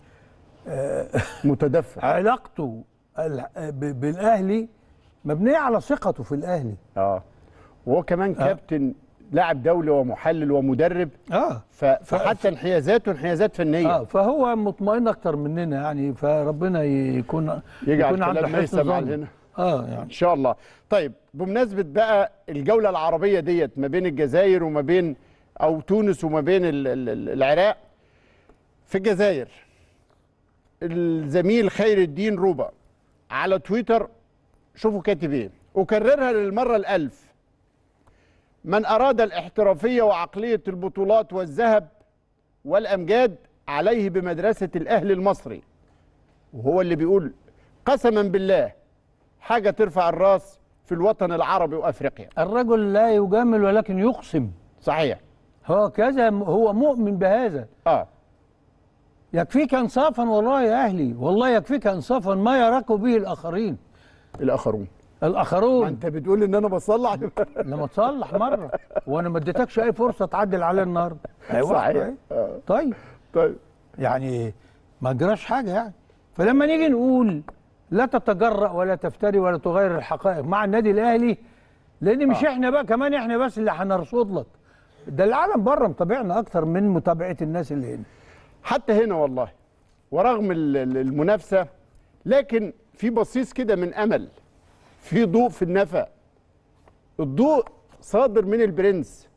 متدفع علاقته ال- ب- بالأهلي مبنية على ثقته في الأهلي اه وهو كمان كابتن لاعب دولي ومحلل ومدرب اه ف- فحتى انحيازاته انحيازات فنيه اه فهو مطمئن اكتر مننا يعني فربنا يكون يجعل يكون عنده كلام حسن ميسم ظن. علينا اه يعني ان شاء الله طيب بمناسبه بقى الجوله العربيه ديت ما بين الجزائر وما بين او تونس وما بين ال- ال- ال- العراق في الجزائر الزميل خير الدين روبا على تويتر شوفوا كاتب ايه اكررها للمره الالف من اراد الاحترافيه وعقليه البطولات والذهب والامجاد عليه بمدرسه الاهلي المصري وهو اللي بيقول قسما بالله حاجه ترفع الراس في الوطن العربي وافريقيا الرجل لا يجامل ولكن يقسم صحيح هو كذا هو مؤمن بهذا اه يكفيك انصافا والله يا اهلي والله يكفيك انصافا ما يراك به الاخرين الاخرون الاخرون ما انت بتقول ان انا بصلح لما تصلح مره وانا ما اديتكش اي فرصه تعدل عليا النهارده أيوة، صحيح. طيب. آه. طيب طيب يعني ما جراش حاجه يعني فلما نيجي نقول لا تتجرأ ولا تفتري ولا تغير الحقائق مع النادي الاهلي لان مش آه. احنا بقى كمان احنا بس اللي هنرصد لك ده العالم بره متابعنا اكتر من متابعه الناس اللي هنا حتى هنا والله ورغم ال- ال- المنافسه لكن في بصيص كده من امل في ضوء في النفق الضوء صادر من البرنس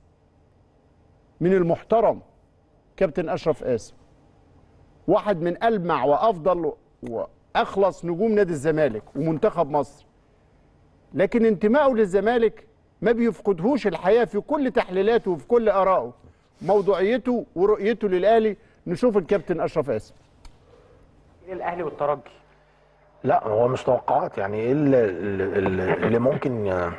من المحترم كابتن اشرف قاسم واحد من المع وافضل واخلص نجوم نادي الزمالك ومنتخب مصر لكن انتمائه للزمالك ما بيفقدهوش الحياه في كل تحليلاته وفي كل ارائه موضوعيته ورؤيته للاهلي نشوف الكابتن اشرف قاسم الاهلي والترجي لا هو مش توقعات يعني ايه اللي, اللي, اللي ممكن ي-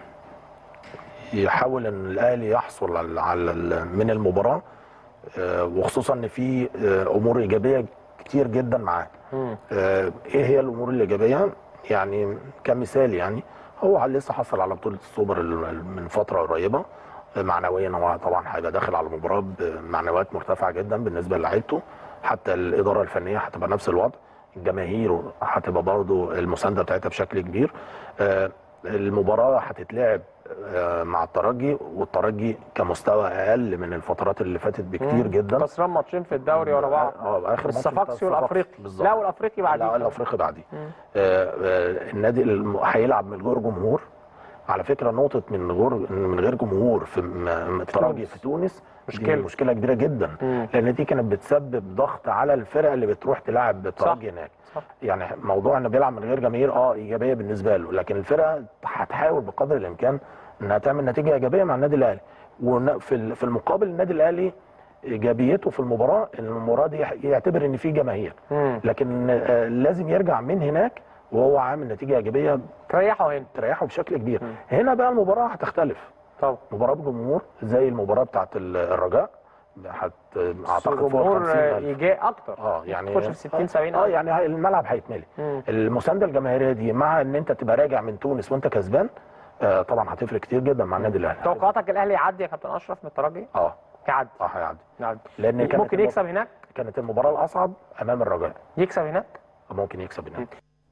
يحاول ان الاهلي يحصل على على ال- من المباراه آه، وخصوصا ان في آه، امور ايجابيه كتير جدا معاه آه، ايه هي الامور الايجابيه يعني كمثال يعني هو لسه حصل على بطوله السوبر ال- من فتره قريبه آه، معنويا هو طبعا هيبقى داخل على المباراه بمعنويات مرتفعه جدا بالنسبه للاعيبته حتى الاداره الفنيه هتبقى نفس الوضع الجماهير هتبقى برضو المسانده بتاعتها بشكل كبير آه، المباراه هتتلعب آه، مع الترجي والترجي كمستوى اقل من الفترات اللي فاتت بكتير مم. جدا خسران ماتشين في الدوري ورا بعض اه اخر ماتش الصفاقسي بتاع والافريقي بالظبط. لا والافريقي بعديه لا الافريقي بعديه آه، آه، النادي الم- هيلعب من غير جمهور على فكره نقطه من غير من غير جمهور في م- الترجي في تونس مشكلة. دي مشكله كبيره جدا لان دي كانت بتسبب ضغط على الفرق اللي بتروح تلعب الترجي هناك صح. يعني موضوع انه بيلعب من غير جماهير اه ايجابيه بالنسبه له لكن الفرقه هتحاول بقدر الامكان انها تعمل نتيجه ايجابيه مع النادي الاهلي وفي ال- في المقابل النادي الاهلي ايجابيته في المباراه إن المباراه دي يعتبر ان في جماهير لكن آه، لازم يرجع من هناك وهو عامل نتيجه ايجابيه تريحه هنا تريحه بشكل كبير هنا بقى المباراه هتختلف طبعا مباراه بجمهور زي المباراه بتاعت ال- الرجاء هت اعتقد فوق الجمهور 50,000. يجي اكتر اه يعني تخش في 60 70 اه يعني هاي- الملعب هيتملي مم. المسانده الجماهيريه دي مع ان انت تبقى راجع من تونس وانت كسبان آه طبعا هتفرق كتير جدا مع النادي الاهلي توقعاتك الاهلي يعدي يا كابتن اشرف من الترجي اه يعدي اه هيعدي يعدي لان كانت ممكن المب- يكسب هناك كانت المباراه الاصعب امام الرجاء يكسب هناك ممكن يكسب هناك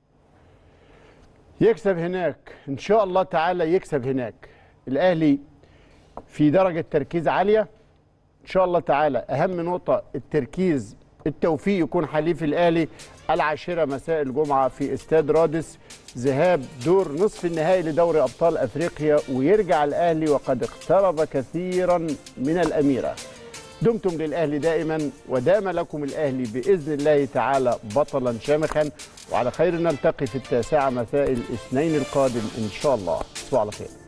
يكسب هناك ان شاء الله تعالى يكسب هناك الاهلي في درجه تركيز عاليه ان شاء الله تعالى اهم نقطه التركيز التوفيق يكون حليف الاهلي العاشره مساء الجمعه في استاد رادس ذهاب دور نصف النهائي لدوري ابطال افريقيا ويرجع الاهلي وقد اقترب كثيرا من الاميره دمتم للاهلي دائما ودام لكم الاهلي باذن الله تعالى بطلا شامخا وعلى خير نلتقي في التاسعه مساء الاثنين القادم ان شاء الله تصبحوا على خير